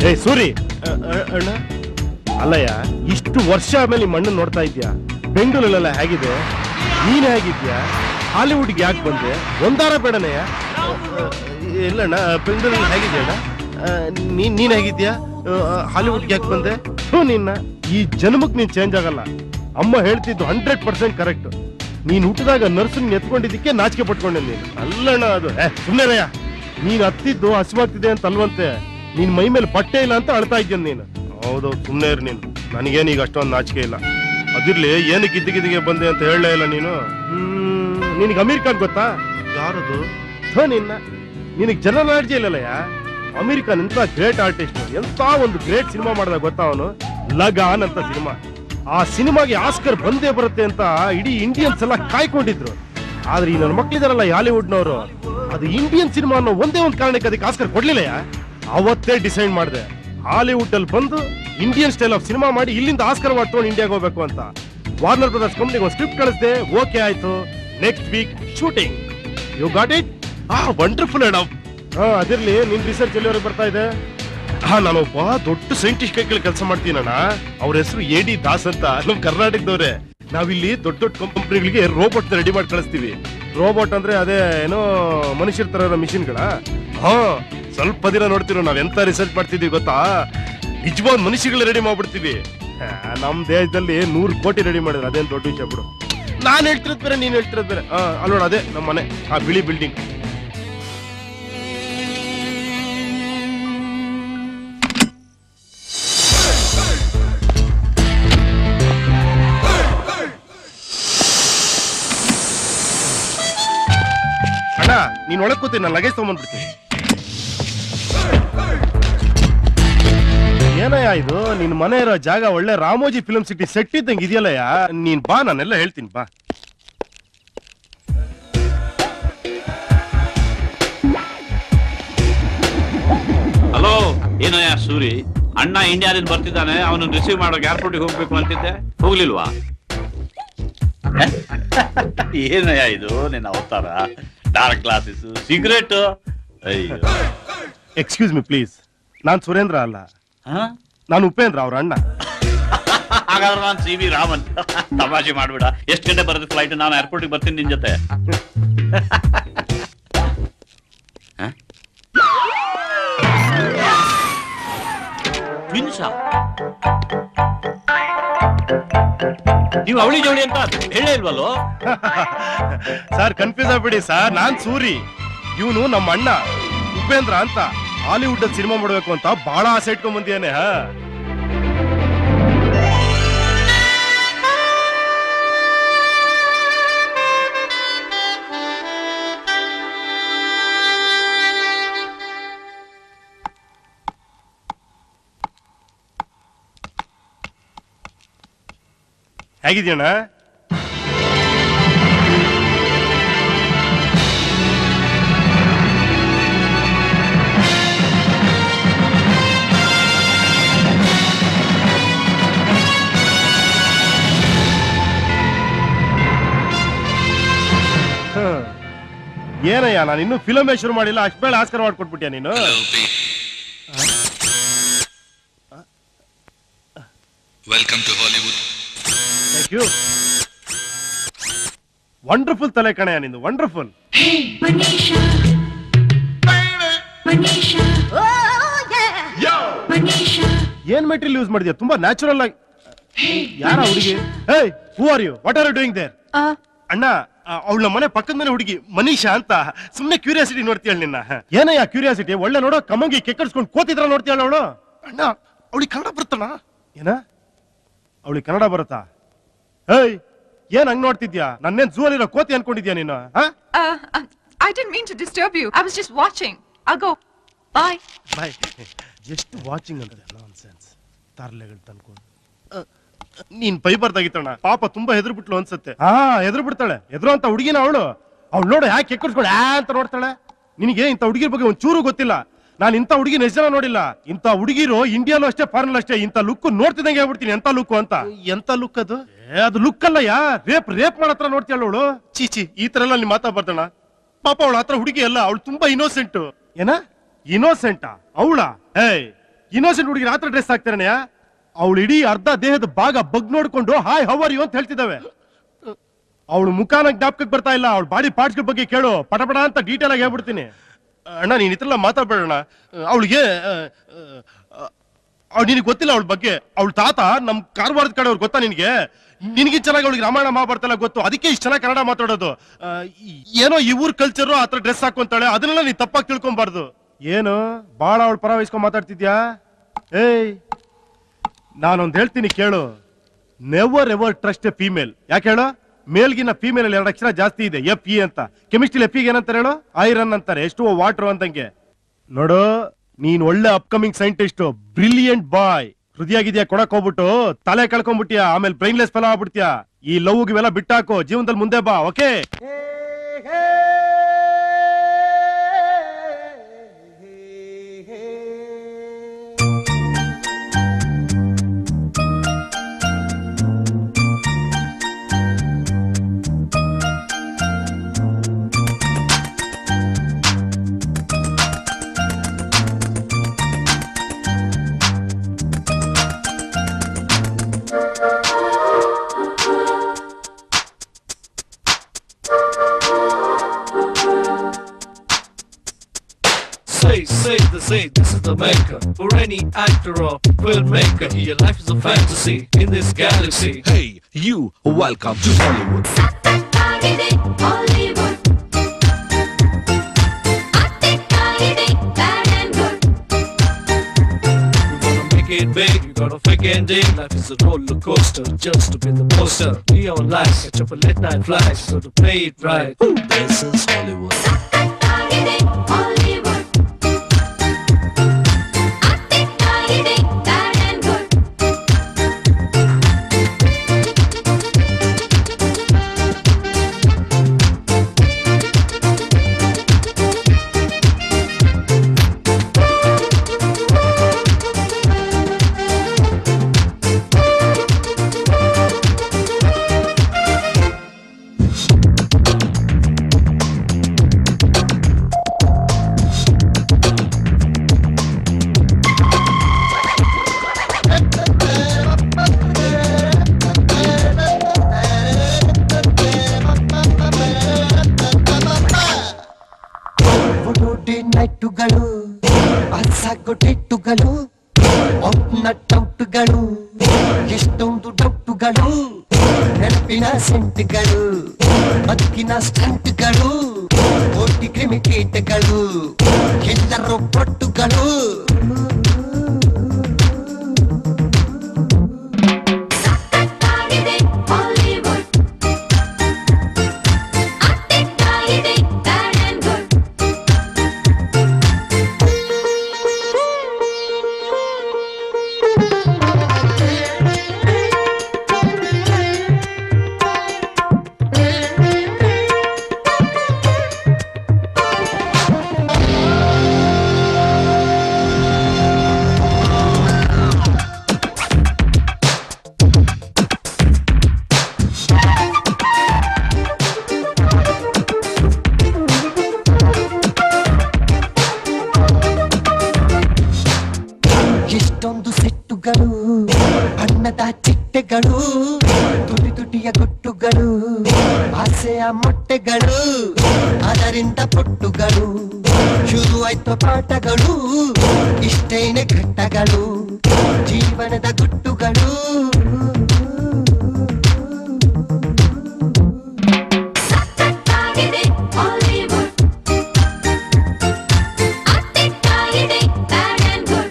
ಏ ಸೂರಿ ಅ, ಅ, ಅಣ್ಣ ಅಲ್ಲಯ್ಯ ಇಷ್ಟು ವರ್ಷ ಆದ್ಮೇಲೆ ನಿಮ್ಮ ಅಣ್ಣನ್ ನೋಡ್ತಾ ಇದ್ಯಾ ಬೆಂಗಳೂರಲ್ಲೆಲ್ಲ ಹೇಗಿದೆ ನೀನ್ ಹೇಗಿದ್ಯಾ ಹಾಲಿವುಡ್ಗೆ ಯಾಕೆ ಬಂದೆ ಒಂದಾರ ಬೇಡನೆಯ ಇಲ್ಲಣ್ಣ ಬೆಂಗಳೂರಲ್ಲಿ ಹೇಗಿದ್ಯಾ ಅಣ್ಣ ಆ, ನೀನ್ ನೀನ್ ಹೇಗಿದ್ಯಾ ಹಾಲಿವುಡ್ಗೆ ಯಾಕೆ ಬಂದೆ ಹ್ಞೂ ನಿನ್ನ ಈ ಜನ್ಮಕ್ ನೀನ್ ಚೇಂಜ್ ಆಗಲ್ಲ ಅಮ್ಮ ಹೇಳ್ತಿದ್ದು ಹಂಡ್ರೆಡ್ ಪರ್ಸೆಂಟ್ ಕರೆಕ್ಟ್ ನೀನ್ ಹುಟ್ಟಿದಾಗ ನರ್ಸನ್ ಎತ್ಕೊಂಡಿದ್ದಕ್ಕೆ ನಾಚಿಕೆ ಪಟ್ಕೊಂಡೆ ನೀನು ಅಲ್ಲಣ್ಣ ಅದು ಏ ಸುಮ್ಮನೆ ನೀನ್ ಹತ್ತಿದ್ದು ಹಸಿವಾಗ್ತಿದೆ ಅಂತ ಅಲ್ವಂತೆ ನಿನ್ ಮೈ ಮೇಲೆ ಬಟ್ಟೆ ಇಲ್ಲ ಅಂತ ಅಳ್ತಾ ಇದ್ದೇನೆ ನೀನು ಹೌದು ಸುಮ್ಮನೆ ಇರು ನೀನು ನನಗೇನು ಈಗ ಅಷ್ಟೊಂದು ನಾಚಿಕೆ ಇಲ್ಲ ಅದಿರ್ಲಿ ಏನಕ್ಕೆ ಇದ್ದಗಿದ್ದಿಗೆ ಬಂದೆ ಅಂತ ಹೇಳಲೇ ಇಲ್ಲ ನೀನು ಹ್ಮ್ ನಿನಗೆ ಅಮೀರ್ ಖಾನ್ ಗೊತ್ತಾ ಯಾರದು ಥೋ ನಿನ್ನ ನಿನಗೆ ಜನರಲ್ ನಾಲೆಡ್ಜ್ ಇಲ್ಲಲ್ಲಯ್ಯ ಅಮೀರ್ ಖಾನ್ ಎಂತ ಗ್ರೇಟ್ ಆರ್ಟಿಸ್ಟ್ ಎಂತ ಒಂದು ಗ್ರೇಟ್ ಸಿನಿಮಾ ಮಾಡಿದ ಗೊತ್ತಾ ಅವನು ಲಗಾನ್ ಅಂತ ಸಿನಿಮಾ ಆ ಸಿನಿಮಾಗೆ ಆಸ್ಕರ್ ಬಂದೇ ಬರುತ್ತೆ ಅಂತ ಇಡೀ ಇಂಡಿಯನ್ಸ್ ಎಲ್ಲ ಕಾಯ್ಕೊಂಡಿದ್ರು ಆದ್ರೆ ಈ ನನ್ನ ಮಕ್ಳಿದಾರಲ್ಲ ಹಾಲಿವುಡ್ನವರು ಅದು ಇಂಡಿಯನ್ ಸಿನಿಮಾ ಅನ್ನೋ ಒಂದೇ ಒಂದು ಕಾರಣಕ್ಕೆ ಅದಕ್ಕೆ ಆಸ್ಕರ್ ಕೊಡ್ಲಿಲ್ಲಯ್ಯ ಅವತ್ತೇ ಡಿಸೈಡ್ ಮಾಡಿದೆ ಹಾಲಿವುಡ್ ಅಲ್ಲಿ ಬಂದು ಇಂಡಿಯನ್ ಸ್ಟೈಲ್ ಆಫ್ ಸಿನಿಮಾ ಮಾಡಿ ಇಲ್ಲಿಂದ ಆಸ್ಕರ್ ಅವಾರ್ಡ್ ತಗೊಂಡು ಇಂಡಿಯಾಗೆ ಹೋಗ್ಬೇಕು ಅಂತ ವಾರ್ನರ್ ಬ್ರದರ್ಸ್ ಕಂಪ್ನಿಗೆ ಒಂದು ಸ್ಕ್ರಿಪ್ಟ್ ಕಳಿಸ್ದೆ ಓಕೆ ಆಯ್ತು next week shooting you got it ಆ ವಂಡರ್ಫುಲ್ ಮೇಡಮ್ ಹಾ ಅದಿರ್ಲಿ ನಿನ್ ರಿಸರ್ಚ್ ಎಲ್ಲಿವರೆಗೆ ಬರ್ತಾ ಇದೆ ಹಾ ನಾನೊಬ್ಬ ದೊಡ್ಡ ಸೈಂಟಿಸ್ಟ್ ಕೈಗಳು ಕೆಲಸ ಮಾಡ್ತೀನಣ್ಣ ಅವ್ರ ಹೆಸರು ಎ ಡಿ ದಾಸ್ ಅಂತ ನಮ್ ಕರ್ನಾಟಕದವ್ರೆ ನಾವಿಲ್ಲಿ ದೊಡ್ಡ ದೊಡ್ಡ ಕಂಪನಿಗಳಿಗೆ ರೋಬೋಟ್ ರೆಡಿ ಮಾಡಿ ಕಳಿಸ್ತೀವಿ ರೋಬೋಟ್ ಅಂದ್ರೆ ಅದೇ ಏನೋ ಮನುಷ್ಯರ ತರ ಇರೋ ಮಿಷಿನ್ಗಳ ಹಾ ಸ್ವಲ್ಪ ದಿನ ನೋಡ್ತಿರೋ ನಾವ್ ಎಂತ ರಿಸರ್ಚ್ ಮಾಡ್ತಿದೀವಿ ಗೊತ್ತಾ ನಿಜವಾದ ಮನುಷ್ಯಗಳು ರೆಡಿ ಮಾಡ್ಬಿಡ್ತೀವಿ ಹಾ, ನಮ್ ದೇಶದಲ್ಲಿ ನೂರು ಕೋಟಿ ರೆಡಿ ಮಾಡಿದ್ರೆ ಅದೇನ್ ದೊಡ್ಡ ವಿಷಯ ಬಿಡು ನಾನ್ ಹೇಳ್ತಿರೋದ್ ಬೇರೆ ನೀನ್ ಹೇಳ್ತಿರೋದ್ ಬೇರೆ ಹಾ ಅಲ್ಲೋಡ ಅದೇ ನಮ್ಮ ಮನೆ ಆ ಬಿಳಿ ಬಿಲ್ಡಿಂಗ್ ಅಣ್ಣ ನೀನ್ ಒಳಗ್ ಕೂತೀನಿ ನಾನು ಲಗೇಜ್ ತಗೊಂಡ್ಬಿಡ್ತೀನಿ ಏನಯ್ಯ ಇದು ನಿನ್ ಮನೆ ಇರೋ ಜಾಗ ಒಳ್ಳೆ ರಾಮೋಜಿ ಫಿಲ್ಮ್ ಸಿಟಿ ಸೆಟ್ ಇದ್ದಂಗೆ ಇದೆಯಲ್ಲಯ್ಯ ನೀನ್ ಬಾ ನಾನೆಲ್ಲ ಹೇಳ್ತೀನಿ ಬಾ ಹಲೋ ಏನಯ್ಯ ಸೂರಿ ಅಣ್ಣ ಇಂಡಿಯಾದಿಂದ ಬರ್ತಿದ್ದಾನೆ ಅವನನ್ನು ರಿಸೀವ್ ಮಾಡೋಕೆ ಏರ್ಪೋರ್ಟಿಗೆ ಹೋಗ್ಬೇಕು ಅಂತಿದ್ದೆ ಹೋಗ್ಲಿಲ್ವಾ ಏನಯ್ಯ ಇದು ನಿನ್ನ ಅವತಾರ ಡಾರ್ಕ್ ಗ್ಲಾಸಸ್ ಸಿಗರೇಟ್ ಅಯ್ಯೋ ಎಕ್ಸ್ಕ್ಯೂಸ್ ಮಿ ಪ್ಲೀಸ್ ನಾನ್ ಸುರೇಂದ್ರ ಅಲ್ಲ ಹಾ? ನಾನು ಉಪೇಂದ್ರ ಅವ್ರ ಅಣ್ಣ ಹಾಗಾದ್ರೆ ನಾನು ಸಿ ವಿ ರಾಮನ್ ತಮಾಷೆ ಮಾಡ್ಬೇಡ ಎಷ್ಟು ಗಂಟೆ ಬರುತ್ತೆ ಫ್ಲೈಟ್ ನಾನು ಏರ್ಪೋರ್ಟಿಗೆ ಬರ್ತೀನಿ ನಿನ್ ಜೊತೆ ಹ? ಮಿನ್ಸ ನೀವು ಅವಳಿ ಜೋಡಿ ಅಂತ ಹೇಳೇ ಇಲ್ವಲ್ಲೋ ಸರ್ ಕನ್ಫ್ಯೂಸ್ ಆಗ್ಬಿಡಿ ಸರ್ ನಾನ್ ಸೂರಿ ಇವನು ನಮ್ಮ ಅಣ್ಣ ಉಪೇಂದ್ರ ಅಂತ ಹಾಲಿವುಡ್ ಅಲ್ಲಿ ಸಿನಿಮಾ ಮಾಡ್ಬೇಕು ಅಂತ ಬಹಳ ಆಸೆ ಇಟ್ಕೊಂಡ್ ಬಂದಿಯಾನೆ ಹಾ ಹೇಗಿದ್ಯಣ್ಣ ಹ್ಮ್. ಏನಯ್ಯ ನಾನು ಇನ್ನೂ ಫಿಲಮೇ ಶುರು ಮಾಡಿಲ್ಲ ಅಷ್ಟು ಬೇಳೆ ಆಸ್ಕರ್ ಮಾಡ್ಕೊಟ್ಬಿಟ್ಯಾ ನೀನು Welcome to Hollywood. Thank you wonderful ತಲೆ ಕಣಯ್ಯ ನಿಂದು wonderful Manisha. Manisha. Oh, yeah. Manisha. ಏನ್ ಮೆಟೀರಿಯಲ್ ಯೂಸ್ ಮಾಡಿದ್ಯಾ ತುಂಬಾ ನ್ಯಾಚುರಲ್ ಆಗಿ ಯಾರ ಹುಡುಗಿ ಏಯ್ who are you what are you doing there ಅಣ್ಣ ಅವಳ ಮನೆ ಪಕ್ಕದ ಮನೆ ಹುಡುಗಿ ಮನೀಷಾ ಅಂತ ಸುಮ್ನೆ ಕ್ಯೂರಿಯಾಸಿಟಿ ನೋಡ್ತೀಯ ನಿನ್ನ ಏನಯ್ಯ ಕ್ಯೂರಿಯಾಸಿಟಿ ಒಳ್ಳೆ ನೋಡೋ ಕಮ್ಮಂಗಿ ಕೆಕ್ಕಡ್ಸ್ಕೊಂಡು ಕೋತಿದ್ರ ನೋಡ್ತೀಯಲ್ಲ ಅವಳು ಅಣ್ಣ ಅವಳಿಗೆ ಕನ್ನಡ ಬರುತ್ತಣ್ಣ ಏನ ಅವಳಿಗೆ ಕನ್ನಡ ಬರುತ್ತಾ ಏಯ್ ಏನ್ ಹಂಗ್ ನೋಡ್ತಿದ್ಯಾ ನನ್ನೇನ್ ಝೂ ಅಲ್ಲಿರೋ ಕೋತಿ ಅನ್ಕೊಂಡಿದ್ಯಾ ನೀನು ಹಾ Uh, uh, I didn't mean to disturb you. I was just watching. I'll go. Bye. ಬಾಯ್ ಎಷ್ಟು ವಾಚಿಂಗ್ ಅಂತ ನಾನ್ ಸೆನ್ಸ್ ತರ್ಲೆಗಳು ತಂದ್ಕೊಂಡು ನೀನ್ ಪೈ ಬರ್ದಾಗಿತ್ತಣ್ಣ ಪಾಪ ತುಂಬಾ ಹೆದ್ರು ಬಿಟ್ಲು ಅನ್ಸತ್ತೆ ಹಾ ಹೆದ್ರು ಬಿಡ್ತಾಳೆ ಎದುರು ಅಂತ ಹುಡುಗಿನ ಅವಳು ಅವ್ಳು ನೋಡು ಯಾಕೆ ಕೆಕ್ಕಡ್ಸ್ಕೊಂಡು ಆ ಅಂತ ನೋಡ್ತಾಳೆ ನಿನಗೆ ಇಂಥ ಹುಡುಗಿರ ಬಗ್ಗೆ ಒಂದ್ ಚೂರು ಗೊತ್ತಿಲ್ಲ ನಾನು ಇಂಥ ಹುಡುಗಿನ ಎಷ್ಟು ಜನ ನೋಡಿಲ್ಲ ಇಂಥ ಹುಡುಗಿರು ಇಂಡಿಯಾಲು ಅಷ್ಟೇ ಫಾರಿನ್ ಅಷ್ಟೇ ಇಂಥ ಲುಕ್ ನೋಡ್ತಿದ್ದಂಗೆ ಹೇಳ್ಬಿಡ್ತೀನಿ ಎಂತ ಲುಕ್ ಅಂತ ಎಂತ ಲುಕ್ ಅದು ಏ, ಅದು ಲುಕ್ ಅಲ್ಲ ಯಾ ರೇಪ್ ರೇಪ್ ಮಾಡತ್ರ ನೋಡ್ತೀಯಲ್ಲ ಅವಳು ಚೀಚಿ ಈ ತರ ಎಲ್ಲ ನಿಮ್ ಮಾತಾ ಬರ್ತಾಳ ಪಾಪ ಅವಳ ಹತ್ರ ಹುಡುಗಿ ಅಲ್ಲ ಅವಳು ತುಂಬಾ ಇನ್ನೋಸೆಂಟ್ ಏನ ಇನ್ನೋಸೆಂಟಾ ಅವಳ ಏಯ್ ಇನ್ನೋಸೆಂಟ್ ಹುಡುಗಿ ರಾತ್ರಿ ಡ್ರೆಸ್ ಹಾಕ್ತಾರಣ್ಯ ಅವಳು ಇಡೀ ಅರ್ಧ ದೇಹದ ಭಾಗ ಬಗ್ ನೋಡ್ಕೊಂಡು ಹಾಯ್ ಹವರ್ ಯು ಅಂತ ಹೇಳ್ತಿದ್ದಾವೆ ಅವಳು ಮುಖಾನ ಜ್ಞಾಪಕಕ್ಕೆ ಬರ್ತಾ ಇಲ್ಲ ಅವಳ ಬಾಡಿ ಪಾರ್ಟ್ಸ್ ಬಗ್ಗೆ ಕೇಳು ಪಟಪಟ ಅಂತ ಡೀಟೇಲ್ ಆಗಿ ಹೇಳ್ಬಿಡ್ತೀನಿ ಅಣ್ಣ ನೀನ್ ಇತ್ರಲ್ಲ ಮಾತಾಡ್ಬೇಡಣ್ಣ ಅವಳಿಗೆ ಅವ್ಳು ನಿನಗೆ ಗೊತ್ತಿಲ್ಲ ಅವಳ ಬಗ್ಗೆ ಅವಳ ತಾತ ನಮ್ ಕಾರವಾರದ ಕಡೆ ಅವ್ರು ಗೊತ್ತಾ ನಿನಗೆ ನಿನಗೆ ಚೆನ್ನಾಗಿ ಅವಳಿಗೆ ರಾಮಾಯಣ ಮಹಾಭಾರತ ಎಲ್ಲ ಗೊತ್ತು ಅದಕ್ಕೆ ಇಷ್ಟು ಚೆನ್ನಾಗಿ ಕನ್ನಡ ಮಾತಾಡೋದು ಆ, ಈ- ಏನೋ ಈ ಊರ್ ಕಲ್ಚರ್ ಆ ತರ ಡ್ರೆಸ್ ಹಾಕೊಂತಾಳೆ ಅದನ್ನೆಲ್ಲ ನೀನ್ ತಪ್ಪಾಗಿ ತಿಳ್ಕೊಂಬಾರ್ದು ಏನು ಬಾಳ ಅವಳು ಪರ ವಹಿಸ್ಕೊಂಡ್ ಮಾತಾಡ್ತಿದ್ಯಾ ಏಯ್ ನಾನೊಂದ್ ಹೇಳ್ತೀನಿ ಕೇಳು never ever trust a female ಯಾಕೆ ಹೇಳು ಮೇಲ್ಗಿನ ಫೀಮೇಲ್ ಅಲ್ಲಿ ಎರಡು ಅಕ್ಷರ ಜಾಸ್ತಿ ಇದೆ ಎಫ್ ಇ ಅಂತ ಕೆಮಿಸ್ಟ್ರಿ ಎಫ್ ಏನಂತಾರೆ ಹೇಳು ಐರನ್ ಅಂತಾರೆ ಎಷ್ಟು ವಾಟರ್ ಅಂದಂಗೆ ನೋಡು ನೀನ್ ಒಳ್ಳೆ ಅಪ್ಕಮಿಂಗ್ ಸೈಂಟಿಸ್ಟ್ ಬ್ರಿಲಿಯಂಟ್ ಬಾಯ್ ಹೃದಯಾಗಿದ್ಯಾ ಕೊಡಕ್ ಹೋಗ್ಬಿಟ್ಟು ತಲೆ ಕಳ್ಕೊಂಡ್ಬಿಟ್ಯಾ ಆಮೇಲೆ ಬ್ರೈನ್ಲೆಸ್ ಫಲ ಆಗ್ಬಿಡ್ತೀಯಾ ಈ ಲವ್ ಇವೆಲ್ಲ ಬಿಟ್ಟಾಕು ಜೀವನದಲ್ಲಿ ಮುಂದೆ ಬಾ okay Say, say, they say this is the maker for any actor or filmmaker. Your life is a fantasy in this galaxy. Hey, you, welcome to Hollywood. ಸಖತ್ತಾಗಿದೆ ಹಾಲಿವುಡ್ ಅತ್ತೆಕ್ಕಾಗಿದೆ bad and good You gotta make it big, you gotta fake ending. Life is a roller coaster, just to be the poster. Neon lights, catch up a late night flight, so to play it right. This is Hollywood. ಸಖತ್ತಾಗಿದೆ Hollywood ಅತ್ತೆಕ್ಕಾಗಿದೆ bad and good ಒಡೋಡಿ ನೈಟುಗಳು ಅಸಾಗೊಟ್ಟಿಟ್ಟುಗಳು ಒಪ್ನ ಟೌಟುಗಳು ಎಷ್ಟೊಂದು ಡೌಟುಗಳು ನೆನಪಿನ ಸೆಂಟುಗಳು ಬದುಕಿನ ಸ್ಟಂಟ್ಗಳು ಕೋಟಿ ಕ್ರಿಮಿಕೀಟಗಳು ಎಲ್ಲರೂ ಪೊಟ್ಟುಗಳು ಸಖತ್ತಾಗಿದೆ ಹಾಲಿವುಡ್ ಅತ್ತೆಕ್ಕಾಗಿದೆ ಬ್ಯಾಡ್ ಆ್ಯಂಡ್ ಗುಡ್ ಎಷ್ಟೊಂದು ಸೆಟ್ಟುಗಳು ಬಣ್ಣದ ಚಿಟ್ಟೆಗಳು ತುಟಿ ತುಟಿಯ ಗುಟ್ಟುಗಳು ಆಸೆಯ ಮೊಟ್ಟೆಗಳು ಅದರಿಂದ ಪೊಟ್ಟುಗಳು ಶುರುವಾಯ್ತು ಪಾಠಗಳು ಇಷ್ಟೇನೆ ಘಟ್ಟಗಳು ಜೀವನದ ಗುಟ್ಟುಗಳು ಸಖತ್ತಾಗಿದೆ ಹಾಲಿವುಡ್ ಅತ್ತೆಕ್ಕಾಗಿದೆ bad and good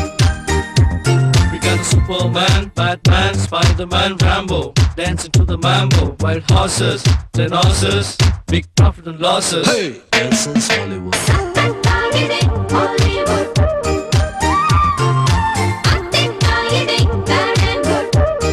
We got a Superman, Batman, Spider-Man, Rambo, dancing to the mambo, wild horses, ten horses, big profit and losses. Hey, this is Hollywood. ಸಖತ್ತಾಗಿದೆ ಹಾಲಿವುಡ್ ಅತ್ತೆಕ್ಕಾಗಿದೆ ಬ್ಯಾಡ್ ಆ್ಯಂಡ್ ಗುಡ್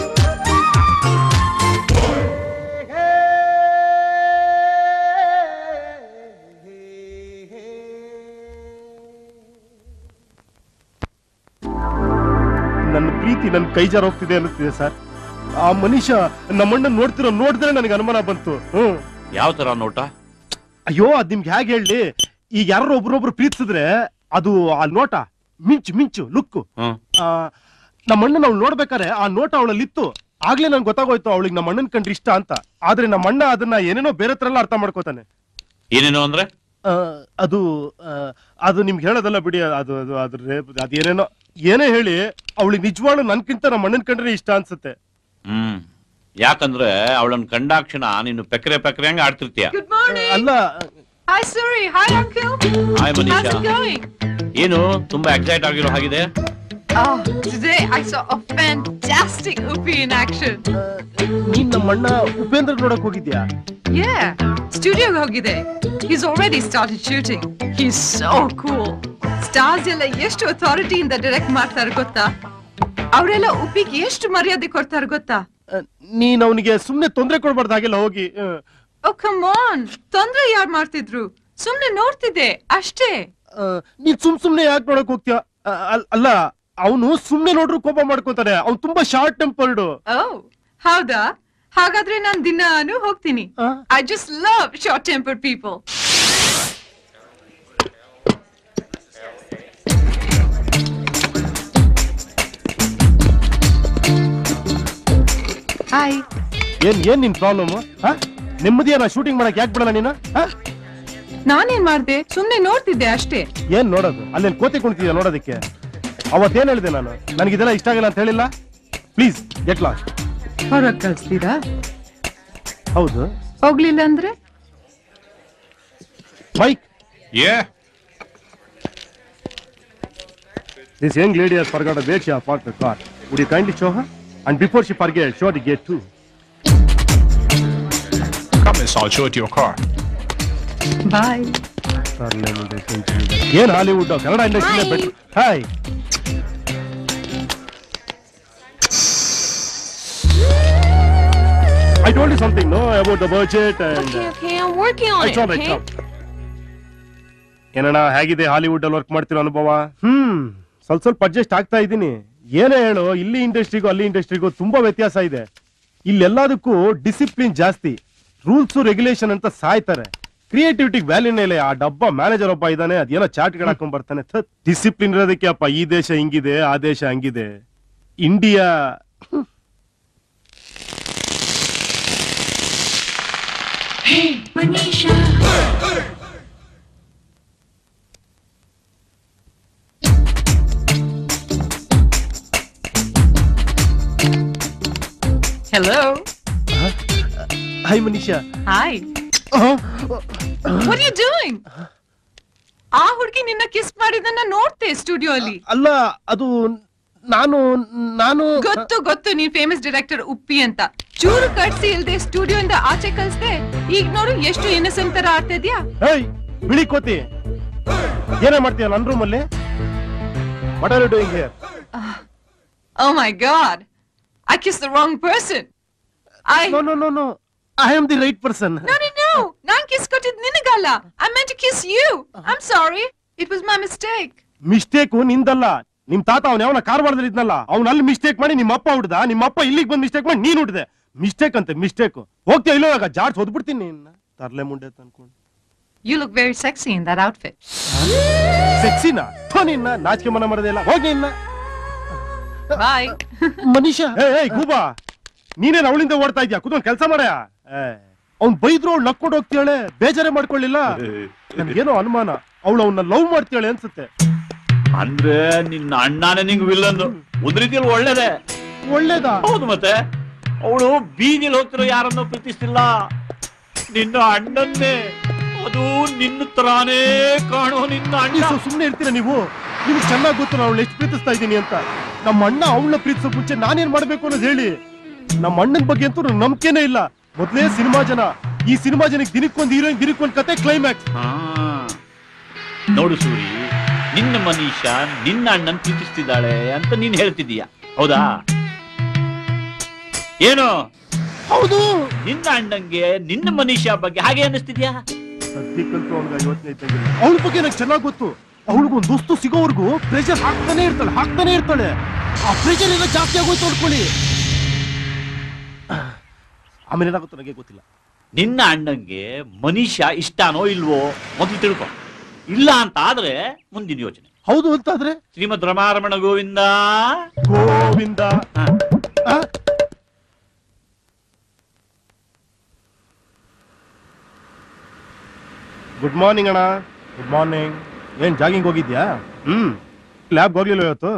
ನನ್ನ ಪ್ರೀತಿ ನನ್ನ ಕೈ ಜಾರ ಹೋಗ್ತಿದೆ ಅನ್ನಿಸ್ತಿದೆ ಸರ್ ಆ ಮನುಷ್ಯ ನಮ್ಮಣ್ಣ ನೋಡ್ತಿರೋ ನೋಡಿದ್ರೆ ನನಗೆ ಅನುಮಾನ ಬಂತು ಹ್ಮ್ ಯಾವ ತರ ನೋಟ ಅಯ್ಯೋ ಅದ್ ನಿಮ್ಗೆ ಹೇಗೆ ಹೇಳಿ ಈಗ ಯಾರೋ ಒಬ್ರೊಬ್ರು ಪ್ರೀತಿಸಿದ್ರೆ ಅದು ಆ ನೋಟ ಮಿಂಚು ಮಿಂಚು ಲುಕ್ಕು ಹ್ಮ್ ನಮ್ಮ ಅಣ್ಣನ ಅವ್ಳು ನೋಡ್ಬೇಕಾರೆ ಆ ನೋಟ ಅವಳಲ್ಲಿ ಇತ್ತು ಆಗ್ಲೇ ನನ್ಗೆ ಗೊತ್ತಾಗೋಯ್ತು ಅವಳಿಗೆ ನಮ್ಮ ಅಣ್ಣನ್ ಕಂಡ್ರೆ ಇಷ್ಟ ಅಂತ ಆದ್ರೆ ನಮ್ಮ ಅಣ್ಣ ಅದನ್ನ ಏನೇನೋ ಬೇರೆ ತರ ಎಲ್ಲ ಅರ್ಥ ಮಾಡ್ಕೋತಾನೆ ಏನೇನು ಅಂದ್ರೆ ಆ, ಅದು ಆ, ಅದು ನಿಮ್ಗೆ ಹೇಳೋದಲ್ಲ ಬಿಡಿ ಅದು ಅದು ಅದ್ರ ಅದೇನೇನೋ ಏನೇ ಹೇಳಿ ಅವಳಿಗೆ ನಿಜವಾಗ್ಲು ನನ್ಕಿಂತ ನಮ್ಮ ಅಣ್ಣನ್ ಕಂಡ್ರೆ ಇಷ್ಟ ಅನ್ಸುತ್ತೆ ಹ್ಮ್ ಯಾಕಂದ್ರೆ ಅವಳನ್ನ ಕಂಡಾಕ್ಷಣ ನೀನು ಪೆಕ್ರೆ ಪೆಕ್ರೆ ಹಂಗ ಆಡ್ತಿರ್ತೀಯ Good morning. ಅಲ್ಲ Hi, Suri. Hi, Uncle. Hi How's Manisha it going? ಏನು ತುಂಬಾ ಎಕ್ಸೈಟ್ ಆಗಿರೋ ಹಾಗಿದೆ Oh, today I saw a fantastic Upi in action. ನೀನ್ ನಮ್ಮ ಅಣ್ಣ ಉಪೇಂದ್ರ ನೋಡಕ್ ಹೋಗಿದ್ಯಾ Yeah, studio ಹೋಗಿದೆ. He's already started shooting. He's so cool. Stars ಎಲ್ಲ ಎಷ್ಟು ಅಥಾರಿಟಿ ಇಂದ ಡೈರೆಕ್ಟ್ ಮಾಡ್ತಾರೆ ಗೊತ್ತಾ ಅವರೆಲ್ಲ ಉಪ್ಪಿಗೆ ಎಷ್ಟು ಮರ್ಯಾದೆ ಕೊಡ್ತಾರೆ ಗೊತ್ತಾ ಆ, ನೀನ್ ಅವನಿಗೆ ಸುಮ್ನೆ ತೊಂದ್ರೆ ಕೊಡ್ಬಾರ್ದು ಹಾಗೆಲ್ಲ ಹೋಗಿ ಆ, ಓ ಕಮ್ ಆನ್ ತೊಂದ್ರೆ ಯಾರು ಮಾಡ್ತಿದ್ರು ಸುಮ್ನೆ ನೋಡ್ತಿದ್ದೆ ಅಷ್ಟೇ ಆ, ನೀನ್ ಸುಮ್ ಸುಮ್ನೆ ಯಾಕೆ ನೋಡಕ್ ಹೋಗ್ತೀಯ ಆ, ಅಲ್- ಅಲ್ಲ ಅವನು ಸುಮ್ನೆ ನೋಡ್ರು ಕೋಪ ಮಾಡ್ಕೊತಾನೆ ಅವ್ನು ತುಂಬಾ ಶಾರ್ಟ್ ಟೆಂಪರ್ಡ್ ಓ ಹೌದಾ ಹಾಗಾದ್ರೆ ನಾನ್ ದಿನಾನು ಹೋಗ್ತೀನಿ ಆ? I just love short tempered people hi ಏನ್ ಏನ್ ನಿನ್ ಪ್ರಾಬ್ಲಮ್ ನೆಮ್ಮದಿಯನ್ನ ಶೂಟಿಂಗ್ ಮಾಡಕ್ ಯಾಕೆ ಬಿಡಲ್ಲ ನೀನು ಆ? ನಾನೇನ್ ಮಾಡ್ದೆ ಸುಮ್ನೆ ನೋಡ್ತಿದ್ದೆ ಅಷ್ಟೇ ಏನ್ ನೋಡೋದು ಅಲ್ಲೇನ್ ಕೋತಿ ಕುಣಿತಿದ್ಯಾ ನೋಡೋದಕ್ಕೆ ಅವತ್ತೇನ್ ಹೇಳಿದೆ ನಾನು ನನಗೆ ಇದೆಲ್ಲ ಇಷ್ಟ ಆಗಿಲ್ಲ ಅಂತ ಹೇಳಿಲ್ಲ ಪ್ಲೀಸ್ ಗೆಟ್ ಲಾಸ್ಟ್ ಹೊರಗ್ ಕಳ್ಸ್ತೀರಾ ಹೌದು ಹೋಗ್ಲಿಲ್ಲ ಅಂದ್ರೆ ಬೈಕ್ ಏ This young lady has forgot where she has parked the car. Would you kindly show her? And before she forgets, show the gate too. Come, miss, I'll show it to your car. Bye ಏನ್ Hollywood Kannada industry ಬೆಟ್ hi I told you something, no, about the budget and. Okay, okay, I'm working on It's it, all right, okay? come. ಏನಣ್ಣ ಹೇಗಿದೆ Hollywood ಅಲ್ಲಿ work ಮಾಡ್ತಿರೋ ಅನುಭವ ಹ್ಮ್ ಸ್ವಲ್ಪ ಸ್ವಲ್ಪ adjust ಆಗ್ತಾ ಇದ್ದೀನಿ ಏನೇ ಹೇಳು ಇಲ್ಲಿ ಇಂಡಸ್ಟ್ರಿಗೂ ಅಲ್ಲಿ ಇಂಡಸ್ಟ್ರಿಗೂ ತುಂಬಾ ವ್ಯತ್ಯಾಸ ಇದೆ ಇಲ್ಲೆಲ್ಲದಕ್ಕೂ ಡಿಸಿಪ್ಲಿನ್ ಜಾಸ್ತಿ ರೂಲ್ಸ್ ರೆಗ್ಯುಲೇಷನ್ ಅಂತ ಸಾಯ್ತಾರೆ ಕ್ರಿಯೇಟಿವಿಟಿಗೆ ವ್ಯಾಲ್ಯೂನೇ ಇಲ್ಲ ಆ ಡಬ್ಬ ಮ್ಯಾನೇಜರ್ ಒಬ್ಬ ಇದ್ದಾನೆ ಅದೇನೋ ಚಾರ್ಟ್ ಹಾಕೊಂಡ್ ಬರ್ತಾನೆ ಡಿಸಿಪ್ಲಿನ್ ಇರೋದಕ್ಕೆ ಅಪ್ಪ ಈ ದೇಶ ಹಿಂಗಿದೆ ಆ ದೇಶ ಹಂಗಿದೆ India Manisha. Hello hi Manisha hi what you doing ಆ ಹುಡುಗಿ ನಿನ್ನ ಕಿಸ್ ಮಾಡಿದನ್ನ ನೋಡ್ತೆ ಸ್ಟುಡಿಯೋ ಅಲ್ಲಿ ಅಲ್ಲ ಅದು ನಾನು ನಾನು ಗೊತ್ತು ಗೊತ್ತು ನೀನ್ ಫೇಮಸ್ ಡೈರೆಕ್ಟರ್ ಉಪ್ಪಿ ಅಂತ ಚೂರು ಕಟ್ಸಿ ಇಲ್ದೆ ಸ್ಟುಡಿಯೋ ಇಂದ ಆಚೆ ಕಳ್ಸ್ದೆ ಈಗ ನೋಡು ಎಷ್ಟು ಇನ್ನಸೆಂಟ್ ತರ ಆಡ್ತಾ ಇದ್ಯಾ ಹೇಯ್ ಬಿಳಿ ಕೋತಿ ಏನೇ ಮಾಡ್ತೀಯ ನನ್ನ ರೂಮ್ ಅಲ್ಲಿ what are you doing here oh my god I kiss the wrong person I no no no no I am the right person No, no, no. ನಾನ್ ಕಿಸ್ ಕೊಟ್ಟಿದ್ ನಿನಗಲ್ಲ I meant to kiss you. I'm sorry. It was my mistake. Mistake ನಿಂದಲ್ಲ ನಿಮ್ ತಾತ ಅವ್ನ ಯಾವನ ಕಾರವಾರದಲ್ಲಿ ಇದ್ನಲ್ಲ ಅವ್ನ ಅಲ್ಲಿ ಮಿಸ್ಟೇಕ್ ಮಾಡಿ ನಿಮ್ಮ ಅಪ್ಪ ಹುಡ್ದ ನಿಮ್ಮ ಅಪ್ಪ ಇಲ್ಲಿಗೆ ಬಂದ್ ಮಿಸ್ಟೇಕ್ ಮಾಡಿ ನೀನ್ ಹುಡ್ದೆ ಮಿಸ್ಟೇಕ್ ಅಂತೆ ಮಿಸ್ಟೇಕ್ ಹೋಗ್ತೀಯ ಇಲ್ಲೋ ಇವಾಗ ಜಾಡ್ಸ್ ಹೊದ್ಬಿಡ್ತೀನಿ ನಿನ್ನ ತರ್ಲೆ ಮುಂಡೆ ಅಂತ ಅನ್ಕೊಂಡು You look very sexy in that outfit. ಸೆಕ್ಸಿನ ಥೋ ನಿನ್ನ ನಾಚಿಕೆ ಮನ ಮಾಡದೆ ಇಲ್ಲ ಹೋಗಿ ನಿನ್ನ Bye. ಮನೀಷಾ ಏ ಏ ಗೂಬಾ ನೀನೇನ್ ಅವಳಿಂದ ಓಡ್ತಾ ಇದ್ಯಾ ಕುತ್ಕೊಂಡ್ ಕೆಲಸ ಮಾಡಯ ಅವ್ನ್ ಬೈದ್ರು ಅವ್ಳು ನಕ್ಕೊಂಡು ಹೋಗ್ತಾಳೆ ಬೇಜಾರೇ ಮಾಡ್ಕೊಳ್ಳಿಲ್ಲ ನನ್ಗೇನೋ ಅನುಮಾನ ಅವಳು ಅವನ್ನ ಲವ್ ಮಾಡ್ತಾಳೆ ಅನ್ಸುತ್ತೆ ಅಂದ್ರೆ ನಿನ್ನ ಅಣ್ಣನೇ ನಿಂಗ್ ವಿಲ್ಲನ್ ಒಂದ್ ರೀತಿಯಲ್ಲಿ ಒಳ್ಳೇದೆ ಒಳ್ಳೇದಾ ಹೌದು ಮತ್ತೆ ಅವಳು ಬೀದಿಲಿ ಹೋಗ್ತಿರೋ ಯಾರನ್ನೋ ಪ್ರೀತಿಸ್ತಿಲ್ಲ ನಿನ್ನ ಅಣ್ಣನ್ನೇ ಅದು ನಿನ್ನ ತರಾನೇ ಕಾಣೋ ನಿನ್ನ ಅಣ್ಣ ನೀವು ಸುಮ್ನೆ ಇರ್ತೀರ ನೀವು ನಿಮ್ಗೆ ಚೆನ್ನಾಗ್ ಗೊತ್ತು ನಾನು ಅವಳು ಎಷ್ಟು ಪ್ರೀತಿಸ್ತಾ ಇದ್ದೀನಿ ಅಂತ ನಮ್ಮ ಅಣ್ಣ ಅವಳನ್ನ ಪ್ರೀತಿಸೋ ಮುಂಚೆ ನಾನೇನ್ ಮಾಡ್ಬೇಕು ಅನ್ನೋದು ಹೇಳಿ ನಮ್ಮ ಅಣ್ಣನ ಬಗ್ಗೆ ಅಂತೂ ನಂಗ್ ನಂಬಿಕೆನೇ ಇಲ್ಲ ಮೊದ್ಲೇ ಸಿನಿಮಾ ಜನ ಈ ಸಿನಿಮಾ ಜನಕ್ಕೆ ದಿನಕ್ಕೊಂದು ಹೀರೋಯಿನ್ ದಿನಕ್ಕೊಂದು ಕತೆ ಕ್ಲೈಮ್ಯಾಕ್ಸ್ ಹಾ. ನೋಡು ಸೂರಿ ನಿನ್ನ ಮನೀಷಾ ನಿನ್ನ ಅಣ್ಣನ್ ಪ್ರೀತಿಸ್ತಿದ್ದಾಳೆ ಅಂತ ನೀನ್ ಹೇಳ್ತಿದೀಯ ಹೌದಾ ಏನು ಹೌದು ನಿನ್ನ ಅಣ್ಣಂಗೆ ನಿನ್ನ ಮನೀಷಾ ಬಗ್ಗೆ ಹಾಗೆ ಅನ್ನಿಸ್ತಿದ್ಯಾ ಸದ್ಯಕ್ಕಂತೂ ಅವ್ನಿಗೆ ಐವತ್ತನೇ ಇದ್ದಂಗಿಲ್ಲ ಅವಳ ಬಗ್ಗೆ ನಂಗೆ ಚೆನ್ನಾಗ್ ಗೊತ್ತು ಅವಳಿಗೊಂದು ದೋಸ್ತು ಸಿಗೋವರೆಗೂ ಪ್ರೆಷರ್ ಹಾಕ್ತಾನೆ ಇರ್ತಾಳೆ ಹಾಕ್ತಾನೆ ಇರ್ತಾಳೆ ಆ ಪ್ರೆಷರ್ ಎಲ್ಲ ಜಾಸ್ತಿ ಆಗೋಯ್ತು ನೋಡ್ಕೊಳ್ಳಿ ಆಮೇಲೆ ಏನಾಗುತ್ತೋ ನನಗೆ ಗೊತ್ತಿಲ್ಲ ನಿನ್ನ ಅಣ್ಣಂಗೆ ಮನೀಷಾ ಇಷ್ಟನೋ ಇಲ್ವೋ ಮೊದಲು ತಿಳ್ಕೊ ಇಲ್ಲ ಅಂತ ಆದ್ರೆ ಮುಂದಿನ ಯೋಚನೆ ಹೌದು ಅಂತಾದ್ರೆ ಶ್ರೀಮದ್ ರಮಾರಮಣ ಗೋವಿಂದ ಗೋವಿಂದ ಹ. ಆ? ಗುಡ್ ಮಾರ್ನಿಂಗ್ ಅಣ್ಣ ಗುಡ್ ಮಾರ್ನಿಂಗ್ ಏನ್ ಜಾಗಿಂಗ್ ಹೋಗಿದ್ಯಾ ಹ್ಮ್ ಲ್ಯಾಬ್ ಹೋಗ್ಲಿಲ್ಲ ಇವತ್ತು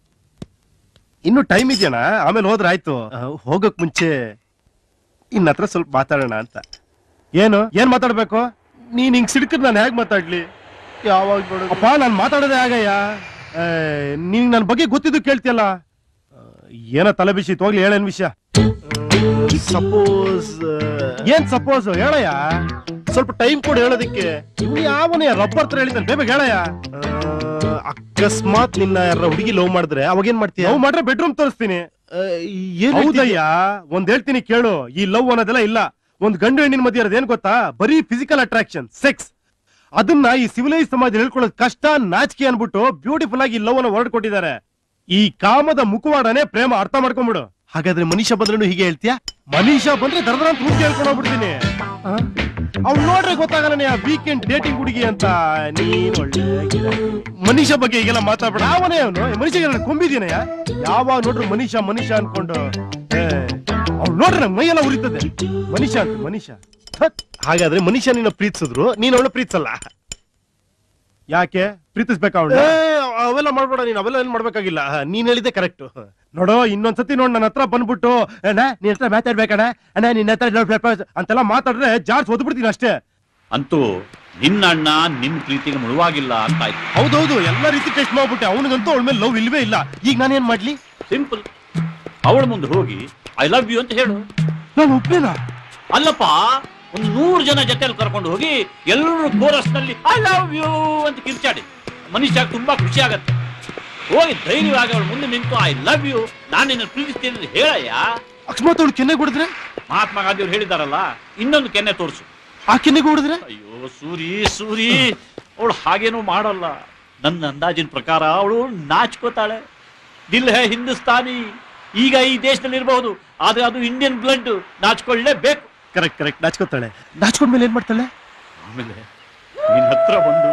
ಇನ್ನು ಟೈಮ್ ಇದೆಯಣ್ಣ ಆಮೇಲೆ ಹೋದ್ರೆ ಆಯ್ತು ಆ, ಹೋಗಕ್ ಮುಂಚೆ ಇನ್ನ ಹತ್ರ ಸ್ವಲ್ಪ ಮಾತಾಡೋಣ ಅಂತ ಏನು ಏನ್ ಮಾತಾಡ್ಬೇಕು ನೀನ್ ಹಿಂಗ್ ಸಿಡ್ಕದ್ ನಾನು ಹೇಗ್ ಮಾತಾಡ್ಲಿ ಯಾವಾಗ ನೋಡು ಅಪ್ಪ ನಾನ್ ಮಾತಾಡೋದೇ ಆಗಯ್ಯ ನೀನ್ ನನ್ ಬಗ್ಗೆ ಗೊತ್ತಿದ್ದು ಕೇಳ್ತಿಯಲ್ಲ ಆ, ಏನೋ ತಲೆ ಬಿಸಿ ಹೋಗ್ಲಿ ಹೇಳೇನ್ ವಿಷಯ ಸಪೋಸ್ ಏನ್ ಸಪೋಸ್ ಹೇಳಯ್ಯ ಸ್ವಲ್ಪ ಟೈಮ್ ಕೊಡು ಹೇಳೋದಕ್ಕೆ ಇವ್ನು ಯಾವನೇ ರಬ್ಬರ್ ತರ ಹೇಳಿದ್ದಾನೆ ಬೇಗ ಹೇಳಯ್ಯ ಆ, ಅಕಸ್ಮಾತ್ ನಿನ್ನ ಯಾರ ಹುಡುಗಿ ಲವ್ ಮಾಡಿದ್ರೆ ಅವಾಗ ಏನ್ ಮಾಡ್ತೀಯ ಲವ್ ಮಾಡ್ರೆ ಬೆಡ್ರೂಮ್ ತೋರಿಸ್ತೀನಿ ಹೌದಯ್ಯ ಒಂದ್ ಹೇಳ್ತೀನಿ ಕೇಳು ಈ ಲವ್ ಅನ್ನೋದೆಲ್ಲ ಇಲ್ಲ ಒಂದ್ ಗಂಡು ಹೆಣ್ಣಿನ ಮಧ್ಯೆ ಇರೋದು ಏನ್ ಗೊತ್ತಾ ಬರೀ ಫಿಸಿಕಲ್ ಅಟ್ರಾಕ್ಷನ್ ಸೆಕ್ಸ್ ಅದನ್ನ ಈ ಸಿವಿಲೈಸ್ ಸಮಾಜ ಹೇಳ್ಕೊಳ್ಳೋದು ಕಷ್ಟ ನಾಚಿಕೆ ಅನ್ಬಿಟ್ಟು ಬ್ಯೂಟಿಫುಲ್ ಆಗಿ ಲವ್ ಅನ್ನ ಹೊರಡ್ ಕೊಟ್ಟಿದ್ದಾರೆ ಈ ಕಾಮದ ಮುಖವಾಡನೆ ಪ್ರೇಮ ಅರ್ಥ ಮಾಡ್ಕೊಂಡ್ಬಿಡು ಹಾಗಾದ್ರೆ ಮನುಷ್ಯ ಬಂದ್ರೂ ಹೀಗೆ ಹೇಳ್ತೀಯ ಮನುಷ್ಯ ಬಂದ್ರೆ ದರದರ ಅಂತ ಹುಡುಗಿ ಹೇಳ್ಕೊಂಡು ಹೋಗ್ಬಿಡ್ತೀನಿ ಅವ್ಳು ನೋಡ್ರೆ ಗೊತ್ತಾಗಲ್ಲ ವೀಕೆಂಡ್ ಡೇಟಿಂಗ್ ಹುಡುಗಿ ಅಂತ ನೀನ್ ಒಳ್ಳೆ ಮನುಷ್ಯ ಬಗ್ಗೆ ಈಗೆಲ್ಲ ಮಾತಾಡ್ಬೇಡ ಯಾವನೇ ಅವನು ಮನುಷ್ಯ ಕೊಂಬಿದೀನಯ್ಯ ಯಾವಾಗ ನೋಡ್ರು ಮನುಷ್ಯ ಮನುಷ್ಯ ಅನ್ಕೊಂಡು ಅವ್ಳು ನೋಡ್ರೆ ನಂಗೆ ಮೈಯೆಲ್ಲ ಉರಿತದೆ ಮನುಷ್ಯ ಅಂತ ಮನುಷ್ಯ ಥತ್. ಹಾಗಾದ್ರೆ ಮನುಷ್ಯ ನಿನ್ನ ಪ್ರೀತಿಸಿದ್ರು ನೀನ್ ಅವಳ ಪ್ರೀತಿಸಲ್ಲ ಯಾಕೆ ಪ್ರೀತಿಸ್ಬೇಕಾ ಅವಳು ಅವೆಲ್ಲ ಮಾಡ್ಬೇಡ ನೀನ್ ಅವೆಲ್ಲ ಏನ್ ಮಾಡ್ಬೇಕಾಗಿಲ್ಲ ಹ, ನೀನ್ ಹೇಳಿದೆ ಕರೆಕ್ಟ್ ನೋಡೋ ಇನ್ನೊಂದ್ಸತಿ ನೋಡ್ ನನ್ನ ಹತ್ರ ಬಂದ್ಬಿಟ್ಟು ಅಣ್ಣ ನಿನ್ ಹತ್ರ ಮಾತಾಡ್ಬೇಕಣ್ಣ ಅಣ್ಣ ನಿನ್ನ ಹತ್ರ love proposal ಅಂತೆಲ್ಲ ಮಾತಾಡಿದ್ರೆ ಜಾರ್ಸ್ ಓದ್ಬಿಡ್ತೀನಿ ಅಷ್ಟೇ ಅಂತೂ ನಿನ್ನ ಅಣ್ಣ ನಿನ್ ಪ್ರೀತಿಗೆ ಮುಳುವಾಗಿಲ್ಲ ಅಂತ ಆಯ್ತು ಹೌದೌದು ಎಲ್ಲ ರೀತಿ ಟೆಸ್ಟ್ ಮಾಡ್ಬಿಟ್ಟೆ ಅವನಿಗಂತೂ ಅವಳ ಮೇಲೆ ಲವ್ ಇಲ್ವೇ ಇಲ್ಲ ಈಗ ನಾನೇನ್ ಮಾಡ್ಲಿ ಸಿಂಪಲ್ ಅವಳ ಮುಂದೆ ಹೋಗಿ ಐ ಲವ್ ಯು ಅಂತ ಹೇಳು ನಾನು ಒಪ್ಪಿಲ್ಲ ಅಲ್ಲಪ್ಪ ಒಂದು ನೂರು ಜನ ಜೊತೆಲಿ ಕರ್ಕೊಂಡು ಹೋಗಿ ಎಲ್ಲರೂ ಕೋರಸ್ ನಲ್ಲಿ ಐ ಲವ್ ಯು ಅಂತ ಕಿರ್ಚಾಡಿ ಮನುಷ್ಯ ತುಂಬಾ ಖುಷಿ ಆಗತ್ತೆ ಹೋಗಿ ಧೈರ್ಯವಾಗಿ ಅವಳ ಮುಂದೆ ನಿಂತು ಐ ಲವ್ ಯು ನಾನು ನಿನ್ನ ಪ್ರೀತಿಸ್ತೀನಿ ಅಂತ ಹೇಳಯ್ಯ ಅಕಸ್ಮಾತ್ ಅವಳು ಕೆನ್ನೆ ಹೊಡೆದ್ರೆ ಮಹಾತ್ಮ ಗಾಂಧಿ ಅವ್ರು ಹೇಳಿದಾರಲ್ಲ ಇನ್ನೊಂದು ಕೆನ್ನೆ ತೋರಿಸು ಆ ಕೆನ್ನೆಗೆ ಹೊಡೆದ್ರೆ ಅಯ್ಯೋ ಸೂರಿ ಸೂರಿ ಅವಳು ಹಾಗೇನೂ ಮಾಡಲ್ಲ ನನ್ನ ಅಂದಾಜಿನ ಪ್ರಕಾರ ಅವಳು ನಾಚ್ಕೋತಾಳೆ ದಿಲ್ ಹೇ ಹಿಂದೂಸ್ತಾನಿ ಈಗ ಈ ದೇಶದಲ್ಲಿ ಇರಬಹುದು ಆದ್ರೆ ಅದು ಇಂಡಿಯನ್ ಬ್ಲಡ್ ನಾಚ್ಕೊಳ್ಳೇಬೇಕು ಕರೆಕ್ಟ್ ಕರೆಕ್ಟ್ ನಾಚ್ಕೋತಾಳೆ ನಾಚ್ಕೊಂಡ್ಮೇಲೆ ಏನ್ ಮಾಡ್ತಾಳೆ ಆಮೇಲೆ ನಿನ್ನ ಹತ್ರ ಬಂದು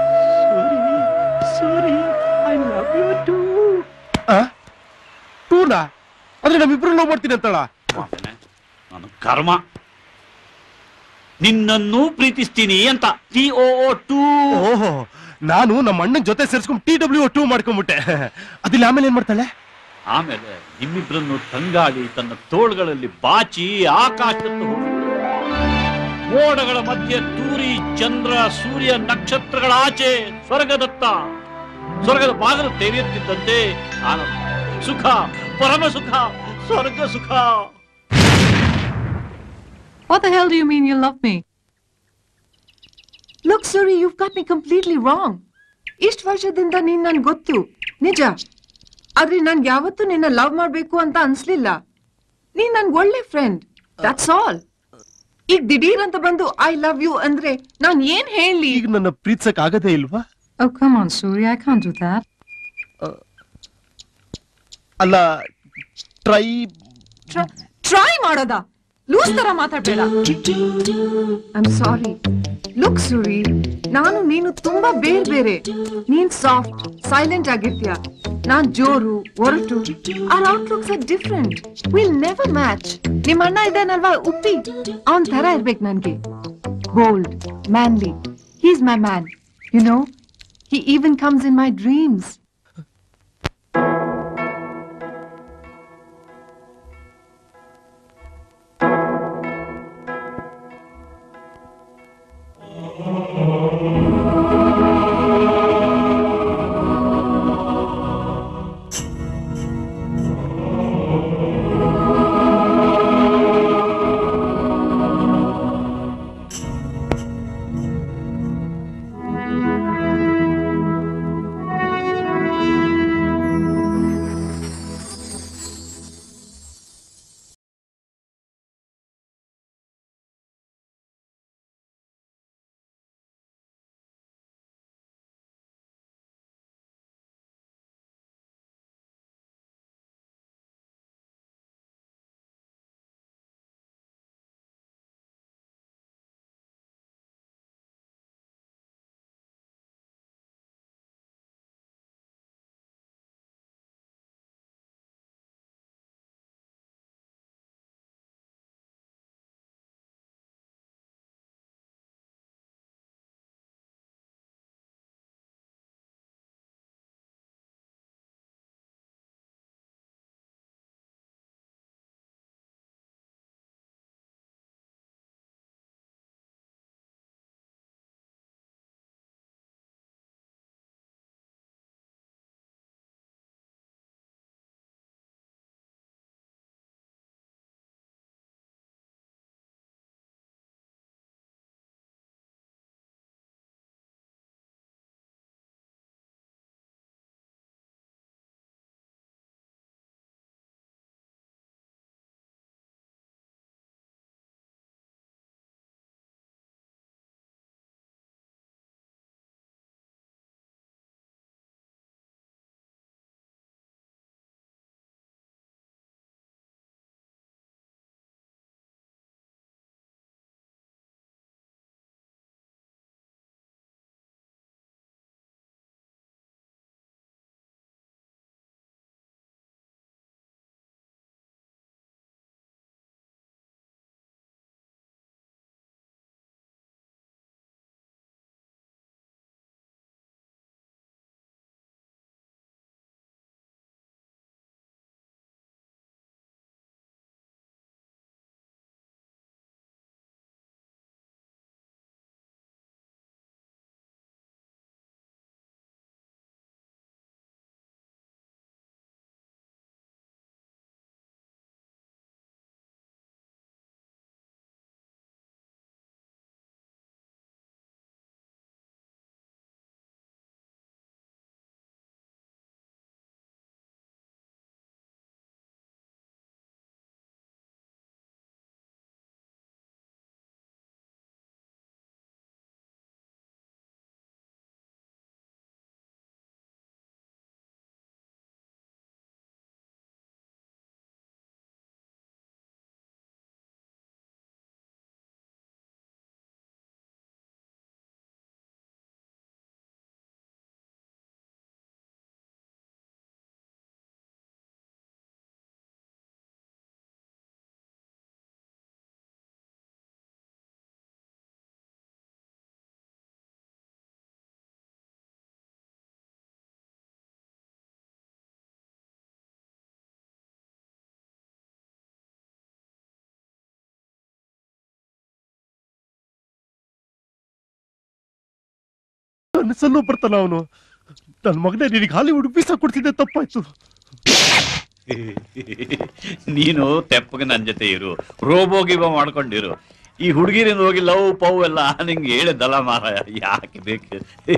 Suri I love you too ಆ ಟೂನಾ ಅಂದ್ರೆ ನಮ್ಮಿಬ್ರು ಲವ್ ಮಾಡ್ತೀನಿ ಅಂತಳ ನಾನು ಕರ್ಮ ನಿನ್ನನ್ನು ಪ್ರೀತಿಸ್ತೀನಿ ಅಂತ ಟಿ ಓ ಟೂ ಓಹೋ ನಾನು ನಮ್ಮ ಅಣ್ಣನ ಜೊತೆ ಸೇರ್ಸ್ಕೊಂಡು ಟಿ ಡಬ್ಲ್ಯೂ ಟೂ ಮಾಡ್ಕೊಂಡ್ಬಿಟ್ಟೆ ಅದಿಲ್ಲ ಆಮೇಲೆ ಏನ್ ಮಾಡ್ತಾಳೆ ಆಮೇಲೆ ನಿಮ್ಮಿಬ್ಬರನ್ನು ತಂಗಾಳಿ ತನ್ನ ತೋಳ್ಗಳಲ್ಲಿ ಬಾಚಿ ಆಕಾಶದತ್ತ ಹೋಗಿ ಮೋಡಗಳ ಮಧ್ಯೆ ತೂರಿ ಚಂದ್ರ ಸೂರ್ಯ ನಕ್ಷತ್ರಗಳ ಆಚೆ ಸ್ವರ್ಗದತ್ತ ಸ್ವರ್ಗದ ಬಾಗಿಲು ತೆರೆಯುತ್ತಿದ್ದಂತೆ ಆನಂದ ಸುಖ ಪರಮ ಸುಖ ಸ್ವರ್ಗ ಸುಖ What the hell do you mean you love me? Look, Suri, you've got me completely wrong. ಇಷ್ಟು ವರ್ಷದಿಂದ ನೀನ್ ನನ್ ಗೊತ್ತು ನಿಜ ಆದ್ರೆ ನಾನ್ ಯಾವತ್ತೂ ನಿನ್ನ ಲವ್ ಮಾಡ್ಬೇಕು ಅಂತ ಅನ್ಸ್ಲಿಲ್ಲ ನೀನ್ ನನ್ ಒಳ್ಳೆ ಫ್ರೆಂಡ್ ದಟ್ಸ್ ಆಲ್ ಈಗ ದಿಢೀರ್ ಅಂತ ಬಂದು ಐ ಲವ್ ಯು ಅಂದ್ರೆ ನಾನ್ ಏನ್ ಹೇಳಿ ಈಗ ನನ್ನ ಪ್ರೀತಿಸಕ್ ಆಗದೇ ಇಲ್ವಾ Oh, come on, Suri, I can't do that. ಅಲ್ಲ ಟ್ರೈ ಟ್ರೈ ಮಾಡೋದಾ ಲೂಸ್ ತರ ಮಾತಾಡ್ಬೇಡ ಐಮ್ ಸಾರಿ ಲುಕ್ ಸುರಿ ನಾನು ನೀನು ತುಂಬಾ ಬೇರೆ ಬೇರೆ ನೀನ್ ಸಾಫ್ಟ್ ಸೈಲೆಂಟ್ ಆಗಿರ್ತೀಯ ನಾನ್ ಜೋರು ಒರಟು our outlooks are different will never match ನಿಮ್ಮ ಅಣ್ಣ ಇದ್ದಾನಲ್ವಾ ಉಪ್ಪಿ ಅವನ್ ತರ ಇರ್ಬೇಕು ನನ್ಗೆ bold manly he's my man you know he even comes in my dreams ಕನಸಲ್ಲೂ ಬರ್ತಾನ ಅವನು ನನ್ನ ಮಗನೇ ನಿನಗೆ ಹಾಲಿವುಡ್ ವೀಸಾ ಕೊಡ್ತಿದ್ದೆ ತಪ್ಪಾಯ್ತು ನೀನು ತೆಪ್ಪಗೆ ನನ್ನ ಜೊತೆ ಇರು ರೋಬೋ ಗಿಬೋ ಮಾಡ್ಕೊಂಡಿರು ಈ ಹುಡುಗಿರಿಂದ ಹೋಗಿ ಲವ್ ಪವ್ ಎಲ್ಲ ನಿಂಗೆ ಹೇಳಿದ್ದಲ್ಲ ಮಾರ ಯಾಕೆ ಬೇಕು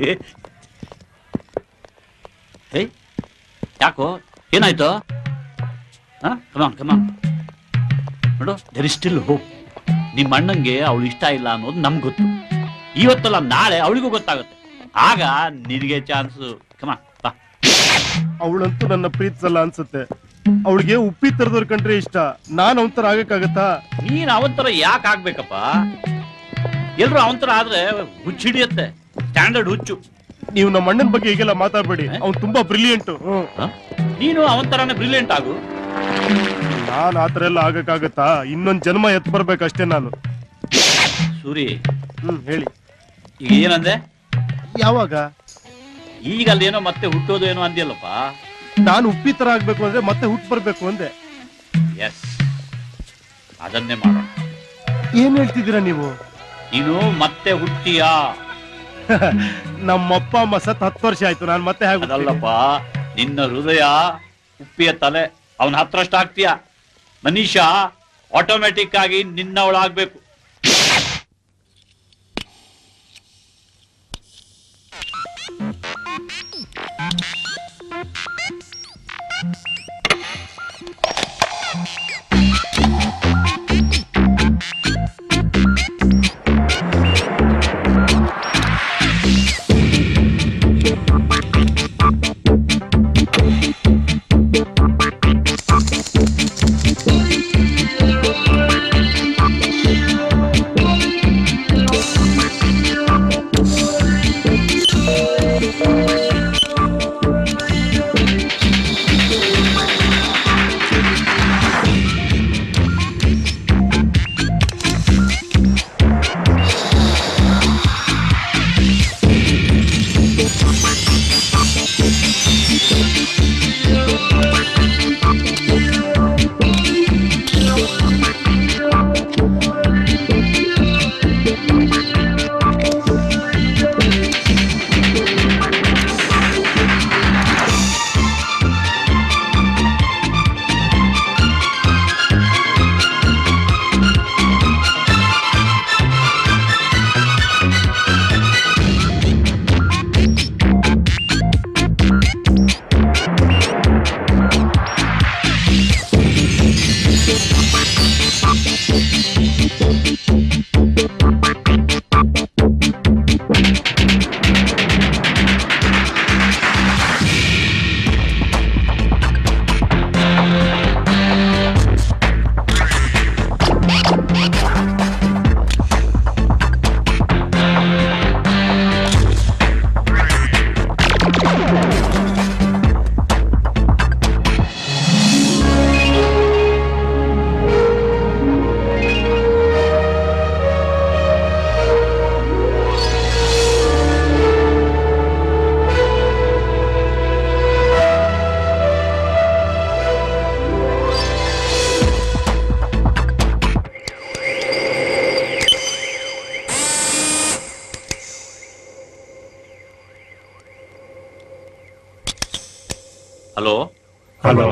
ಹೇ ಯಾಕೋ ಏನಾಯ್ತು ಕಮಾನ್ ಕಮಾನ್ ನೋಡು ದರ್ ಇಸ್ ಸ್ಟಿಲ್ ಹೋಪ್ ನಿಮ್ಮ ಅಣ್ಣಂಗೆ ಅವಳು ಇಷ್ಟ ಇಲ್ಲ ಅನ್ನೋದು ನಮ್ಗೆ ಗೊತ್ತು ಇವತ್ತಲ್ಲ ನಾಳೆ ಅವಳಿಗೂ ಗೊತ್ತಾಗುತ್ತೆ ಆಗ ನಿನಗೆ ಚಾನ್ಸ್ ಕಮಾನ್ ಬಾ ಅವಳಂತೂ ನನ್ನ ಪ್ರೀತಿಸಲ್ಲ ಅನ್ಸುತ್ತೆ ಅವಳಿಗೆ ಉಪ್ಪಿ ತರದವ್ರ ಕಂಡ್ರೆ ಇಷ್ಟ ನಾನ್ ಅವನ್ ಆಗಕ್ಕಾಗತ್ತಾ ನೀನ್ ಅವಂತರ ಯಾಕೆ ಆಗ್ಬೇಕಪ್ಪ ಎಲ್ರು ಅವಂತರ ಆದ್ರೆ ಹುಚ್ಚು ಹಿಡಿಯತ್ತೆ ಸ್ಟ್ಯಾಂಡರ್ಡ್ ಹುಚ್ಚು ನೀವು ನಮ್ಮ ಅಣ್ಣನ ಬಗ್ಗೆ ಈಗೆಲ್ಲ ಮಾತಾಡ್ಬೇಡಿ ಅವ್ನು ತುಂಬಾ ಬ್ರಿಲಿಯಂಟ್ ಹ? ನೀನು ಅವನ್ ಬ್ರಿಲಿಯಂಟ್ ಆಗು ನಾನ್ ಆತರ ಎಲ್ಲ ಆಗಕ್ಕಾಗತ್ತಾ ಇನ್ನೊಂದ್ ಜನ್ಮ ಎತ್ ಬರ್ಬೇಕಷ್ಟೇ ನಾನು ಸೂರಿ ಹ್ಮ್ ಹೇಳಿ ಈಗ ಏನಂದೆ ಯಾವಾಗ ಈಗ ಅಲ್ಲೇನೋ ಮತ್ತೆ ಹುಟ್ಟೋದು ಏನೋ ಅಂದಿಯಲ್ಲಪ್ಪ ನಾನು ಉಪ್ಪಿ ತರ ಆಗ್ಬೇಕು ಅಂದ್ರೆ ಮತ್ತೆ ಹುಟ್ಟು ಬರ್ಬೇಕು ಅಂದೆ ಎಸ್ ಅದನ್ನೇ ಮಾಡೋಣ ಏನ್ ಹೇಳ್ತಿದ್ದೀರಾ ನೀವು ನೀನು ಮತ್ತೆ ಹುಟ್ಟಿಯಾ ನಮ್ಮ ಅಪ್ಪ ಅಮ್ಮ ಸತ್ ಹತ್ತು ವರ್ಷ ಆಯ್ತು ನಾನು ಮತ್ತೆ ಹೇಗೆ ಅದಲ್ಲಪ್ಪ ನಿನ್ನ ಹೃದಯ ಉಪ್ಪಿಯ ತಲೆ ಅವನ ಹತ್ರಷ್ಟು ಆಗ್ತೀಯ ಮನೀಷಾ ಆಟೋಮೆಟಿಕ್ ಆಗಿ ನಿನ್ನವಳಾಗ್ಬೇಕು hello hello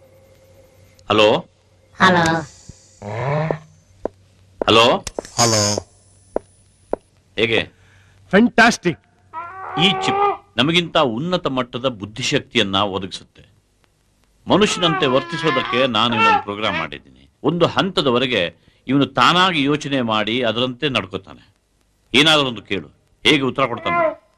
hello hello hello hello ಹೇಗೆ ಫ್ಯಾಂಟಾಸ್ಟಿಕ್ ಈ ಚಿಪ್ ನಮಗಿಂತ ಉನ್ನತ ಮಟ್ಟದ ಬುದ್ಧಿಶಕ್ತಿಯನ್ನ ಒದಗಿಸುತ್ತೆ ಮನುಷ್ಯನಂತೆ ವರ್ತಿಸೋದಕ್ಕೆ ನಾನು ಇವನೊಂದು ಪ್ರೋಗ್ರಾಮ್ ಮಾಡಿದ್ದೀನಿ ಒಂದು ಹಂತದವರೆಗೆ ಇವನು ತಾನಾಗಿ ಯೋಚನೆ ಮಾಡಿ ಅದರಂತೆ ನಡ್ಕೋತಾನೆ ಏನಾದರೂ ಒಂದು ಕೇಳು ಹೇಗೆ ಉತ್ತರ ಕೊಡ್ತಾನೆ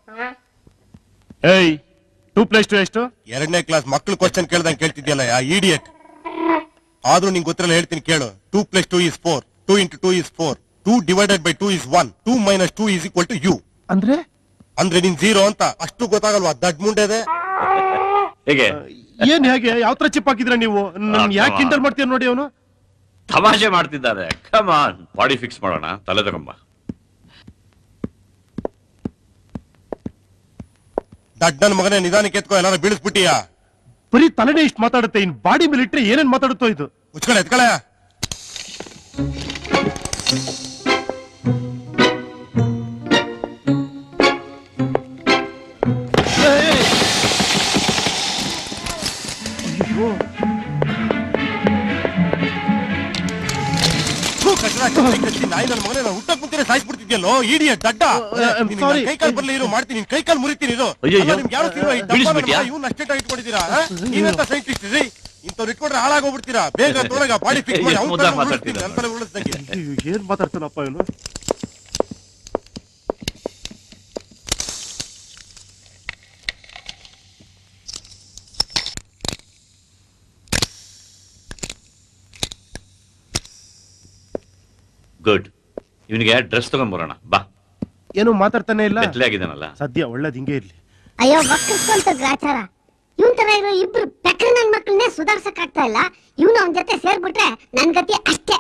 ಏಯ್ ಟೂ ಪ್ಲಸ್ ಟು ಎಷ್ಟು ಎರಡನೇ ಕ್ಲಾಸ್ ಮಕ್ಕಳು ಕ್ವಶನ್ ಕೇಳ್ದಂಗೆ ಕೇಳ್ತಿದ್ಯಲ್ಲ ಆ ಇಡಿಯಟ್ ಆದ್ರೂ ನಿಂಗೆ ಗೊತ್ತಿರಲ್ಲ ಹೇಳ್ತೀನಿ ಕೇಳು two plus two is four two into two is four two divided by two is one two minus two is equal to you ಅಂದ್ರೆ ಅಂದ್ರೆ ನೀನ್ ಝೀರೋ ಅಂತ ಅಷ್ಟು ಗೊತ್ತಾಗಲ್ವಾ ದಡ್ ಮುಂಡೆದೆ ಹೇಗೆ ಏನ್ ಹೇಗೆ ಯಾವ ತರ ಚಿಪ್ ಹಾಕಿದ್ರ ನೀವು ನನ್ ಯಾಕೆ ಇಂಟರ್ ಮಾಡ್ತೀರ ನೋಡಿ ಅವನು ತಮಾಷೆ ಮಾಡ್ತಿದ್ದಾರೆ ಕಮಾನ್ ಬಾಡಿ ಫಿಕ್ಸ್ ಮಾಡೋಣ ತಲೆ ತಗೊಂಬ ದಡ್ ನನ್ ಮಗನೇ ನಿಧಾನಕ್ಕೆ ಎತ್ಕೋ ಎಲ್ಲಾರು ಬೀಳಿಸ್ಬಿಟ್ಟಿಯಾ ಬರೀ ತಲೆನೇ ಇಷ್ಟು ಮಾತಾಡುತ್ತೆ ಇನ್ ಬಾಡಿ ಮೇಲೆ ಇಟ್ರೆ ಏನೇನ್ ಮಾತಾಡುತ್ತೋ ಇದು ಮುಚ್ಕೊಳ್ಳೆ ಎತ್ಕೊಳ್ಳೆ ಕಚ್ಚಿ ನಾಯಿ ನನ್ನ ಮಗನೇ ನಾನು ಹುಟ್ಟಕ್ ಮುಂಚೆ ಸಾಯಿಸ್ಬಿಡ್ತಿದ್ಯಲ್ಲೋ ಇಡಿಯ ದಡ್ಡ I'm sorry. ಕೈ ಕಾಲ್ ಬರ್ಲಿ ಇರು ಮಾಡ್ತೀನಿ ನಿನ್ ಕೈ ಕಾಲ್ ಮುರಿತೀನಿ ಇರು ಅಯ್ಯಯ್ಯೋ. ಅಲ್ಲ, ನಿಮ್ಗೆ ಯಾರು ತಿನ್ನುವ ಈ ಬಿಡಿಸ್ಬಿಟ್ಯಾ? ಇವ್ನ ಅಷ್ಟೇ ಇಟ್ಕೊಂಡಿದ್ದೀರಾ ನೀವೆಂತ ಸೈಂಟಿಸ್ಟ್ ರೀ ಇಂಥವ್ರು ಇಟ್ಕೊಂಡ್ರೆ ಹಾಳಾಗೋಗ್ಬಿಡ್ತೀರಾ ಬೇಗ ತೊಳಗ ಬಾಡಿ ಫಿಕ್ಸ್ ಮಾಡಿ ಎಷ್ಟು ಅವ್ನ್ ಮುದ್ದಾಗ್ ತರ ಉರುಳಿಸ್ತೀನಿ, ಮಾತಾಡ್ತಿದ್ದಾರೆ. ನನ್ ತಲೆ ಉರುಳಿಸ್ದಂಗೆ. ಅಯ್ಯೋ, ಏನ್ ಮಾತಾಡ್ತಾನಪ್ಪ ಇವನು ಗುಡ್ ಇವನಿಗೆ ಡ್ರೆಸ್ ತಗೊಂಡ್ಬರೋಣ ಬಾ ಏನು ಮಾತಾಡ್ತಾನೆ ಇಲ್ಲ ಬೆತ್ತಲೆ ಆಗಿದ್ದಾನಲ್ಲ ಸದ್ಯ ಒಳ್ಳೇದ್ ಹಿಂಗೆ ಇರ್ಲಿ ಅಯ್ಯೋ ಬಕ್ಕಸ್ಕೊಂತ ಗ್ರಾಚಾರ ಇವನ್ ತರ ಇರೋ ಇಬ್ರು ಪೆಕ್ರ ನನ್ ಮಕ್ಳನ್ನೇ ಸುಧಾರ್ಸಕ್ ಆಗ್ತಾ ಇಲ್ಲ ಇವನು ಅವನ ಜೊತೆ ಸೇರ್ಬಿಟ್ರೆ ನನ್ ಗತಿ ಅಷ್ಟೇ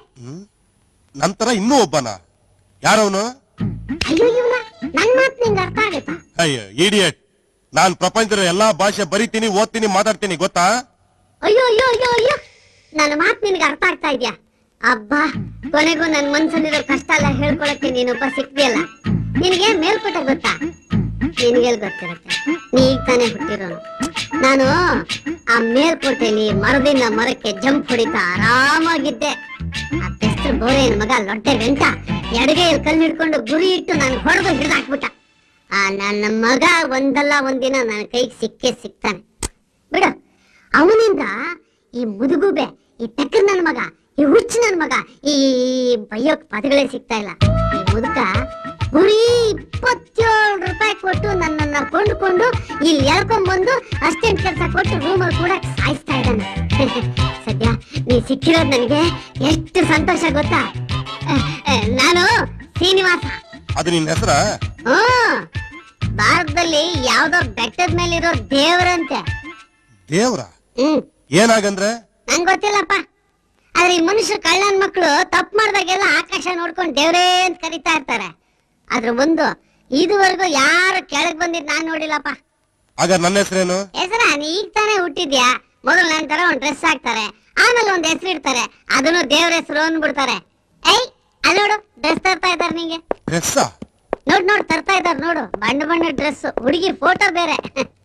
ನಂತರ ಇನ್ನೂ ಒಬ್ಬನ ಯಾರವನು ಅಯ್ಯೋ ಇವನ ನನ್ ಮಾತ್ ನಿಂಗೆ ಅರ್ಥ ಆಗುತ್ತಾ ಅಯ್ಯೋ ಇಡಿಯಟ್ ನಾನ್ ಪ್ರಪಂಚದ ಎಲ್ಲಾ ಭಾಷೆ ಬರಿತೀನಿ ಓದ್ತೀನಿ ಮಾತಾಡ್ತೀನಿ ಗೊತ್ತಾ ಅಯ್ಯೋ ಅಯ್ಯೋ ಅಯ್ಯೋ ಅಯ್ಯೋ ನನ್ನ ಮಾತ್ ನಿನ್ಗೆ ಅರ್ಥ ಆಗ್ತಾ ಇದ್ಯಾ ಅಬ್ಬಾ ಕೊನೆಗೂ ನನ್ ಮನ್ಸಲ್ಲಿರೋ ಕಷ್ಟ ಎಲ್ಲ ಹೇಳ್ಕೊಳಕ್ಕೆ ನೀನೊಬ್ಬ ಸಿಕ್ತಿಯಲ್ಲ ನಿನಗೆ ಮೇಲ್ಪಟ್ಟ ಗೊತ್ತಾ ನಿನಗೆಲ್ ಗೊತ್ತಿರುತ್ತೆ ನೀ ಈಗ ತಾನೇ ಹುಟ್ಟಿರೋನು ನಾನು ಆ ಮೇಲ್ಕೋಟೆಯಲ್ಲಿ ಮರದಿಂದ ಮರಕ್ಕೆ ಜಂಪ್ ಹೊಡಿತಾ ಆರಾಮಾಗಿದ್ದೆ ಆ ಬೆಸ್ತ್ರ ಬೋರೆಯನ್ ಮಗ ಲೊಟ್ಟೆ ವೆಂಟ ಎಡಗೈಯಲ್ಲಿ ಕಲ್ಲು ಹಿಡ್ಕೊಂಡು ಗುರಿ ಇಟ್ಟು ನಾನು ಹೊಡೆದು ಹಿಡಿದಾಕ್ಬಿಟ್ಟ ಆ ನನ್ನ ಮಗ ಒಂದಲ್ಲ ಒಂದಿನ ನನ್ನ ಕೈಗೆ ಸಿಕ್ಕೇ ಸಿಗ್ತಾನೆ ಬಿಡು ಅವನಿಂದ ಈ ಮುದುಗುಬೆ ಈ ತೆಕ್ಕ ನನ್ನ ಮಗ ಈ ಹುಚ್ಚು ನನ್ನ ಮಗ ಈ ಬೈಯೋಕ್ ಪದಗಳೇ ಸಿಗ್ತಾ ಇಲ್ಲ ಈ ಮುದುಕ ಗುರಿ ಇಪ್ಪತ್ತೇಳು ರೂಪಾಯಿ ಕೊಟ್ಟು ನನ್ನನ್ನ ಕೊಂಡುಕೊಂಡು ಇಲ್ಲಿ ಎಳ್ಕೊಂಡ್ ಬಂದು ಅಷ್ಟೇನ್ ಕೆಲಸ ಕೊಟ್ಟು ರೂಮಲ್ಲಿ ಕೂಡ ಸಾಯಿಸ್ತಾ ಇದ್ದಾನೆ ಸದ್ಯ ನೀ ಸಿಕ್ಕಿರೋದು ನನಗೆ ಎಷ್ಟು ಸಂತೋಷ ಗೊತ್ತಾ ಅಹ್, ಅಹ್, ನಾನು ಶ್ರೀನಿವಾಸ ಅದು ನಿನ್ ಹೆಸರ ಹ್ಮ್ ಭಾರತದಲ್ಲಿ ಯಾವ್ದೋ ಬೆಟ್ಟದ ಮೇಲಿರೋ ದೇವರಂತೆ ದೇವ್ರ ಹ್ಮ್ ಏನಾಗಂದ್ರೆ ನಂಗ್ ಗೊತ್ತಿಲ್ಲಪ್ಪ ಆದ್ರೆ ಈ ಮನುಷ್ಯ ಕಳ್ಳನ್ ಮಕ್ಳು ತಪ್ಪು ಮಾಡ್ದಾಗೆಲ್ಲ ಆಕಾಶ ನೋಡ್ಕೊಂಡು ದೇವ್ರೇ ಅಂತ ಕರಿತಾ ಇರ್ತಾರೆ ಆದ್ರೆ ಒಂದು ಇದುವರೆಗೂ ಯಾರು ಕೆಳಗ್ ಬಂದಿದ್ ನಾನ್ ನೋಡಿಲ್ಲಪ್ಪ ಆಗ ನನ್ನ ಹೆಸರೇನು ಹೆಸರ ನೀ ಈಗ ತಾನೇ ಹುಟ್ಟಿದ್ಯಾ ಮೊದಲು ನನ್ ತರ ಒಂದ್ ಡ್ರೆಸ್ ಹಾಕ್ತಾರೆ ಆಮೇಲೆ ಒಂದ್ ಹೆಸರು ಇಡ್ತಾರೆ ಅದನ್ನು ದೇವ್ರ ಹೆಸರು ಅಂದ್ಬಿಡ್ತಾರೆ ಏಯ್ ಅಲ್ಲಿ ನೋಡು ಡ್ರೆಸ್ ತರ್ತಾ ಇದಾರೆ ನಿಂಗೆ ಡ್ರೆಸ್ ನೋಡ್ ನೋಡ್ ತರ್ತಾ ಇದಾರೆ ನೋಡು ಬಣ್ಣ ಬಣ್ಣ ಡ್ರೆಸ್ ಹುಡುಗಿ ಫೋಟೋ ಬೇರೆ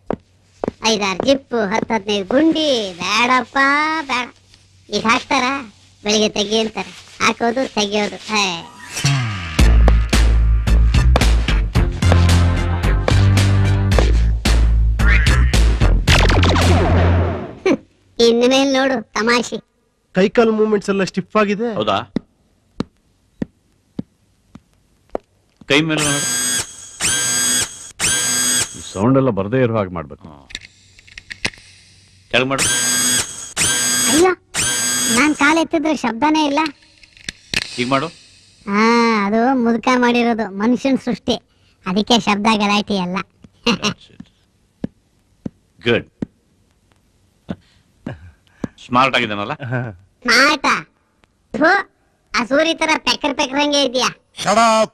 ಐದಾರು ಜಿಪ್ಪು ಹತ್ತು ಹದಿನೈದು ಗುಂಡಿ ಬೇಡಪ್ಪ ಬೇಡ ಈಗ ಹಾಕ್ತಾರ ಬೆಳಿಗ್ಗೆ ತೆಗಿ ಅಂತಾರೆ ಹಾಕೋದು ತೆಗಿಯೋದು ಹೇ ಇನ್ಮೇಲೆ ನೋಡು ತಮಾಷೆ ಕೈಕಾಲ್ ಮೂವ್ಮೆಂಟ್ಸ್ ಎಲ್ಲ ಸ್ಟಿಫ್ ಆಗಿದೆ ಹೌದಾ ಕೈ ಮೇಲೆ ನೋಡು ಸೌಂಡ್ ಎಲ್ಲ ಬರದೇ ಇರೋ ಹಾಗೆ ಮಾಡ್ಬೇಕು ಕೆಳಗ್ ಮಾಡು ಅಯ್ಯೋ ನಾನ್ ಕಾಲ್ ಎತ್ತಿದ್ರೆ ಶಬ್ದನೇ ಇಲ್ಲ ಈಗ ಮಾಡು ಹಾ ಅದು ಮುದುಕ ಮಾಡಿರೋದು ಮನುಷ್ಯನ ಸೃಷ್ಟಿ ಅದಕ್ಕೆ ಶಬ್ದ ಗಲಾಟೆ ಅಲ್ಲ ಗುಡ್ ಸ್ಮಾರ್ಟ್ ಆಗಿದ್ದಾನಲ್ಲ ಮಾಟ ಥು, ಆ ಸೂರಿ ತರ ಪೆಕ್ಕರ್ ಪೆಕ್ಕರಂಗೆ ಇದೆಯಾ ಶಡಾಪ್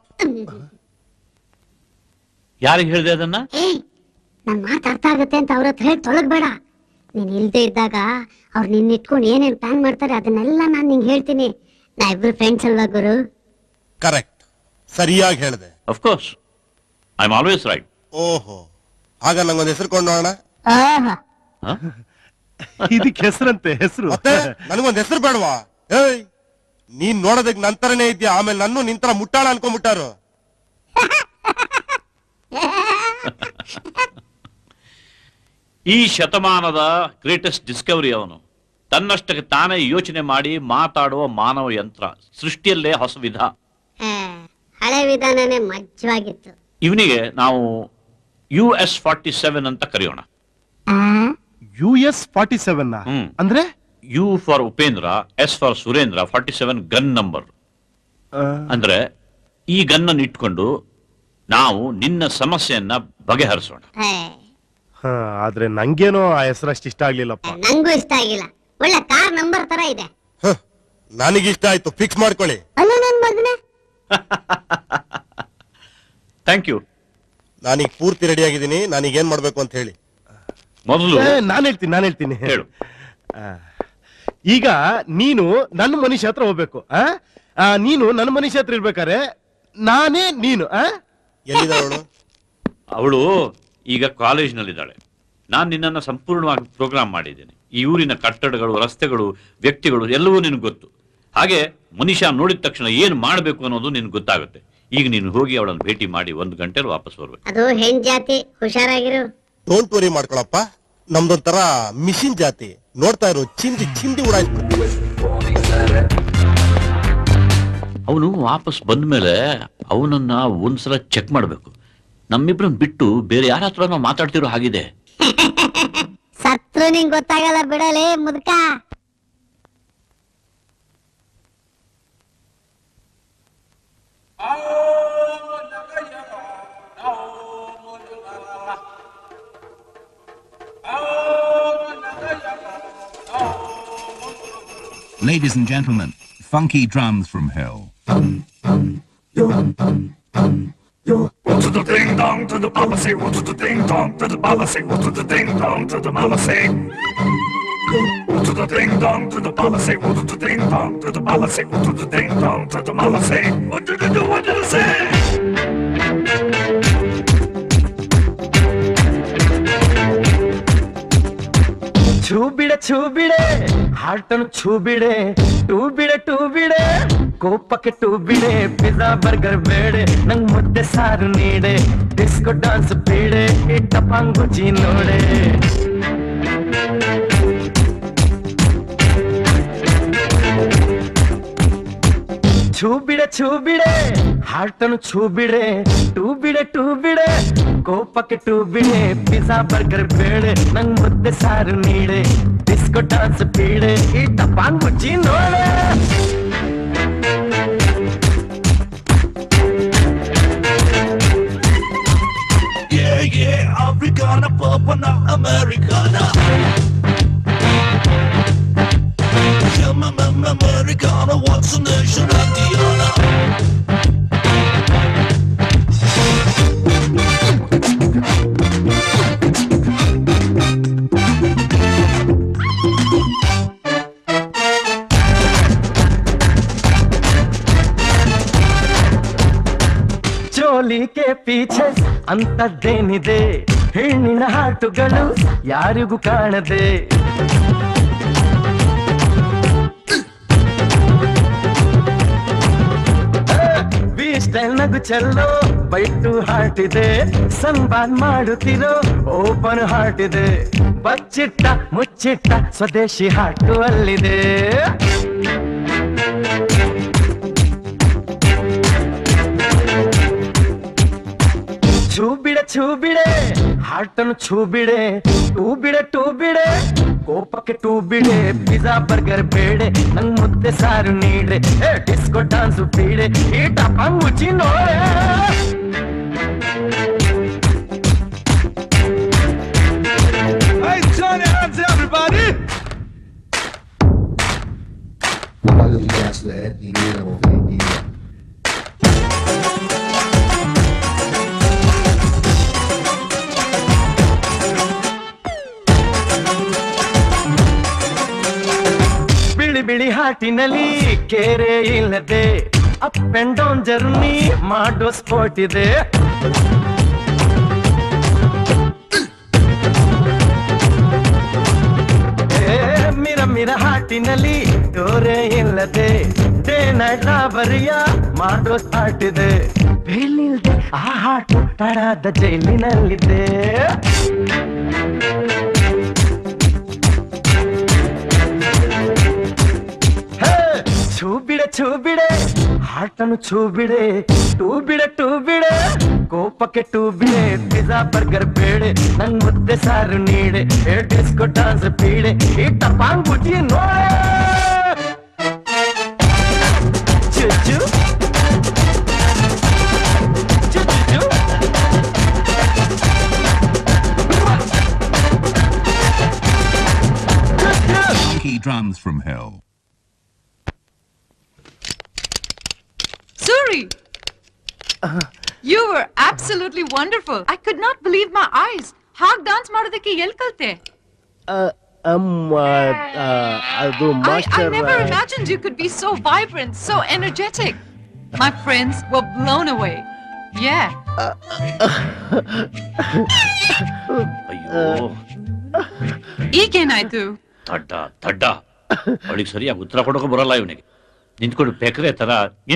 ಯಾರಿಗೆ ಹೇಳಿದೆ ಅದನ್ನ ಏಯ್ ನನ್ ಮಾತು ಅರ್ಥ ಆಗುತ್ತೆ ಅಂತ ಅವ್ರ ಹತ್ರ ಹೇಳಿ ತೊಳಗ್ಬೇಡ ನೀನ್ ಇಲ್ದೇ ಇದ್ದಾಗ ಅವ್ರು ನಿನ್ನ ಇಟ್ಕೊಂಡು ಏನೇನ್ ಪ್ಲಾನ್ ಮಾಡ್ತಾರೆ ಅದನ್ನೆಲ್ಲ ನಾನ್ ನಿಂಗೆ ಹೇಳ್ತೀನಿ ನಾ ಇಬ್ರು ಫ್ರೆಂಡ್ಸ್ ಅಲ್ವಾ ಗುರು ಕರೆಕ್ಟ್ ಸರಿಯಾಗಿ ಹೇಳಿದೆ of course I am always right ಓಹೋ ಆಗ ನಂಗೊಂದ್ ಹೆಸರು ಕೊಂಡು ನೋಡೋಣ ಓಹೋ ಇದಕ್ಕೆ ಹೆಸರಂತೆ ಹೆಸರು ಮತ್ತೆ ನನಗೊಂದ್ ಹೆಸರು ಬೇಡವಾ ಏಯ್ ನೀನ್ ನೋಡೋದಕ್ ನಂತರನೇ ಇದ್ಯಾ ಆಮೇಲೆ ನನ್ನೂ ನಿಂತರ ಮುಟ್ಟಾಳ ಅನ್ಕೊಂಡ್ಬಿಟ್ಟಾರು ಈ ಶತಮಾನದ ಗ್ರೇಟೆಸ್ಟ್ ಡಿಸ್ಕವರಿ ಅವನು ತನ್ನಷ್ಟಕ್ಕೆ ತಾನೇ ಯೋಚನೆ ಮಾಡಿ ಮಾತಾಡುವ ಮಾನವ ಯಂತ್ರ ಸೃಷ್ಟಿಯಲ್ಲೇ ಹೊಸ ವಿಧ ಆ, ಹಳೆ ವಿಧಾನನೇ ಮಜ್ಜವಾಗಿತ್ತು ಇವನಿಗೆ ನಾವು ಯು ಎಸ್ ಫಾರ್ಟಿ ಸೆವೆನ್ ಅಂತ ಕರೆಯೋಣ ಆ, ಯು ಎಸ್ ಫಾರ್ಟಿ ಸೆವೆನ್ ಹ್ಮ್. ಅಂದ್ರೆ U for Upendra S for Surendra forty seven gun number ಆ, ಅಂದ್ರೆ ಈ ಗನ್ನನ್ನು ಇಟ್ಕೊಂಡು ನಾವು ನಿನ್ನ ಸಮಸ್ಯೆಯನ್ನ ಬಗೆಹರಿಸೋಣ ಏ, ಹಾ, ಆದ್ರೆ ನಂಗೇನೋ ಆ ಹೆಸರಷ್ಟು ಇಷ್ಟ ಆಗ್ಲಿಲ್ಲಪ್ಪ ನಂಗೂ ಇಷ್ಟ ಆಗಿಲ್ಲ ಒಳ್ಳೆ ಕಾರ್ ನಂಬರ್ ತರ ಇದೆ ನನಗಿಷ್ಟ ಆಯ್ತು ಫಿಕ್ಸ್ ಮಾಡ್ಕೊಳ್ಳಿ ಅಲ್ಲ ನನ್ ಮಗನೇ ಥ್ಯಾಂಕ್ ಯು ನಾನೀಗ ಪೂರ್ತಿ ರೆಡಿ ಆಗಿದ್ದೀನಿ ನಾನೀಗ ಏನ್ ಮಾಡ್ಬೇಕು ಅಂತ ಹೇಳಿ ಮೊದಲು ಏ, ನಾನ್ ಹೇಳ್ತೀನಿ ನಾನ್ ಹೇಳ್ತೀನಿ ಹೇಳು ಆ, ಈಗ ನೀನು ನನ್ನ ಮನುಷ್ಯ ಹತ್ರ ಹೋಗ್ಬೇಕು ಆ? ಆ, ನೀನು ನನ್ನ ಮನುಷ್ಯ ಹತ್ರ ಇರ್ಬೇಕಾರೆ ನಾನೇ ನೀನು ಆ? ಎಲ್ಲಿದ್ದಾವಳು ಅವಳು ಈಗ ಕಾಲೇಜ್ನಲ್ಲಿದ್ದಾಳೆ ನಾನು ನಿನ್ನನ್ನು ಸಂಪೂರ್ಣವಾಗಿ ಪ್ರೋಗ್ರಾಮ್ ಮಾಡಿದ್ದೇನೆ ಈ ಊರಿನ ಕಟ್ಟಡಗಳು ರಸ್ತೆಗಳು ವ್ಯಕ್ತಿಗಳು ಎಲ್ಲವೂ ನಿನಗೆ ಗೊತ್ತು ಹಾಗೆ ಮನುಷ್ಯ ನೋಡಿದ ತಕ್ಷಣ ಏನ್ ಮಾಡ್ಬೇಕು ಅನ್ನೋದು ನಿನ್ಗೆ ಗೊತ್ತಾಗುತ್ತೆ ಈಗ ನೀನು ಹೋಗಿ ಅವಳನ್ನು ಭೇಟಿ ಮಾಡಿ ಒಂದು ಗಂಟೆಲಿ ವಾಪಸ್ ಬರ್ಬೇಕು ಅದು ಹೆಣ್ ಜಾತಿ ಹುಷಾರಾಗಿರು ಡೋಂಟ್ ವರಿ ಮಾಡ್ಕೊಳಪ್ಪ ನಮ್ದೊಂಥರ ಮಿಷಿನ್ ಜಾತಿ ನೋಡ್ತಾ ಇರು ಚಿಂದಿ ಚಿಂದಿ ಉಡಾಯಿಸ್ಬಿಡ್ತೀವಿ ಅವನು ವಾಪಸ್ ಬಂದ ಮೇಲೆ ಅವನನ್ನ ಒಂದ್ಸಲ ಚೆಕ್ ಮಾಡಬೇಕು ನಮ್ಮಿಬ್ರನ್ನ ಬಿಟ್ಟು ಬೇರೆ ಯಾರ ಹತ್ರ ನಾವು ಮಾತಾಡ್ತಿರೋ ಹಾಗಿದೆ ಸತ್ರು ನಿಂಗ್ ಗೊತ್ತಾಗಲ್ಲ ಬಿಡಲೇ ಮುದ್ಕ Ladies and gentlemen, funky drums from hell. What to the ding dong to the papa say, what to the ding dong to the papa say, what to the ding dong to the mama say. What to the ding dong to the papa say, what to the ding dong to the papa say, what to the ding dong to the mama say. What did it do? What did it say? ಛೂ ಬಿಡೆ ಛೂ ಬಿಡೆ ಹಾರ್ಟನ್ನು ಛೂ ಬಿಡೆ two ಬಿಡೆ two ಬಿಡೆ ಕೋಪಕ್ಕೆ two ಬಿಡೆ pizza burger ಬೇಡೆ ನಂಗ್ ಮುದ್ದೆ ಸಾರು ನೀಡೆ ಡಿಸ್ಕೋ ಡಾನ್ಸ್ ಬೀಡೆ ಟಪಾಂಗುಚಿ ನೋಡೆ ಛೂ ಬಿಡೆ ಛೂ ಬಿಡೆ ಹಾರ್ಟನ್ನು ಛೂ ಬಿಡೆ ಟೂ ಬಿಡೆ ಟೂ ಬಿಡೆ ಕೋಪಕ್ಕೆ ಟೂ ಬಿಡೆ ಪಿಜ್ಜಾ ಬರ್ಗರ್ ಬೇಳೆ ನಂಗ್ ಮುದ್ದೆ ಸಾರು ನೀಡೆ ಡಿಸ್ಕೋ ಡಾನ್ಸ್ ಬೀಡೆ ಈ ಟಪಾಂಗ್ ಮುಚ್ಚಿ ನೋಡೆ Yeah, yeah, Africana, Papa, not Americana. Yeah, my, my, my, Americana, what's the nation of Diana? ಚೋಲಿಗೆ ಪೀಛೆ ಅಂತದ್ದೇನಿದೆ ಹೆಣ್ಣಿನ ಹಾಟುಗಳು ಯಾರಿಗೂ ಕಾಣದೆ ಸ್ಟೈಲ್ ನಗು ಚೆಲ್ಲೋ ಬೈಟು ಹಾರ್ಟ್ ಇದೆ ಸಂಬಾನ್ ಮಾಡುತ್ತಿರೋ ಓಪನ್ ಹಾರ್ಟ್ ಇದೆ ಬಚ್ಚಿಟ್ಟ ಮುಚ್ಚಿಟ್ಟ ಸ್ವದೇಶಿ ಹಾಟು ಅಲ್ಲಿದೆ ಛೂ ಬಿಡೆ ಛೂ ಬಿಡೆ ಹಾರ್ಟನ್ನು ಛೂ ಬಿಡೆ ಟೂ ಬಿಡೆ ಟೂ ಬಿಡೆ ಕೋಪಕ್ಕೆ ಟೂ ಬಿಡೆ ಪಿಜ್ಜಾ ಬರ್ಗರ್ ಬೇಡೆ ನಂಗ್ ಮುದ್ದೆ ಸಾರು ನೀಡೆ ಏ ಡಿಸ್ಕೋ ಡಾನ್ಸ್ ಬೀಡೆ ಈ ಟಪಾಂಗ್ ಮುಚ್ಚಿ ನೋಡೆ Hey, Johnny, hands everybody! ಬಿಳಿ ಬಿಳಿ ಹಾಟಿನಲ್ಲಿ ಕೇರೆ ಇಲ್ಲದೆ ಅಪ್ ಅಂಡ್ ಡೌನ್ ಜರ್ನಿ ಮಾಡೋ ಸ್ಪೋರ್ಟ್ ಇದೆ ಏ, ಮಿರ ಮಿರ ಹಾಟಿನಲ್ಲಿ ಡೋರೆ ಇಲ್ಲದೆ ಡೇ ನೈಟ್ ಬರಿಯ ಮಾಡೋ ಸ್ಟಾರ್ಟ್ ಇದೆ ಬೇಲಿಲ್ದೆ ಆ ಹಾಟು ತಡಾದ ಜೈಲಿನಲ್ಲಿದೆ ಹೇ, ಛೂ ಬಿಡೆ ಛೂ ಬಿಡೆ ಹಾಟನ್ನು ಛೂ ಬಿಡೆ ಟೂ ಬಿಡೆ ಟೂ ಬಿಡೆ ಕೋಪಕ್ಕೆ ಟೂ ಬಿಡೆ ಪಿಜ್ಜಾ ಬರ್ಗರ್ ಬೇಡೆ ನಂಗ್ ಮುದ್ದೆ ಸಾರು ನೀಡೆ ಏ ಡಿಸ್ಕೋ ಡಾನ್ಸ್ ಬೀಡೆ ಈ ಟಪಾಂಗ್ ಬುಟ್ಟಿ ನೋಡೆ ಚು ಚು ಚು ಚು ಚು Funky drums from hell. Suri! You were absolutely wonderful. I could not believe my eyes. ಹಾಗ್ ಡಾನ್ಸ್ ಮಾಡೋದಕ್ಕೆ ಎಲ್ ಕಲ್ತೆ ಅಮ್ಮ ಆ, ಅದು I, I master never imagined you could be so vibrant, so energetic. My friends were blown away. Yeah. ಅಯ್ಯೋ ಈಗೇನಾಯ್ತು ದಡ್ಡ ದಡ್ಡ ಅವಳಿಗೆ ಸರಿಯಾಗಿ ಉತ್ತರ ಕೊಡೋಕೆ ಬರಲ್ಲ ಇವನಿಗೆ ನಿಂತ್ಕೊಂಡು ಬೆಕ್ರೆ ತರ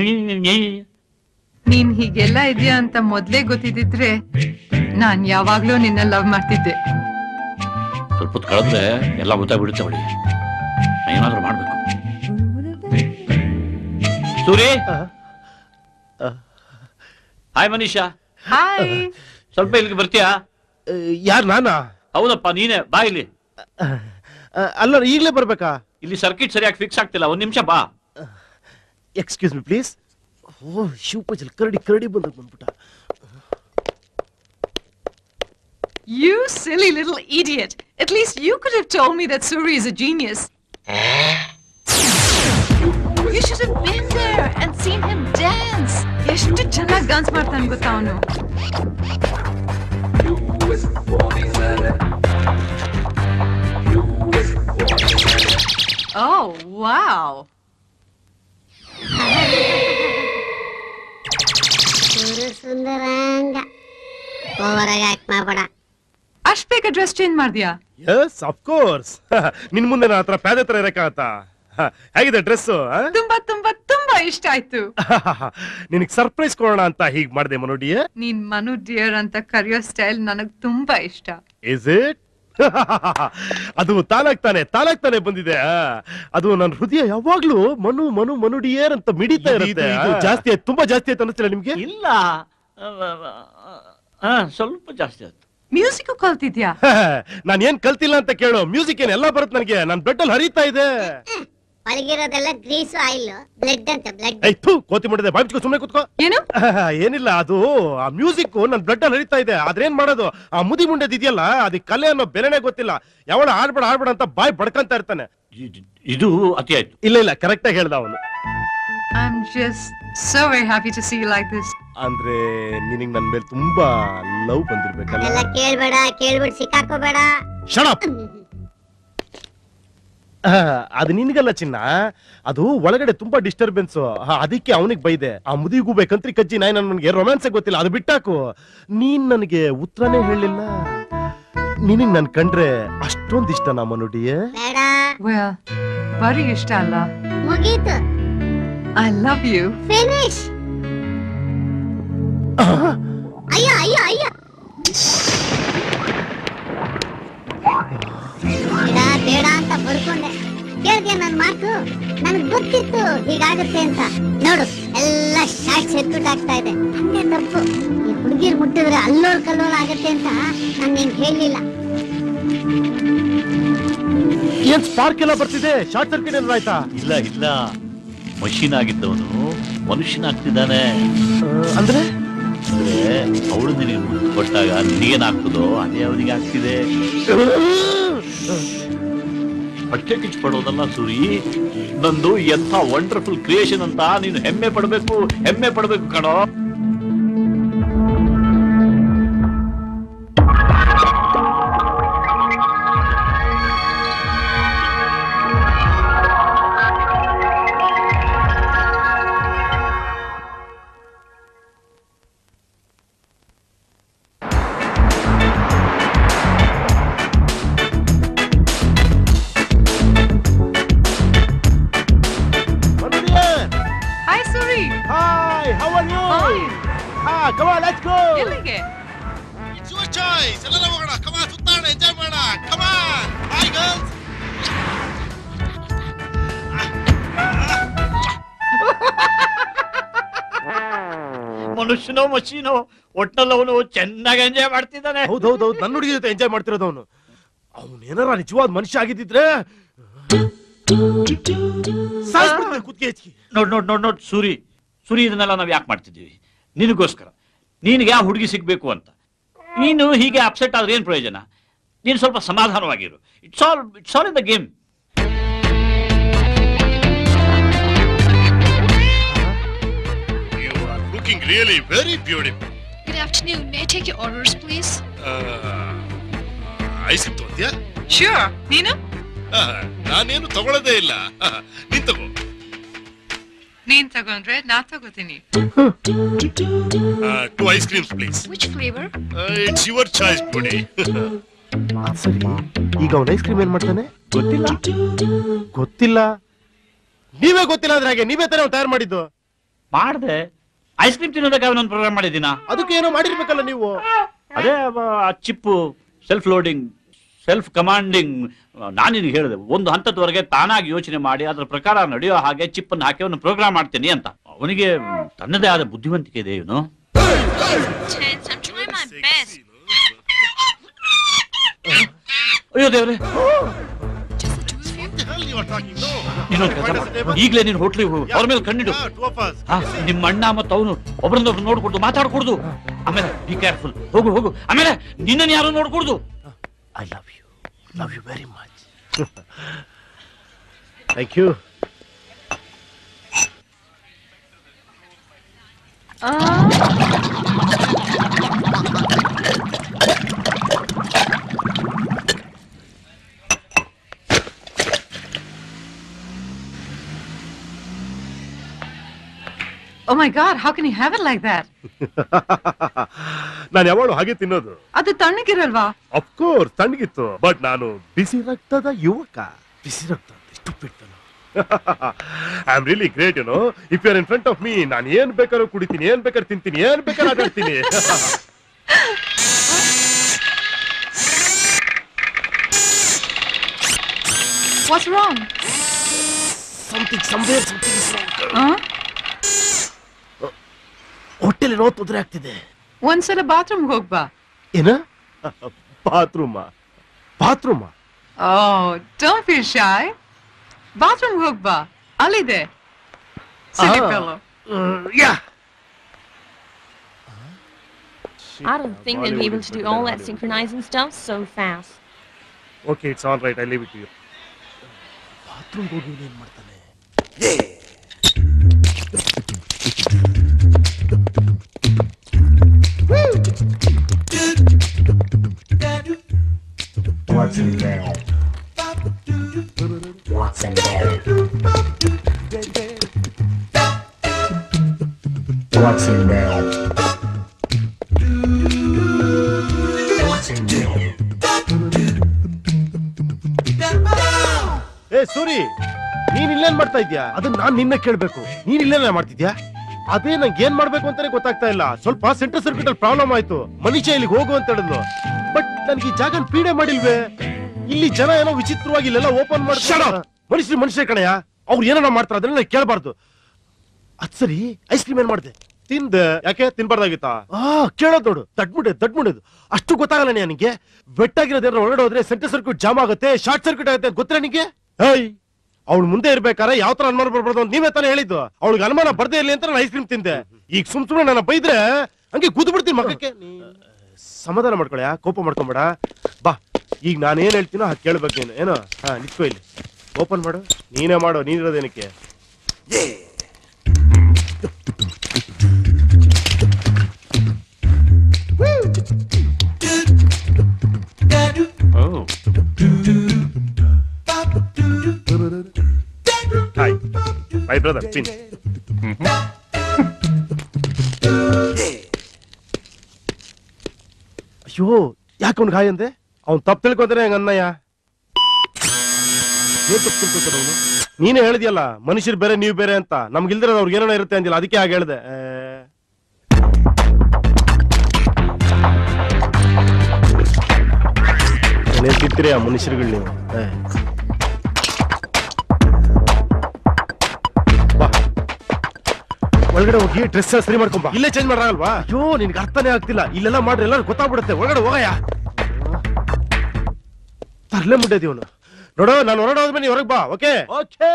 ನೀನ್ ಹೀಗೆಲ್ಲ ಇದೆಯಾ ಅಂತ ಮೊದ್ಲೇ ಗೊತ್ತಿದ್ದಿದ್ರೆ ನಾನ್ ಯಾವಾಗ್ಲೂ ನಿನ್ನ ಲವ್ ಮಾಡ್ತಿದ್ದೆ ಸ್ವಲ್ಪ ಹೊತ್ತು ಕಳೆದ್ರೆ ಎಲ್ಲ ಗೊತ್ತಾಗ್ಬಿಡುತ್ತೆ ಅವಳಿಗೆ ನಾ ಏನಾದ್ರೂ ಮಾಡ್ಬೇಕು ಸೂರಿ ಹಾಯ್ ಮನೀಷಾ ಹಾಯ್ ಸ್ವಲ್ಪ ಇಲ್ಲಿಗೆ ಬರ್ತೀಯಾ ಯಾರ್ ನಾನಾ ಹೌದಪ್ಪ ನೀನೇ ಬಾ ಇಲ್ಲಿ ಅಲ್ಲ ಈಗಲೇ ಬರ್ಬೇಕಾ ಇಲ್ಲಿ ಸರ್ಕಿಟ್ ಸರಿಯಾಗಿ ಫಿಕ್ಸ್ ಆಗ್ತಿಲ್ಲ ಒಂದ್ ನಿಮಿಷ ಬಾ ಎಕ್ಸ್ಕ್ಯೂಸ್ ಮಿ ಪ್ಲೀಸ್ ಓ ಶಿವಪಜಲ್ ಕರಡಿ ಕರಡಿ ಬಂದ ಬಂದ್ಬಿಟ್ಟ You silly little idiot. At least you could have told me that Suri is a genius. You should have been there and seen him dance. ಎಷ್ಟು ಚೆನ್ನಾಗಿ ಡಾನ್ಸ್ ಮಾಡ್ತಾನೆ ಗೊತ್ತಾ ಅವನು Oh, wow. ಸುರು ಸುಂದರಾಂಗ ಓವರಾಗಿ act ಮಾಡ್ಬೇಡ ಅಷ್ಟ್ ಬೇಗ ಡ್ರೆಸ್ ಚೇಂಜ್ ಮಾಡ್ದ್ಯಾ ಎಸ್ ಅಫ್ ಕೋರ್ಸ್ ನಿನ್ ಮುಂದೆ ನನ್ನ ಹತ್ರ ಪ್ಯಾದೆ ಹತ್ರ ಇರಕ್ಕಾಗತ್ತಾ ಹ, ಹೇಗಿದೆ ಡ್ರೆಸ್ ತುಂಬಾ ತುಂಬಾ ತುಂಬಾ ಇಷ್ಟ ಆಯ್ತು ನಿನಗ್ ಸರ್ಪ್ರೈಸ್ ಕೊಡೋಣ ಅಂತ ಹೀಗ್ ಮಾಡಿದೆ ಮನೋಡಿಯೇ ನೀನ್ ಮನು ಡಿಯರ್ ಅಂತ ಕರೆಯೋ ಸ್ಟೈಲ್ ನನಗ್ ತುಂಬಾ ಇಷ್ಟ ಇಸ್ ಇಟ್ ಅದು ತಾನಾಗ್ತಾನೆ ತಾನಾಗ್ತಾನೆ ಬಂದಿದೆ ಆ. ಅದು ನನ್ನ ಹೃದಯ ಯಾವಾಗ್ಲೂ ಮನು ಮನು ಮನುಡಿಯೇರ್ ಅಂತ ಮಿಡಿತಾ ಇರುತ್ತೆ ಇದು ಜಾಸ್ತಿ ಆಯ್ತು ತುಂಬಾ ಜಾಸ್ತಿ ಆಯ್ತು ಅನ್ನಿಸ್ತಿಲ್ಲ ನಿಮ್ಗೆ ಇಲ್ಲ ಹಾ ಸ್ವಲ್ಪ ಜಾಸ್ತಿ ಆಯ್ತು ಮ್ಯೂಸಿಕ್ ಕಲ್ತಿದ್ಯಾ ನಾನು ಏನ್ ಕಲ್ತಿಲ್ಲ ಅಂತ ಕೇಳು ಮ್ಯೂಸಿಕ್ ಏನ್ ಎಲ್ಲ ಬರುತ್ತೆ ನನಗೆ ನನ್ ಬ್ಲಡ್ ಅಲ್ಲಿ ಹರಿತಾ ಇದೆ ಒಳಗಿರೋದೆಲ್ಲ ಗ್ರೀಸು ಆಯಿಲ್ ಬ್ಲಡ್ ಅಂತ ಬ್ಲಡ್ ಐ ಥು ಕೋತಿ ಮಾಡಿದೆ ಬಾಯ್ಬಿಚ್ಕೊ ಸುಮ್ಮನೆ ಕೂತ್ಕೋ ಏನು ಏನಿಲ್ಲ ಅದು ಆ ಮ್ಯೂಸಿಕ್ ನನ್ ಬ್ಲಡ್ ಅಲ್ಲಿ ಹರಿತಾ ಇದೆ ಅದ್ರೇನ್ ಮಾಡೋದು ಆ ಮುದಿ ಮುಂಡೆದ್ ಇದೆಯಲ್ಲ ಅದಕ್ಕೆ ಕಲೆ ಅನ್ನೋ ಬೆಲೆನೇ ಗೊತ್ತಿಲ್ಲ ಯಾವಳ ಆಡ್ಬೇಡ ಆಡ್ಬೇಡ ಅಂತ ಬಾಯ್ ಬಡ್ಕಂತ ಇರ್ತಾನೆ ಇದು ಅತಿ ಆಯ್ತು ಇಲ್ಲ ಇಲ್ಲ ಕರೆಕ್ಟ್ ಆಗಿ ಹೇಳ್ದ ಅವನು I'm just so very happy to see you like this. ಅಂದ್ರೆ ನಿನಗ್ ನನ್ ಮೇಲೆ ತುಂಬಾ ಲವ್ ಬಂದಿರ್ಬೇಕಲ್ಲ ಎಲ್ಲ ಕೇಳ್ಬೇಡ ಕೇಳ್ಬಿಟ್ಟು ಸಿಕ್ಕಾಕೋಬೇಡ ಶಡಪ್ ಅದು ನಿನ್ಗಲ್ಲ ಚಿನ್ನ ಅದು ಒಳಗಡೆ ತುಂಬಾ ಡಿಸ್ಟರ್ಬೆನ್ಸ್ ಅದಕ್ಕೆ ಅವನಿಗೆ ಬೈದೆ ಆ ಮುದಿಗೂ ಬೇಕಂತ್ರಿ ಕಜ್ಜಿ ನಾಯಿ ನನ್ಗೆ ರೊಮ್ಯಾನ್ಸ್ ಗೊತ್ತಿಲ್ಲ ಅದು ಬಿಟ್ಟಾಕು ನೀನ್ ನನಗೆ ಉತ್ತರನೇ ಹೇಳಿಲ್ಲ ನಿನಗ್ ನನ್ ಕಂಡ್ರೆ ಅಷ್ಟೊಂದ್ ಇಷ್ಟ ನಾ ಮನುಡಿಯೇ ಬೇಡ Well, ಬರೀ ಇಷ್ಟ ಅಲ್ಲ ಮುಗೀತು I love you. ಫಿನಿಶ್ ಅಯ್ಯ ಅಯ್ಯ ಅಯ್ಯ ಬೇಡ ಬೇಡ ಅಂತ ಬಡ್ಕೊಂಡೆ ಕೇಳ್ದೆ ನನ್ ಮಾತು ನನಗ್ ಗೊತ್ತಿತ್ತು ಹೀಗಾಗುತ್ತೆ ಅಂತ ನೋಡು ಎಲ್ಲ ಶಾರ್ಟ್ಸ್ ಎತ್ಬಿಟ್ಟು ಆಗ್ತಾ ಇದೆ ಹಂಗೆ ತಪ್ಪು ಈ ಹುಡುಗಿರ್ ಮುಟ್ಟಿದ್ರೆ ಅಲ್ಲೋಳ್ ಕಲ್ಲೋಳ್ ಆಗತ್ತೆ ಅಂತ ನಾನು ನಿಂಗೆ ಹೇಳಿಲ್ಲ ಏನ್ ಸ್ಪಾರ್ಕ್ ಎಲ್ಲ ಬರ್ತಿದೆ ಶಾರ್ಟ್ ಸರ್ಕ್ಯೂಟ್ ಏನಾದ್ರು ಆಯ್ತಾ ಇಲ್ಲ ಇಲ್ಲ ಮಷೀನ್ ಆಗಿದ್ದವನು ಮನುಷ್ಯನಾಗ್ತಿದ್ದಾನೆ ಅಂದ್ರೆ ಅಂದ್ರೆ ಅವಳು ನಿನಗೆ ಮುದ್ದು ಕೊಟ್ಟಾಗ ನಿನಗೇನಾಗ್ತದೋ ಅದೇ ಅವನಿಗೆ ಆಗ್ತಿದೆ ಹೊಟ್ಟೆ ಕಿಚ್ಚು ಪಡೋದಲ್ಲ ಸೂರಿ ನಂದು ಎಂಥ ವಂಡರ್ಫುಲ್ ಕ್ರಿಯೇಷನ್ ಅಂತ ನೀನು ಹೆಮ್ಮೆ ಪಡಬೇಕು ಹೆಮ್ಮೆ ಪಡಬೇಕು ಕಣೋ Hi, Suri. Hi, how are you? Fine. Ah, come on, let's go. ಎಲ್ಲಿಗೆ It's your choice. ಎಲ್ಲರ ಹೋಗೋಣ ಕಮ ಸುತ್ತಾಡ ಎಂಜಾಯ್ ಮಾಡೋಣ ಕಮ ಹಾಯ್ ಗರ್ಲ್ಸ್ ಮನುಷ್ಯನೋ ಮಷೀನೋ ಒಟ್ಟಲ್ಲಿ ಅವನು ಚೆನ್ನಾಗಿ ಎಂಜಾಯ್ ಮಾಡ್ತಿದ್ದಾನೆ ಹೌದೌದೌದು ನನ್ನ ಹುಡುಗಿ ಜೊತೆ ಎಂಜಾಯ್ ಮಾಡ್ತಿರೋದು ಅವನು ಅವನು ಏನಾರ ನಿಜವಾದ ಮನುಷ್ಯ ಆಗಿದ್ದಿದ್ರೆ ಸಾಯ್ಸ್ಬಿಡ್ತಾನೆ ಕುತ್ತಿಗೆ ಹೆಚ್ಚಿ ನೋಡ್ ನೋಡ್ ನೋಡ್ ನೋಡ್ ಸೂರಿ ಸೂರಿ ಇದನ್ನೆಲ್ಲ ನಾವ್ ಯಾಕೆ ಮಾಡ್ತಿದ್ದೀವಿ ನಿನಗೋಸ್ಕರ ನಿನಗೆ ಯಾವ ಹುಡುಗಿ ಸಿಗ್ಬೇಕು ಅಂತ ನೀನು ಹೀಗೆ ಅಪ್ಸೆಟ್ ಆದ್ರೆ ಏನ್ ಪ್ರಯೋಜನ ನೀನು ಸ್ವಲ್ಪ ಸಮಾಧಾನವಾಗಿರು it's all it's all in the game you are looking really very beautiful Good afternoon. May I take your orders, please? Ice cream ತಗೋತೀಯಾ Sure. ನೀನು ನಾನೇನು ತಗೊಳ್ಳೋದೇ ಇಲ್ಲ ನೀನ್ ತಗೋ ನೀನ್ ತಗೊಂಡ್ರೆ ನಾ ತಗೋತೀನಿ two ice creams please Which flavor? It's your choice buddy ಅದ್ ಸರಿ ಈಗ ಅವನ ಐಸ್ ಕ್ರೀಮ್ ಏನ್ ಮಾಡ್ತಾನೆ ಗೊತ್ತಿಲ್ಲ ಗೊತ್ತಿಲ್ಲ ನೀವೇ ಗೊತ್ತಿಲ್ಲ ಅಂದ್ರೆ ಹಾಗೆ ನೀವೇ ತಾನೇ ತಯಾರು ಮಾಡಿದ್ದು ಮಾಡ್ದೆ ಐಸ್ ಕ್ರೀಮ್ ತಿನ್ನೋದಕ್ಕೆ ಅವನೊಂದು ಪ್ರೋಗ್ರಾಮ್ ಮಾಡಿದ್ದೀನ ಅದಕ್ಕೆ ಏನೋ ಮಾಡಿರ್ಬೇಕಲ್ಲ ನೀವು ಅದೇ ಆ ಚಿಪ್ಪು ಸೆಲ್ಫ್ ಲೋಡಿಂಗ್ ಸೆಲ್ಫ್ ಕಮಾಂಡಿಂಗ್ ನಾನು ನಿನಗೆ ಹೇಳಿದೆ ಒಂದು ಹಂತದವರೆಗೆ ತಾನಾಗಿ ಯೋಚನೆ ಮಾಡಿ ಅದ್ರ ಪ್ರಕಾರ ನಡೆಯೋ ಹಾಗೆ ಚಿಪ್ ಅನ್ನು ಹಾಕಿ ಅವನು ಪ್ರೋಗ್ರಾಮ್ ಮಾಡ್ತೀನಿ ಅಂತ ಅವನಿಗೆ ತನ್ನದೇ ಆದ ಬುದ್ಧಿವಂತಿಕೆ ಇದೆ ಇವನು Tense. I'm trying my best. ಅಯ್ಯೋ ದೇವ್ರೆ ಇನ್ನೊಂದು ಕೆಲಸ ಮಾಡು. ಈಗ್ಲೇ ನೀನು ಹೋಟ್ಲಿಗೆ ಹೋಗು ಅವ್ರ ಮೇಲೆ ಕಣ್ಣಿಡು ಹಾ, ನಿಮ್ಮ ಅಣ್ಣ ಮತ್ತು ಅವನು ಒಬ್ಬರನ್ನೊಬ್ರು ನೋಡ್ಕೊಡ್ದು ಮಾತಾಡ್ಕೊಡ್ದು ಆಮೇಲೆ ಬಿ ಕೇರ್ಫುಲ್ ಹೋಗು ಹೋಗು ಆಮೇಲೆ ನಿನ್ನನ್ನು ಯಾರು ನೋಡ್ಕೊಡ್ದು I love you love you very much thank you Oh my god, how can you have it like that? ನಾನು ಯಾವಾಗಲೂ ಹಾಗೆ ತಿನ್ನೋದು ಅದು ತಣ್ಣಗಿರಲ್ವಾ ಅಫ್ಕೋರ್ಸ್ ತಣ್ಣಗಿತ್ತು ಬಟ್ ನಾನು ಬಿಸಿ ರಕ್ತದ ಯುವಕ ಬಿಸಿ ರಕ್ತ ಎಷ್ಟು ಬಿಡ್ತಾನು I am really great you know if you are in front of me ನಾನು ಏನ್ ಬೇಕಾದ್ರೂ ಕುಡಿತೀನಿ ಏನ್ ಬೇಕಾದ್ರೂ ತಿಂತೀನಿ ಏನ್ ಬೇಕಾದ್ರೂ ಆಟಾಡ್ತೀನಿ What's wrong? Something somewhere something is Huh? ಹೊಟ್ಟೆಲಿ ನೋವು ತೊಂದರೆ ಆಗ್ತಿದೆ ಒಂದ್ಸಲ ಬಾತ್ರೂಮ್ ಹೋಗ್ಬಾ ಏನ bathroom bathroom Oh, don't feel shy. Bathroom ಹೋಗ್ಬಾ ಅಲ್ಲಿದೆ Silly Ah. fellow. Yeah I don't think they'll be able to do all that synchronizing stuff so fast. Okay it's all right I leave it you bathroom ಹೋಗಿ ಏನ್ ಮಾಡ್ತಾನೆ What's in there? What's in there? What's in there? What's in there? ಏ ಸೂರಿ ನೀನ್ ಇಲ್ಲೇನ್ ಮಾಡ್ತಾ ಇದ್ಯಾ ಅದನ್ನ ನಾನ್ ನಿನ್ನ ಕೇಳ್ಬೇಕು ನೀನ್ ಇಲ್ಲೇನ ಮಾಡ್ತಿದ್ಯಾ ಅದೇ ನಂಗೆ ಏನ್ ಮಾಡ್ಬೇಕು ಅಂತಾನೆ ಗೊತ್ತಾಗ್ತಾ ಇಲ್ಲ ಸ್ವಲ್ಪ ಸೆಂಟರ್ ಸರ್ಕ್ಯೂಟ್ ಅಲ್ಲಿ ಪ್ರಾಬ್ಲಮ್ ಆಯ್ತು ಮನುಷ್ಯ ಇಲ್ಲಿಗೆ ಹೋಗು ಅಂತ ಹೇಳಿದ್ಲು ಬಟ್ ನನ್ಗೆ ಈ ಜಾಗನ್ ಪೀಡೆ ಮಾಡಿಲ್ವೇ ಇಲ್ಲಿ ಜನ ಏನೋ ವಿಚಿತ್ರವಾಗಿ ಇಲ್ಲೆಲ್ಲ ಓಪನ್ ಮಾಡ್ತಾರ ಮನುಷ್ಯರು ಮನುಷ್ಯ ಕಣಯ್ಯ ಅವ್ರು ಏನೋ ಮಾಡ್ತಾರ ಅದನ್ನ ಕೇಳಬಾರ್ದು ಅದ್ ಸರಿ ಐಸ್ ಕ್ರೀಮ್ ಏನ್ ಮಾಡ್ದೆ ತಿಂದೆ ಯಾಕೆ ತಿನ್ಬಾರ್ದಾಗಿತ್ತಾ ಆ ಕೇಳೋದ್ ನೋಡು ದಡ್ಮುಡೆ ದಡ್ಮುಡೆದು ಅಷ್ಟು ಗೊತ್ತಾಗಲ್ಲ ನಿನಗೆ ಬೆಟ್ಟಾಗಿರೋದೇನಾದ್ರು ಒಳಗಡೆ ಹೋದ್ರೆ ಸೆಂಟರ್ ಸರ್ಕ್ಯೂಟ್ ಜಾಮ್ ಆಗುತ್ತೆ ಶಾರ್ಟ್ ಸರ್ಕ್ಯೂಟ್ ಆಗುತ್ತೆ ಅಂತ ಗೊತ್ತಿಲ್ಲ ನಿನಗೆ ಹೇಯ್ ಅವಳು ಮುಂದೆ ಇರ್ಬೇಕಾದ್ರೆ ಯಾವ ತರ ಅನುಮಾನ ಬರ್ಬಾರ್ದು ಅಂತ ನೀವೇ ತಾನೇ ಹೇಳಿದ್ದು ಅವಳಿಗೆ ಅನುಮಾನ ಬರ್ದೇ ಇರ್ಲಿ ಅಂತ ನಾನು ಐಸ್ ಕ್ರೀಮ್ ತಿಂದೆ ಈಗ ಸುಮ್ ಸುಮ್ನೆ ನನ್ನ ಬೈದ್ರೆ ಹಂಗೆ ಕೂತು ಬಿಡ್ತೀನಿ ಮಗಕ್ಕೆ ಸಮಾಧಾನ ಮಾಡ್ಕೊಳ ಕೋಪ ಮಾಡ್ಕೊಂಬೇಡ ಬಾ ಈಗ ನಾನು ಏನ್ ಹೇಳ್ತೀನೋ ಹಾಗೆ ಕೇಳ್ಬೇಕು ನೀನು ಏನೋ ಹಾ ನಿತ್ಕೋ ಇಲ್ಲಿ ಓಪನ್ ಮಾಡು ನೀನೇ ಮಾಡು ನೀನಿರೋದೇನಕ್ಕೆ ಹಾಯ್ ಮೈ ಬ್ರದರ್ ಪಿನ್ ಅಯ್ಯೋ ಯಾಕೆ ಅವ್ನಿಗೆ ಹಾಯ್ ಅಂದೆ ಅವ್ನು ತಪ್ಪು ತಿಳ್ಕೊತಾನೆ ಹಂಗ ಅನ್ನಯ್ಯ ಏನ್ ತಪ್ಪು ತಿಳ್ಕೊತಾನೆ ಅವನು ನೀನೇ ಹೇಳಿದ್ಯಲ್ಲ ಮನುಷ್ಯರು ಬೇರೆ ನೀವು ಬೇರೆ ಅಂತ ನಮ್ಗೆ ಇಲ್ದಿರೋದು ಅವ್ರಿಗೆ ಏನೋ ಇರುತ್ತೆ ಅಂದಿಲ್ಲ ಅದಕ್ಕೆ ಹಾಗೆ ಹೇಳ್ದೆ ಏ. ಏನೇನ್ ತಿಂತೀರಿ ಆ ಮನುಷ್ಯರುಗಳು ನೀವು ಏ. ಬಾ. ಒಳಗಡೆ ಹೋಗಿ ಡ್ರೆಸ್ ಸರಿ ಮಾಡ್ಕೊಂಬ ಇಲ್ಲೇ ಚೇಂಜ್ ಮಾಡಾಗಲ್ವಾ ಅಯ್ಯೋ ನಿನ್ಗೆ ಅರ್ಥನೇ ಆಗ್ತಿಲ್ಲ ಇಲ್ಲೆಲ್ಲ ಮಾಡ್ರಿ ಎಲ್ಲ ಗೊತ್ತಾಗ್ಬಿಡುತ್ತೆ ಒಳಗಡೆ ಹೋಗಯ್ಯ ತರ್ಲೆ ಮುಡ್ಡೇದಿ ಅವನು ನೋಡು ನಾನು ಹೊರಗಡೆ ಹೋದ್ಮೇಲೆ ನೀ ಹೊರಗೆ ಬಾ ಓಕೆ ಓಕೆ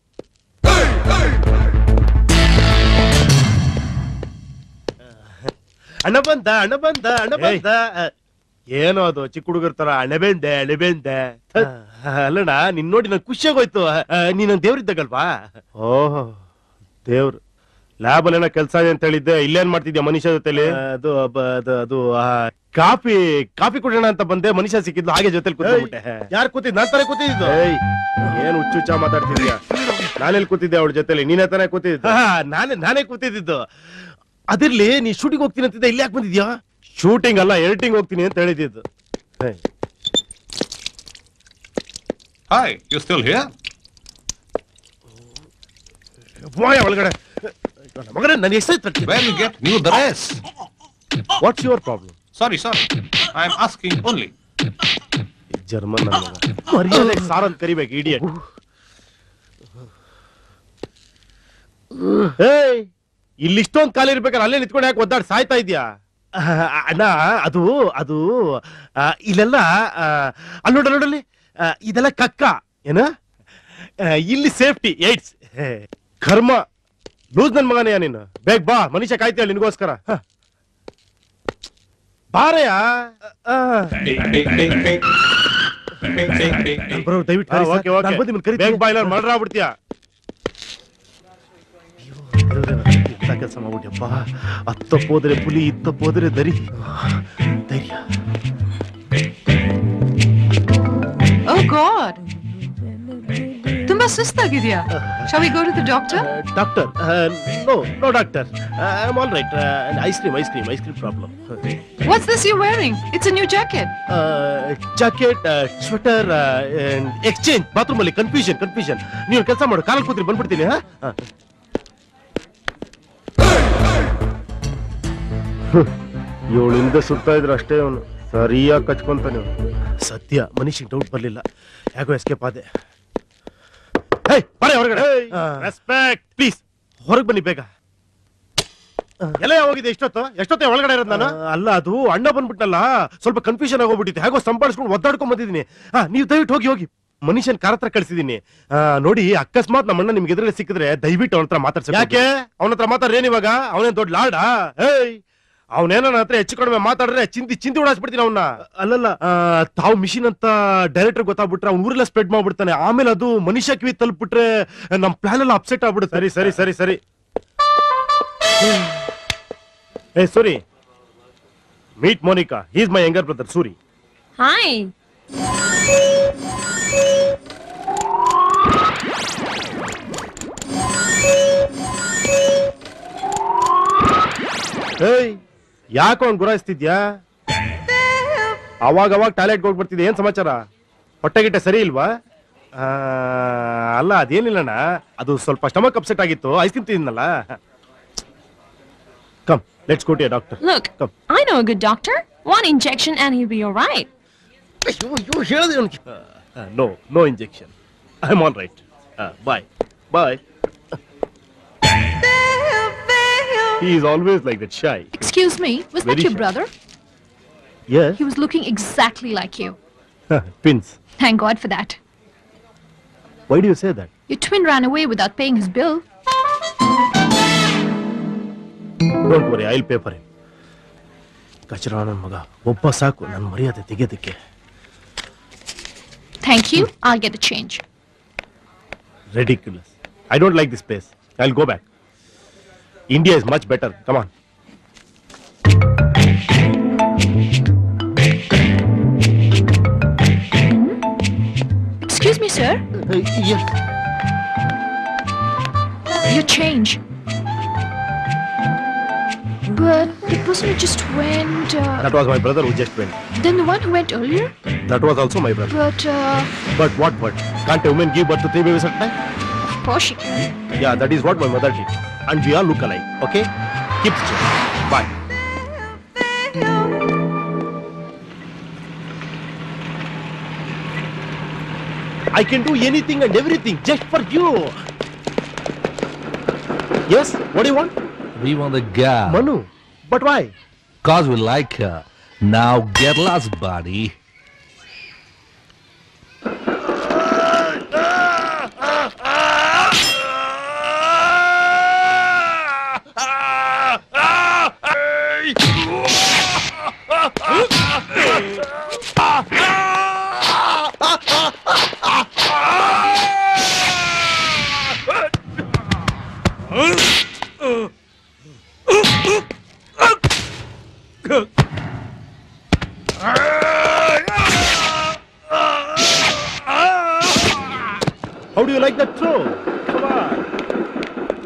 ಅಣ್ಣ ಬಂದ ಅಣ್ಣ ಬಂದ ಅಣ್ಣ ಬಂದ ಏನೋ ಅದು ಚಿಕ್ಕ ಹುಡುಗರ ತರ ಅಣಬೆಂದೆ ಅಣಬೆಂದೆ ಅಲ್ಲಣ್ಣ ನಿನ್ ನೋಡಿ ನಂಗೆ ಖುಷಿಯಾಗೋಯ್ತು ನೀನ್ ದೇವ್ರಿದ್ದಾಗಲ್ವಾ ಓಹೋ ದೇವ್ರು ಲ್ಯಾಬ್ ಅಲ್ಲಿ ಏನೋ ಕೆಲಸ ಇದೆ ಅಂತ ಹೇಳಿದ್ದೆ ಇಲ್ಲೇನ್ ಮಾಡ್ತಿದ್ಯಾ ಮನುಷ್ಯ ಜೊತೆಲಿ ಅದು ಬ- ಅದು ಅದು ಆ, ಕಾಫಿ ಕಾಫಿ ಕುಡಿಯೋಣ ಅಂತ ಬಂದೆ ಮನುಷ್ಯ ಸಿಕ್ಕಿದ್ಲು ಹಾಗೆ ಜೊತೆಲಿ ಕೂತ್ಬಿಟ್ಟೆ ಯಾರು ಕೂತಿದ್ ನಾನ್ ತಾನೇ ಕೂತಿದ್ದು ಏನ್ ಹುಚ್ಚುಚ್ಚ ಮಾತಾಡ್ತಿದ್ಯಾ ನಾನೆಲ್ಲಿ ಕೂತಿದ್ದೆ ಅವಳ ಜೊತೆಲಿ ನೀನೇ ತಾನೇ ಕೂತಿದ್ದ ನಾನೇ ನಾನೇ ಕೂತಿದ್ದು ಅದಿರ್ಲಿ ನೀ ಶೂಟಿಂಗ್ ಹೋಗ್ತೀನಿ ಅಂತಿದ್ದೆ ಇಲ್ಲಿ ಯಾಕೆ ಬಂದಿದ್ಯಾ ಶೂಟಿಂಗ್ ಅಲ್ಲ ಎಡಿಟಿಂಗ್ ಹೋಗ್ತೀನಿ ಅಂತ ಹೇಳಿದ್ದು ಹೇ. Hi, you still here? ಬಾಯ ಒಳಗಡೆ ನನ್ನ ಮಗನೇ ನಾನು ಎಷ್ಟೈತೆ Well, you get new dress. What's your problem Sorry, sorry. I am asking only. German ನನ್ನ ಮಗ ಮರ್ಯಾದೆ ಸಾರ್ ಅಂತ ಕರಿಬೇಕು ಇಡಿಯಟ್ ಏಯ್ ಇಲ್ಲಿ ಇಷ್ಟೊಂದು ಕಾಲ ಇರ್ಬೇಕಾದ್ರೆ ಅಲ್ಲೇ ನಿಂತ್ಕೊಂಡು ಯಾಕೆ ಒದ್ದಾಡ್ ಸಾಯ್ತಾ ಇದ್ಯಾ ಆಹ್, ಅಣ್ಣ ಅದು ಅದು ಆ, ಇಲ್ಲೆಲ್ಲ ಆ, ಅಲ್ಲಿ ನೋಡ ನೋಡಲ್ಲಿ ಆ, ಇದೆಲ್ಲ ಕಕ್ಕ ಏನ ಆ, ಇಲ್ಲಿ ಸೇಫ್ಟಿ ಏಡ್ಸ್ ಕರ್ಮ ಲೂಸ್ ನನ್ ಮಗನೇ ನೀನು ಬೇಗ ಬಾ ಮನುಷ್ಯ ಕಾಯ್ತೀಯ ನಿನಗೋಸ್ಕರ ಹ. ಬಾರಯ್ಯ ಆ, ಬ್ರೋ ದಯವಿಟ್ಟು ಹಾ, ಕರೀರಿ okay, ಸರ್. okay. ನಾನ್ ಬಂದು ನಿಮ್ಮನ್ನ ಕರೀತೀನಿ. ಬೇಗ ಬಾ ಇಲ್ಲ ಮರ್ಡರ್ ಆಗ್ಬಿಡ್ತೀಯ ಕೆಲಸ ಮಾಡ್ಬಿಟ್ಯಪ್ಪ ಅತ್ತಪ್ಪೋದ್ರೆ ಪುಲಿ ಇತ್ತಪ್ಪೋದ್ರೆ ದರಿ ಧೈರ್ಯ ಓ ಗಾಡ್ ತುಂಬಾ ಸುಸ್ತಾಗಿದ್ಯಾ shall we go to the doctor doctor no no doctor I am all right ice cream ice cream ice cream problem what's this you wearing it's a new jacket jacket sweater exchange bathroom ಅಲ್ಲಿ confusion confusion ನೀವು ಕೆಲಸ ಮಾಡು ಕಾಲಲ್ಲಿ ಕೂತ್ರಿ ಬಂದ್ಬಿಡ್ತೀನಿ ಹಾ ಹಾ. ಏಳಿಂದ ಸುತ್ತಾ ಇದ್ರು ಅಷ್ಟೇ ಅವನು ಸರಿಯಾಗಿ ಕಚ್ಕೊಂತಾನೆ ಅವ್ನು. ಸದ್ಯ ಮನುಷ್ಯಗೆ ಡೌಟ್ ಬರ್ಲಿಲ್ಲ ಯಾಕೋ ಎಸ್ಕೇಪ್ ಆದೆ ಹೇ ಬರ ಹೊರಗಡೆ ರೆಸ್ಪೆಕ್ಟ್ ಪ್ಲೀಸ್ ಹೊರಗೆ ಬನ್ನಿ ಬೇಗ ಎಲ್ಲ ಹೋಗಿದೆ ಎಷ್ಟೊತ್ತು ಎಷ್ಟೊತ್ತೆ ಒಳಗಡೆ ಇರೋದು ನಾನು ಅಲ್ಲ ಅದು ಅಣ್ಣ ಬಂದ್ಬಿಟ್ನಲ್ಲ ಸ್ವಲ್ಪ ಕನ್ಫ್ಯೂಷನ್ ಆಗೋಗ್ಬಿಟ್ಟಿತ್ತು ಹೇಗೋ ಸಂಪಾಡಿಸ್ಕೊಂಡು ಒದ್ದಾಡ್ಕೊಂಡ್ ಬಂದಿದ್ದೀನಿ ಹಾ ನೀವು ದಯವಿಟ್ಟು ಹೋಗಿ ಹೋಗಿ ಮನುಷ್ಯನ್ ಕಾರ ಹತ್ರ ಕಳ್ಸಿದೀನಿ ಆ, ನೋಡಿ ಅಕಸ್ಮಾತ್ ನಮ್ಮ ಅಣ್ಣ ನಿಮ್ಗೆ ಎದುರುಗಡೆ ಸಿಕ್ಕಿದ್ರೆ ದಯವಿಟ್ಟು ಅವನ ಹತ್ರ ಮಾತಾಡ್ಸಿ ಯಾಕೆ ಅವನ ಹತ್ರ ಮಾತಾಡ್ರೇನ್ ಇವಾಗ ಅವನೇನ್ ದೊಡ್ಡ ಲಾಡಾ ಏಯ್ ಅವನೇನ ನನ್ನ ಹತ್ರ ಹೆಚ್ಚು ಕಡಿಮೆ ಮಾತಾಡಿದ್ರೆ ಚಿಂತಿ ಚಿಂತಿ ಉಡಾಸ್ಬಿಡ್ತೀನಿ ಅವನ್ನ ಅಲ್ಲಲ್ಲ ಆ, ತಾವು ಮಿಷಿನ್ ಅಂತ ಡೈರೆಕ್ಟರ್ ಗೊತ್ತಾಗ್ಬಿಟ್ರೆ ಅವ್ನ ಊರೆಲ್ಲ ಸ್ಪ್ರೆಡ್ ಮಾಡ್ಬಿಡ್ತಾನೆ ಆಮೇಲೆ ಅದು ಮನುಷ್ಯ ಕಿವಿ ತಲುಪಿಟ್ರೆ ನಮ್ ಪ್ಲಾನ್ ಎಲ್ಲ ಅಪ್ಸೆಟ್ ಆಗ್ಬಿಡುತ್ತೆ ಸರಿ ಸರಿ ಸರಿ ಸರಿ ಏ Suri meet Monica is my younger brother Suri Hi. ಏಯ್ ಯಾಕೋ ಅವ್ನ್ ಗುರಾಯಿಸ್ತಿದ್ಯಾ ಅವಾಗ ಅವಾಗ ಟಾಯ್ಲೆಟ್ ಹೋಗ್ಬಿಡ್ತಿದ್ದೆ ಏನ್ ಸಮಾಚಾರ ಹೊಟ್ಟೆ ಗಿಟ್ಟೆ ಸರಿ ಇಲ್ವಾ ಆ, ಅಲ್ಲ ಅದೇನಿಲ್ಲಣ್ಣ ಅದು ಸ್ವಲ್ಪ ಸ್ಟಮಕ್ ಅಪ್ಸೆಟ್ ಆಗಿತ್ತು ಐಸ್ ಕ್ರೀಮ್ ತಿಂದಿದ್ನಲ್ಲ come let's go to doctor Look, I know a good doctor. One injection and he'll be alright. No no injection I am all right bye bye He is always like that shy. Excuse me, was Very that your shy. brother? Yes. He was looking exactly like you. Twins. Thank God for that. Why do you say that? Your twin ran away without paying his bill. Don't worry I'll paper ಕಚರ ನನ್ನ ಮಗ ಒಬ್ಬ ಸಾಕು ನನ್ನ ಮರ್ಯಾದೆ ತೆಗೆಯೋದಕ್ಕೆ Thank you. I'll get the change. Ridiculous I don't like this place I go back India is much better come on Excuse me, sir. yes. Your change. But the person who just went. Uh, That was my brother who just went. then the one who went earlier? That was also my brother. But, uh, But what what? Can't a woman give birth to three babies at a time? of course she can. Yeah, that is what my mother did. And we all look alike, okay? Keep straight. Bye. I can do anything and everything just for you. Yes, what do you want? We want a girl. Manu. But why? Cause we like her. Now get lost, buddy. How do you like that throw? Come on.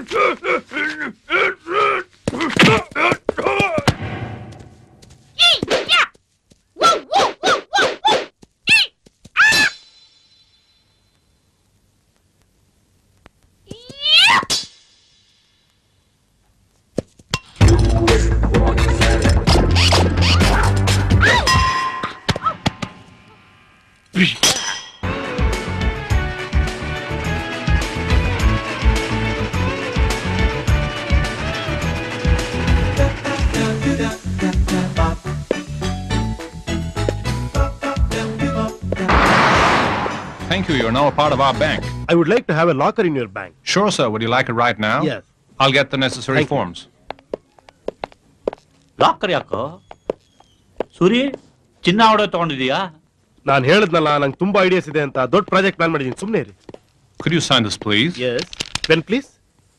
Thank you. You're now a part of our bank. I would like to have a locker in your bank. Sure, sir. Would you like it right now? Yes. I'll get the necessary Thank you. forms. Locker ಯಾಕೋ ಸೂರಿ ಚಿನ್ನ ಹೊಡೆ ತಗೊಂಡಿದೀಯಾ ನಾನು ಹೇಳದ್ನಲ್ಲ ನಂಗೆ ತುಂಬಾ ideas ಇದೆ ಅಂತ ದೊಡ್ಡ project plan ಮಾಡಿದ್ದೀನಿ ಸುಮ್ಮನೆ ಇರಿ Could you sign this, please? Yes pen please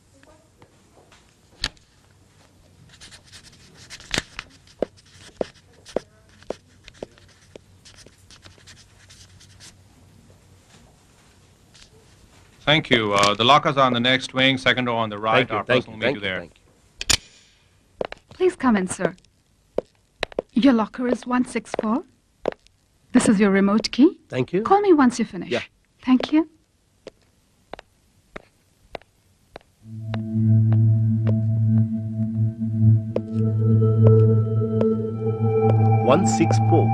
Thank you. Uh, the lockers are on the next wing, second row on the right. Thank you, Our thank person you, will meet thank you you, there. thank Please come in, sir. Your locker is 164. This is your remote key. Thank you. Call me once you finish. Yeah. Thank you. One six four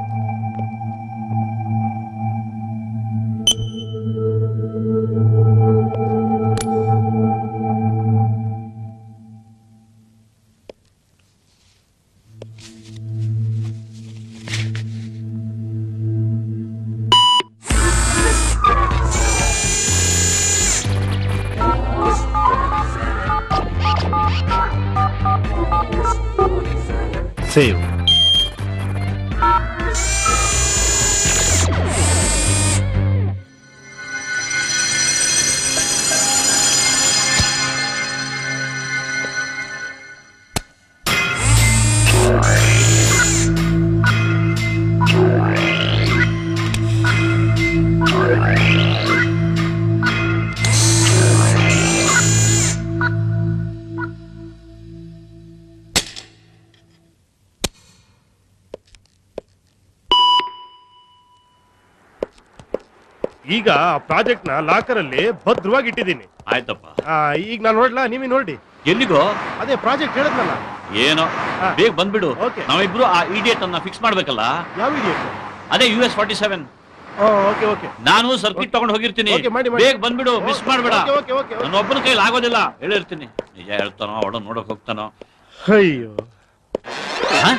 save ಈಗ ಆ project ನ locker ಅಲ್ಲಿ ಭದ್ರವಾಗಿ ಇಟ್ಟಿದ್ದೀನಿ ಆಯ್ತಪ್ಪ ಆ, ಈಗ ನಾನು ನೋಡ್ಲಾ ನೀವೇ ನೋಡಿ ಎಲ್ಲಿಗೋ ಅದೇ ಪ್ರಾಜೆಕ್ಟ್ ಹೇಳಿದ್ನಲ್ಲ ಏನೋ ಹಾ. ಬೇಗ ಬಂದ್ಬಿಡು Okay. ನಾವಿಬ್ರು ಆ ಇಡಿಯಟ್ ಅನ್ನ ಫಿಕ್ಸ್ ಮಾಡ್ಬೇಕಲ್ಲ ಯಾವ ಇಡಿಯಟ್ ಅದೇ U S forty seven okay okay ನಾನು ಸರ್ಕಿಟ್ ತಗೊಂಡು ಹೋಗಿರ್ತೀನಿ Okay, ಮಾಡಿ, ಮಾಡಿ. ಬೇಗ ಬಂದ್ಬಿಡು ಮಿಸ್ ಮಾಡ್ಬೇಡ Okay, okay, okay, okay. ನನ್ನ ಒಬ್ಬನ ಕೈಲಿ ಆಗೋದಿಲ್ಲ ಹೇಳಿರ್ತೀನಿ ನಿಜ ಹೇಳ್ತಾನೋ ಅವಳ ನೋಡಕ್ ಹೋಗ್ತಾನೋ ಅಯ್ಯೋ ಹಾ?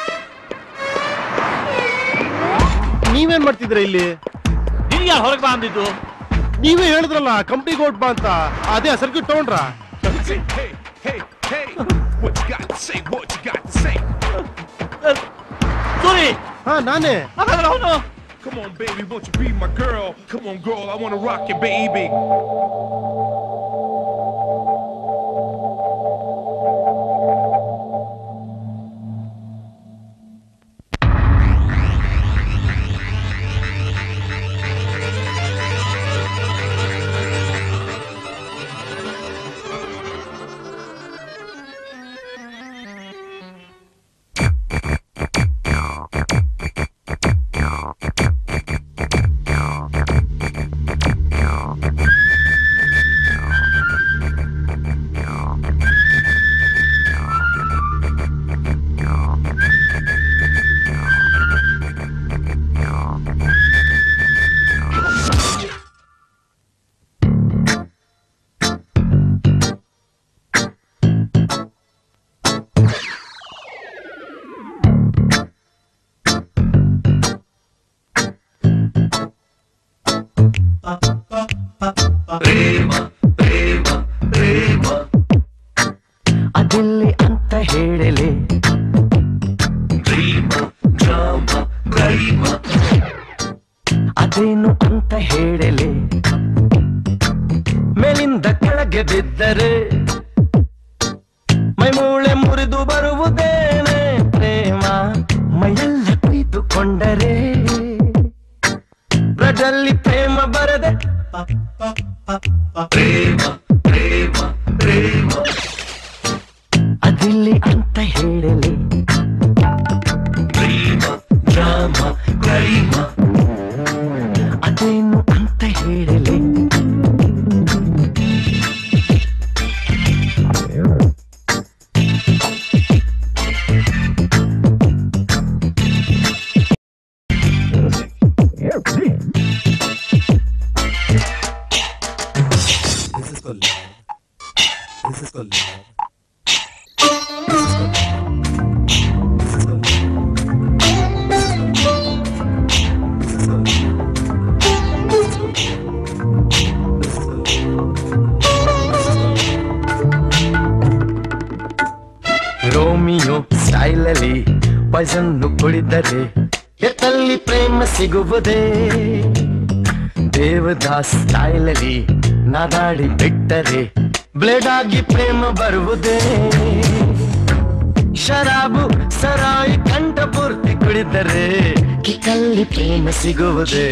ನೀವೇನ್ ಮಾಡ್ತಿದ್ರ ಇಲ್ಲಿ ನಿನ್ಗೆ ಯಾರು ಹೊರಗೆ ಬಾ ಅಂದಿದ್ದು ನೀವೇ ಹೇಳಿದ್ರಲ್ಲ ಕಂಪ್ನಿಗೆ ಹೊಟ್ ಬಾ ಅಂತ ಅದೇ ಸರ್ಕ್ಯೂಟ್ ತಗೊಂಡ್ರ Hey, hey, hey, what you got to say? What you got to say? Suri ಹಾ ನಾನೇ ಹಾಗಾದ್ರೆ ಅವನು Come on, baby, won't you be my girl? Come on, girl, I wanna rock you, baby. ಅದಿಲ್ಲಿ ಅಂತ ಹೇಳಲೆ ಅದೇನು ಅಂತ ಹೇಳಲೆ ಮೇಲಿಂದ ಕೆಳಗೆ ಬಿದ್ದರೆ ಮೈಮೂಳೆ ಮುರಿದು ಬರುವುದೇನೆ ಪ್ರೇಮ ಮೈಯೆಲ್ಲ ಕುಯ್ದುಕೊಂಡರೆ ಬ್ರಡಲ್ಲಿ ಪ್ರೇಮ ಬರದೆ ಪ್ರೇಮ ಪ್ರೇಮ ರೋಮಿಯೋ ಸ್ಟೈಲಲ್ಲಿ ಪೈಸನ್ನು ಕುಡಿದರೆ ಎತ್ತಲ್ಲಿ ಪ್ರೇಮ ಸಿಗುವುದೇ ದೇವದಾಸ್ ಸ್ಟೈಲಲ್ಲಿ ನಾದಾಡಿ ಬಿಟ್ಟರೆ ಬ್ಲೇಡ್ ಆಗಿ ಪ್ರೇಮ ಬರುವುದೇ ಶರಾಬು ಸರಾಯಿ ಕಂಠ ಪೂರ್ತಿ ಕುಡಿದರೆ ಕಿಕ್ಕಲ್ಲಿ ಪ್ರೇಮ ಸಿಗುವುದೇ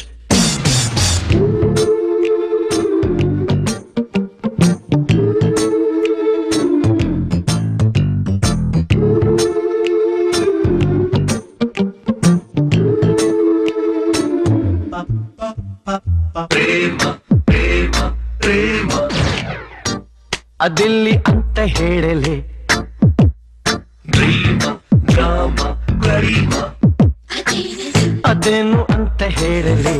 ಅದಿಲ್ಲಿ ಅಂತ ಹೇಳಲೆ ಅದೇನು ಅಂತ ಹೇಳಲೆ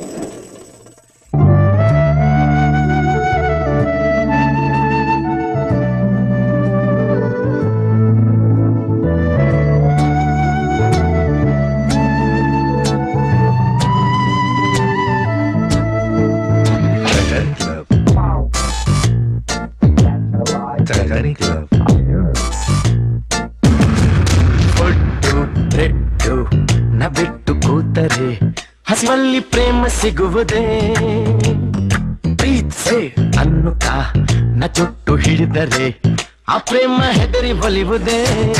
ಒಟ್ಟು ಬ್ರೆಡ್ಡು ನ ಬಿಟ್ಟು ಕೂತರೆ ಹಸಿವಲ್ಲಿ ಪ್ರೇಮ ಸಿಗುವುದೇ ಪ್ರೀತ್ಸೆ ಅನ್ನುತ್ತಾ ನ ಜೊಟ್ಟು ಹಿಡಿದರೆ ಆ ಪ್ರೇಮ ಹೆದರಿ ಒಲಿವುದೇ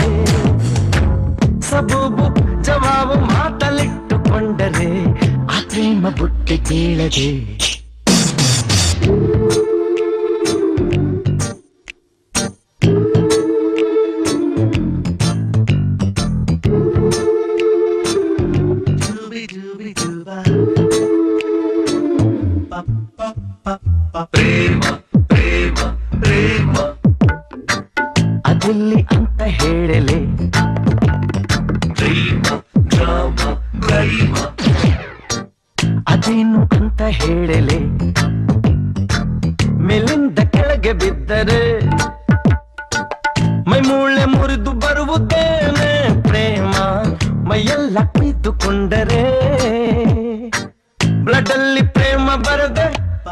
ಸಬೂಬು ಜವಾಬು ಮಾತಲಿಟ್ಟುಕೊಂಡರೆ ಆ ಪ್ರೇಮ ಬುಟ್ಟಿ ಕೀಳದೆ ಅದಿಲ್ಲಿ ಅಂತ ಹೇಳಲೆ ಅದೇನು ಅಂತ ಹೇಳಲೆ ಮೇಲಿಂದ ಕೆಳಗೆ ಬಿದ್ದರೆ ಮೈ ಮೂಳೆ ಮುರಿದು ಬರುವುದೇನೆ ಪ್ರೇಮ ಮೈಯೆಲ್ಲ ಕುಯ್ದುಕೊಂಡರೆ ಬ್ಲಡ್ ಅಲ್ಲಿ ಪ್ರೇಮ ಬರದೆ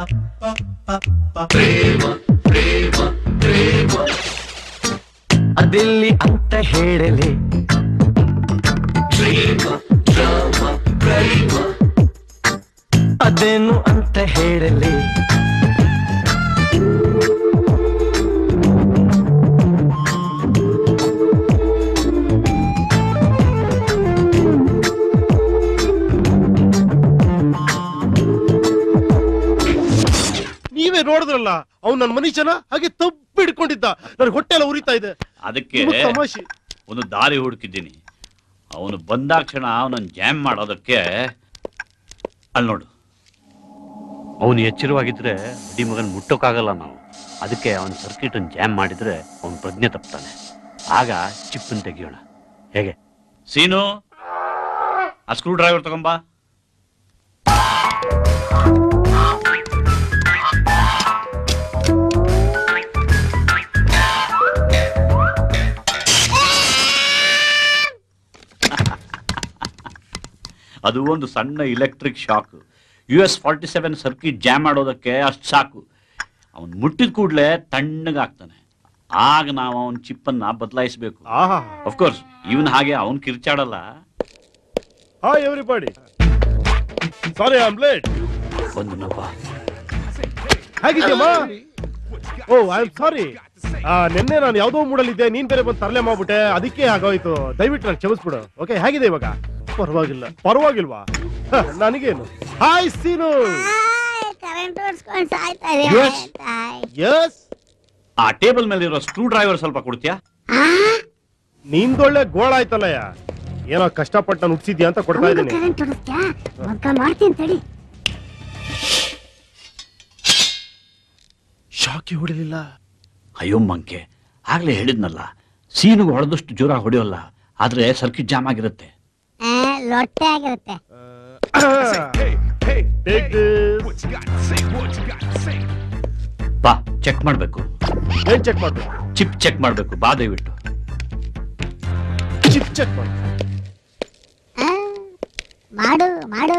ಅದಿಲ್ಲಿ ಅಂತ ಹೇಳಲೆ ಅದೇನು ಅಂತ ಹೇಳಲಿ ನೀವೇ ನೋಡಿದ್ರಲ್ಲ ಅವ್ನು ನನ್ನ ಮನುಷ್ಯನ ಹಾಗೆ ತಪ್ಪು ಹಿಡ್ಕೊಂಡಿದ್ದ ನನಗೆ ಹೊಟ್ಟೆ ಎಲ್ಲ ಉರಿತಾ ಇದೆ ಅದಕ್ಕೆ ನಿಮಗ್ ತಮಾಷೆ ಒಂದು ದಾರಿ ಹುಡುಕಿದ್ದೀನಿ ಅವನು ಬಂದಾಕ್ಷಣ ಅವನನ್ನು ಜಾಮ್ ಮಾಡೋದಕ್ಕೆ ಅಲ್ಲಿ ನೋಡು ಅವನು ಎಚ್ಚರವಾಗಿದ್ರೆ ಅಡಿ ಮಗನ್ ಮುಟ್ಟೋಕ್ಕಾಗಲ್ಲ ನಾವು ಅದಕ್ಕೆ ಅವನ ಸರ್ಕಿಟ್ ಜಾಮ್ ಮಾಡಿದ್ರೆ ಅವನ ಪ್ರಜ್ಞೆ ತಪ್ತಾನೆ ಆಗ ಚಿಪ್ಪನ್ ತೆಗಿಯೋಣ ಹೇಗೆ ಸೀನು ಆ ಸ್ಕ್ರೂ ಡ್ರೈವರ್ ತಗೊಂಬಾ ಅದು ಒಂದು ಸಣ್ಣ electric shock U S forty seven circuit jam ಮಾಡೋದಕ್ಕೆ ಅಷ್ಟು ಸಾಕು ಅವನು ಮುಟ್ಟಿದ ಕೂಡಲೇ ತಣ್ಣಗಾಗ್ತಾನೆ ಆಗ ನಾವು ಅವನ ಚಿಪ್ಪನ್ನ ಬದಲಾಯಿಸಬೇಕು ಅಫ್ಕೋರ್ಸ್ ಇವನ್ ಹಾಗೆ ಅವನ್ ಕಿರ್ಚಾಡಲ್ಲ hi everybody sorry I am late ಬಂದು ನಪ್ಪ ಹೇಗಿದ್ಯಮ್ಮ ಓ ಐ ಆಮ್ ಸಾರಿ ನಿನ್ನೆ ನಾನು ಯಾವ್ದೋ ಮೂಡಲ್ಲಿದ್ದೆ ನೀನ್ ಬೇರೆ ಬಂದು ತರಲೆ ಮಾಡ್ಬಿಟ್ಟೆ ಅದಕ್ಕೆ ಆಗೋಯ್ತು ದಯವಿಟ್ಟು ನಾನು ಕ್ಷಮಿಸ್ಬಿಡು ಓಕೆ ಹೇಗಿದೆ ಇವಾಗ ಪರವಾಗಿಲ್ಲ ಪರವಾಗಿಲ್ವಾ ಹ, ನನಗೇನು ಹಾಯ್ ಸೀನು ಕರೆಂಟ್ ಓಡಿಸ್ಕೊಂಡು ಸಾಯ್ತಾ Yes. ಇದೆ ಎಸ್ ಆ ಟೇಬಲ್ ಮೇಲೆ ಇರೋ ಸ್ಕ್ರೂ ಡ್ರೈವರ್ ಸ್ವಲ್ಪ ಕೊಡ್ತೀಯಾ ನಿಂದೊಳ್ಳೆ ಗೋಳ ಆಯ್ತಲ್ಲಯ್ಯ ಏನೋ ಕಷ್ಟಪಟ್ಟು ನಾನು ಉಟ್ಸಿದ್ಯಾ ಅಂತ ಕೊಡ್ತಾ ಇದ್ದೀನಿ ಕರೆಂಟ್ ಹೊಡಿಸ್ತ್ಯಾ ಮಗ್ಗ ಮಾಡ್ತೀನಿ ತಡಿ ಶಾಕಿ ಹೊಡಿಲಿಲ್ಲ ಅಯ್ಯೋ ಮಂಕೆ ಆಗ್ಲೇ ಹೇಳಿದ್ನಲ್ಲ ಸೀನಿಗೆ ಹೊಡೆದಷ್ಟು ಜೋರ ಹೊಡೆಯೋಲ್ಲ ಆದ್ರೆ ಸರ್ಕಿಟ್ ಜಾಮ್ ಆಗಿರುತ್ತೆ ಆ, ಲೊಟ್ಟೆ ಆಗಿರುತ್ತೆ Take this. ಬಾ ಚೆಕ್ ಮಾಡ್ಬೇಕು ಏನ್ ಚೆಕ್ ಮಾಡ್ಬೇಕು ಚಿಪ್ ಚೆಕ್ ಮಾಡ್ಬೇಕು ಬಾ ದಯವಿಟ್ಟು ಚಿಪ್ ಚೆಕ್ ಮಾಡು ಆ, ಮಾಡು ಮಾಡು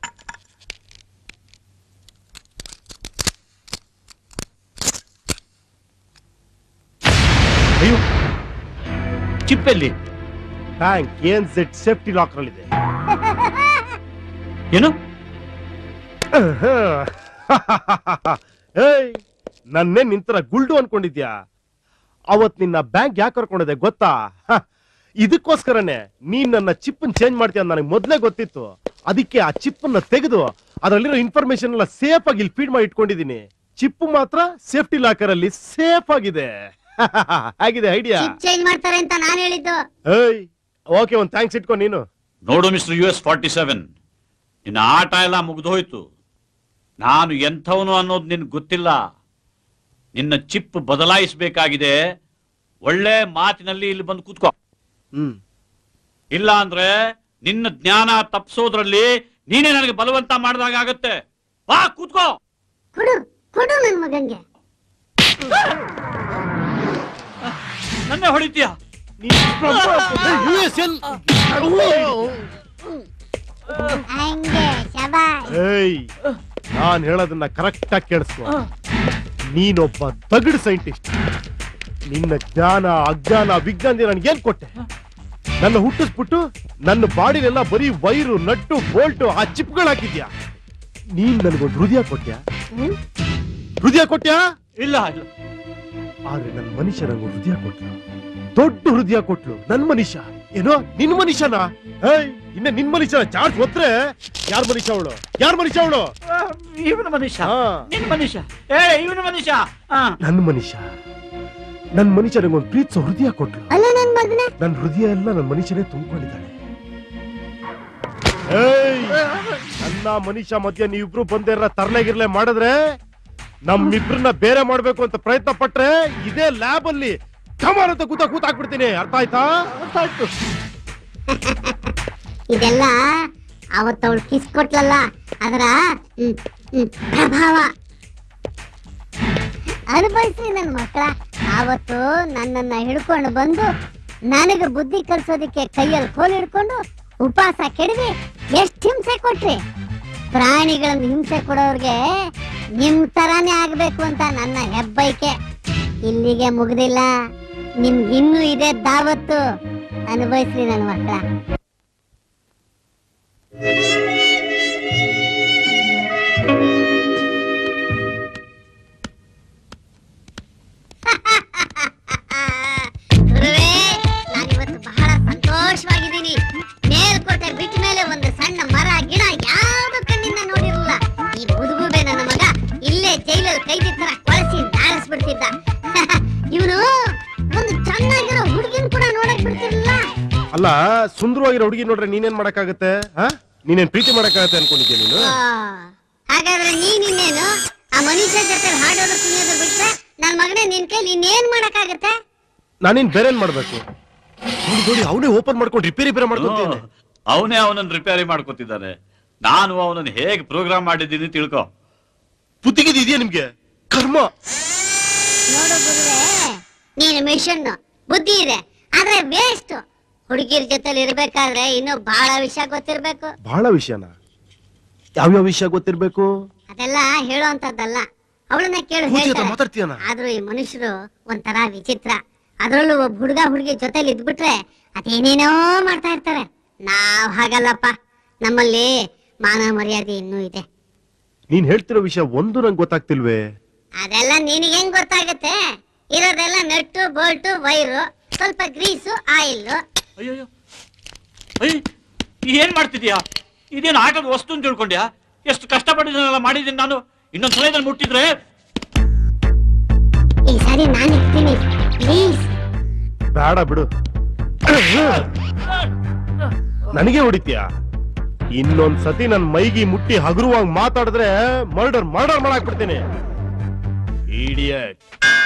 ಅಯ್ಯೋ ಚಿಪ್ ಎಲ್ಲಿ ಬ್ಯಾಂಕ್ ಏನ್ ಸೆಟ್ ಸೇಫ್ಟಿ ಲಾಕರ್ ಅಲ್ಲಿ ಇದೆ ಏನು ಏಯ್ ನನ್ನೇ ನಿಂತರ ಗುಲ್ಡು ಅನ್ಕೊಂಡಿದ್ಯಾ ಅವತ್ ನಿನ್ನ ಬ್ಯಾಂಕ್ ಯಾಕೆ ಕರ್ಕೊಂಡಿದೆ ಗೊತ್ತಾ ಹ, ಇದಕ್ಕೋಸ್ಕರನೇ ನೀನ್ ನನ್ನ ಚಿಪ್ಪನ್ ಚೇಂಜ್ ಮಾಡ್ತೀಯ ಅಂತ ನನಗೆ ಮೊದ್ಲೇ ಗೊತ್ತಿತ್ತು ಅದಕ್ಕೆ ಆ ಚಿಪ್ಪನ್ನ ತೆಗೆದು ಅದರಲ್ಲಿರೋ ಇನ್ಫಾರ್ಮೇಶನ್ ಎಲ್ಲ ಸೇಫ್ ಆಗಿ ಇಲ್ಲಿ ಫೀಡ್ ಮಾಡಿ ಇಟ್ಕೊಂಡಿದೀನಿ ಚಿಪ್ ಮಾತ್ರ ಸೇಫ್ಟಿ ಲಾಕರ್ ಅಲ್ಲಿ ಸೇಫ್ ಆಗಿದೆ ಆಗಿದೆ ಐಡಿಯಾ ಚಿಪ್ ಚೇಂಜ್ ಮಾಡ್ತಾರೆ ಅಂತ ನಾನು ಹೇಳಿದ್ದು ಏಯ್ ಓಕೆ ಒಂದ್ ಥ್ಯಾಂಕ್ಸ್ ಇಟ್ಕೊ ನೀನು ನೋಡು mister U S forty seven ನಿನ್ನ ಆಟ ಎಲ್ಲ ಮುಗ್ದೋಯ್ತು ನಾನು ಎಂಥವನು ಅನ್ನೋದು ನಿನ್ಗೆ ಗೊತ್ತಿಲ್ಲ ನಿನ್ನ ಚಿಪ್ ಬದಲಾಯಿಸಬೇಕಾಗಿದೆ ಒಳ್ಳೆ ಮಾತಿನಲ್ಲಿ ಇಲ್ಲಿ ಬಂದು ಕೂತ್ಕೋ ಹ್ಮ್ ಇಲ್ಲ ಅಂದ್ರೆ ನಿನ್ನ ಜ್ಞಾನ ತಪ್ಪಿಸೋದ್ರಲ್ಲಿ ನೀನೇ ನನಗೆ ಬಲವಂತ ಮಾಡಿದಾಗ ಆಗತ್ತೆ ಬಾ ಕೂತ್ಕೋ ಕೊಡು ಕೊಡು ನನ್ ಮಗಂಗೆ ನನ್ನೇ ಹೊಡಿತೀಯ ಯು ಎಸ್ ಎಲ್ ಹಂಗೆ ಶಬಾಯ್ ಏಯ್ ನಾನ್ ಹೇಳೋದನ್ನ ಕರೆಕ್ಟ್ ಆಗಿ ಕೇಳಿಸ್ಕೊ ನೀನೊಬ್ಬ ತಗಡು ಸೈಂಟಿಸ್ಟ್ ನಿನ್ನ ಜ್ಞಾನ ಅಜ್ಞಾನ ವಿಜ್ಞಾನ ನನ್ಗೆ ಏನ್ ಕೊಟ್ಟೆ ನನ್ನ ಹುಟ್ಟಿಸ್ಬಿಟ್ಟು ನನ್ನ ಬಾಡಿಲೆಲ್ಲ ಬರೀ ವೈರು ನಟ್ಟು ಬೋಲ್ಟು ಆ ಚಿಪ್ಗಳು ಹಾಕಿದ್ಯಾ ನೀನ್ ನನಗೊಂದು ಹೃದಯ ಕೊಟ್ಯಾ ಹೃದಯ ಕೊಟ್ಯಾ ಇಲ್ಲ ಇಲ್ಲ ಆದ್ರೆ ನನ್ನ ಮನುಷ್ಯ ನಂಗೊಂದು ಹೃದಯ ಕೊಟ್ಲು ದೊಡ್ಡ ಹೃದಯ ಕೊಟ್ಲು ನನ್ ಮನುಷ್ಯ ಏನೋ ನಿನ್ ಮನುಷ್ಯನ ಏಯ್ ಇನ್ನ ನಿನ್ ಮನುಷ್ಯನ ಚಾರ್ಜ್ ಒತ್ರೆ ಯಾರ್ ಮನುಷ್ಯ ಅವಳು ಯಾರ್ ಮನುಷ್ಯ ಅವಳು ಇವನ ಮನುಷ್ಯ ನಿನ್ನ ಮನುಷ್ಯ ಏ ಇವನ ಮನುಷ್ಯ ಆ. ನನ್ ಮನುಷ್ಯ ನನ್ ಮನುಷ್ಯ ನಂಗೊಂದು ಪ್ರೀತಿಸೋ ಹೃದಯ ಕೊಟ್ಲು ಅಲ್ಲ ನನ್ ಮಗನ ನನ್ ಹೃದಯ ಎಲ್ಲ ನನ್ ಮನುಷ್ಯನೇ ತುಂಬಿಕೊಂಡಿದ್ದಾಳೆ ಏಯ್ ನನ್ನ ಮನುಷ್ಯ ಮಧ್ಯ ನೀವಿಬ್ರು ಬಂದೇರ ತರ್ಲೆಗಿರ್ಲೆ ಮಾಡಿದ್ರೆ ನಮ್ಮಿಬ್ರನ್ನ ಬೇರೆ ಮಾಡ್ಬೇಕು ಅಂತ ಪ್ರಯತ್ನ ಪಟ್ರೆ ಇದೇ ಲ್ಯಾಬ್ ಅಲ್ಲಿ ಕಮಾರ್ ಅಂತ ಕೂತ ಕೂತಾಕ್ಬಿಡ್ತೀನಿ ಅರ್ಥ ಆಯ್ತಾ ಅರ್ಥ ಆಯ್ತು ಇದೆಲ್ಲ ಅವತ್ತವಳು ಕಿಸ್ ಕೊಟ್ಲಲ್ಲ ಅದರ ಹ್ಮ್, ಹ್ಮ್, ಪ್ರಭಾವ ಅನುಭವಿಸ್ರಿ ನನ್ನ ಮಕ್ಕಳ ಆವತ್ತು ನನ್ನನ್ನ ಹಿಡ್ಕೊಂಡು ಬಂದು ನನಗೆ ಬುದ್ಧಿ ಕಲ್ಸೋದಕ್ಕೆ ಕೈಯಲ್ಲಿ ಕೋಲ್ ಹಿಡ್ಕೊಂಡು ಉಪವಾಸ ಕೆಡವಿ ಎಷ್ಟು ಹಿಂಸೆ ಕೊಟ್ರಿ ಪ್ರಾಣಿಗಳನ್ನ ಹಿಂಸೆ ಕೊಡೋರ್ಗೆ ನಿಮ್ ತರಾನೇ ಆಗ್ಬೇಕು ಅಂತ ನನ್ನ ಹೆಬ್ಬೈಕೆ ಇಲ್ಲಿಗೆ ಮುಗ್ದಿಲ್ಲ ನಿಮ್ಗಿನ್ನೂ ಇದೆ ದಾವತ್ತು ಅನುಭವಿಸ್ರಿ ನನ್ನ ಮಕ್ಕಳ ಗುರುವೇ ನಾನಿವತ್ತು ಬಹಳ ಸಂತೋಷವಾಗಿದ್ದೀನಿ ಮೇಲ್ಕೋಟೆ ಬಿಟ್ಟ ಮೇಲೆ ಒಂದು ಸಣ್ಣ ಮರ ಗಿಡ ಯಾವ್ದು ಕಣ್ಣಿಂದ ನೋಡಿರಲಿಲ್ಲ ಈ ಬುದುಗುಬೆ ನನ್ನ ಮಗ ಇಲ್ಲೇ ಜೈಲಲ್ಲಿ ಕೈದಿ ತರ ಕೊಳಸಿ ನಾರಿಸ್ಬಿಡ್ತಿದ್ದ ಇವನು ಒಂದು ಚೆನ್ನಾಗಿರೋ ಹುಡುಗಿನ ಕೂಡ ನೋಡಕ್ ಬಿಡ್ತಿರ್ಲಿಲ್ಲ ಅಲ್ಲ ಸುಂದರವಾಗಿರೋ ಹುಡುಗಿ ನೋಡ್ರೆ ನೀನೇನ್ ಮಾಡಕ್ಕಾಗತ್ತೆ ಹಾ ನೀನೇನ್ ಪ್ರೀತಿ ಮಾಡಕ್ಕಾಗತ್ತೆ ಅನ್ಕೊಂಡಿದ್ಯಾ ನೀನು ಆ, ಹಾಗಾದ್ರೆ ನೀನ್ ಇನ್ನೇನು ಆ ಮನುಷ್ಯ ಜೊತೆ ಹಾಡೋದು ಕುಣಿಯೋದು ಬಿಟ್ರೆ ನನ್ ಮಗನೇ ನಿನ್ ಕೈಲಿ ಇನ್ನೇನ್ ಮಾಡಕ್ಕಾಗತ್ತೆ ನಾನೇನ್ ಬೇರೆ ಏನ್ ಮಾಡ್ಬೇಕು ನೋಡಿ ನೋಡಿ ಅವನೇ ಓಪನ್ ಮಾಡ್ಕೊಂಡು ರಿಪೇರಿ ಬೇರೆ ಮಾಡ್ಕೊತೀನಿ ಅವನೇ ಅವನನ್ನು ರಿಪೇರಿ ಮಾಡ್ಕೊತಿದ್ದಾನೆ ನಾನು ಅವನನ್ನು ಹೇಗೆ ಪ್ರೋಗ್ರಾಮ್ ಮಾಡಿದ್ದೀನಿ ತಿಳ್ಕೊ ಬುದ್ಧಿಗಿದ್ ಇದೆಯಾ ನಿಮ್ಗೆ ಕರ್ಮ ನೋಡು ಗುರುವೇ ನೀನು ಮಿಷನ್ ಬುದ್ಧಿ ಇದೆ ಆದ್ರೆ ವೇಸ್ಟ್ ಹುಡುಗಿರ್ ಜೊತೆಲಿ ಇರ್ಬೇಕಾದ್ರೆ ಇನ್ನು ಬಹಳ ವಿಷಯ ಗೊತ್ತಿರ್ಬೇಕು ಬಹಳ ವಿಷಯನ ಯಾವ್ಯಾವ ವಿಷಯ ಗೊತ್ತಿರ್ಬೇಕು ಅದೆಲ್ಲ ಹೇಳೋಂತದ್ದಲ್ಲ ಅವಳನ್ನ ಕೇಳು ಕೂತಿ ಹತ್ರ ಹೇಳ್ತಾರೆ. ಮಾತಾಡ್ತೀಯನ? ಆದ್ರೂ ಈ ಮನುಷ್ಯರು ಒಂಥರ ವಿಚಿತ್ರ ಅದ್ರಲ್ಲೂ ಒಬ್ಬ ಹುಡುಗ ಹುಡುಗಿ ಜೊತೆಲಿ ಇದ್ಬಿಟ್ರೆ ಅದೇನೇನೋ ಮಾಡ್ತಾ ಇರ್ತಾರೆ ನಾವ್ ಹಾಗಲ್ಲಪ್ಪ ನಮ್ಮಲ್ಲಿ ಮಾನ ಮರ್ಯಾದೆ ಇನ್ನೂ ಇದೆ ನೀನ್ ಹೇಳ್ತಿರೋ ವಿಷಯ ಒಂದು ನಂಗೆ ಗೊತ್ತಾಗ್ತಿಲ್ವೇ ಅದೆಲ್ಲ ನಿನಗೆ ಹೆಂಗ್ ಗೊತ್ತಾಗತ್ತೆ ಇರೋದೆಲ್ಲ ನಟ್ಟು ಬೋಲ್ಟು ವೈರು ಸ್ವಲ್ಪ ಗ್ರೀಸು ಆಯಿಲ್ ಅಯ್ಯೋ ಅಯ್ಯ ಏನ್ ಮಾಡ್ತಿದ್ಯಾ ಇದೇನು ಆಟದ ವಸ್ತು ಅಂತ ತಿಳ್ಕೊಂಡ್ಯಾ ಎಷ್ಟು ಕಷ್ಟಪಟ್ಟಿದ್ದನ್ನೆಲ್ಲ ಮಾಡಿದ್ದೀನಿ ನಾನು ಇನ್ನೊಂದ್ ಸಲ ಇದನ್ನ ಮುಟ್ಟಿದ್ರೆ ಈ ಸಾರಿ ನಾನು ಇರ್ತೀನಿ ಪ್ಲೀಸ್ ಬೇಡ ಬಿಡು ನನಗೆ ಹೊಡಿತೀಯ ಇನ್ನೊಂದ್ ಸತಿ ನನ್ ಮೈಗಿ ಮುಟ್ಟಿ ಹಗುರವಾಗಿ ಮಾತಾಡಿದ್ರೆ ಮರ್ಡರ್ ಮರ್ಡರ್ ಮಾಡಾಕ್ಬಿಡ್ತೀನಿ ಇಡಿಯಟ್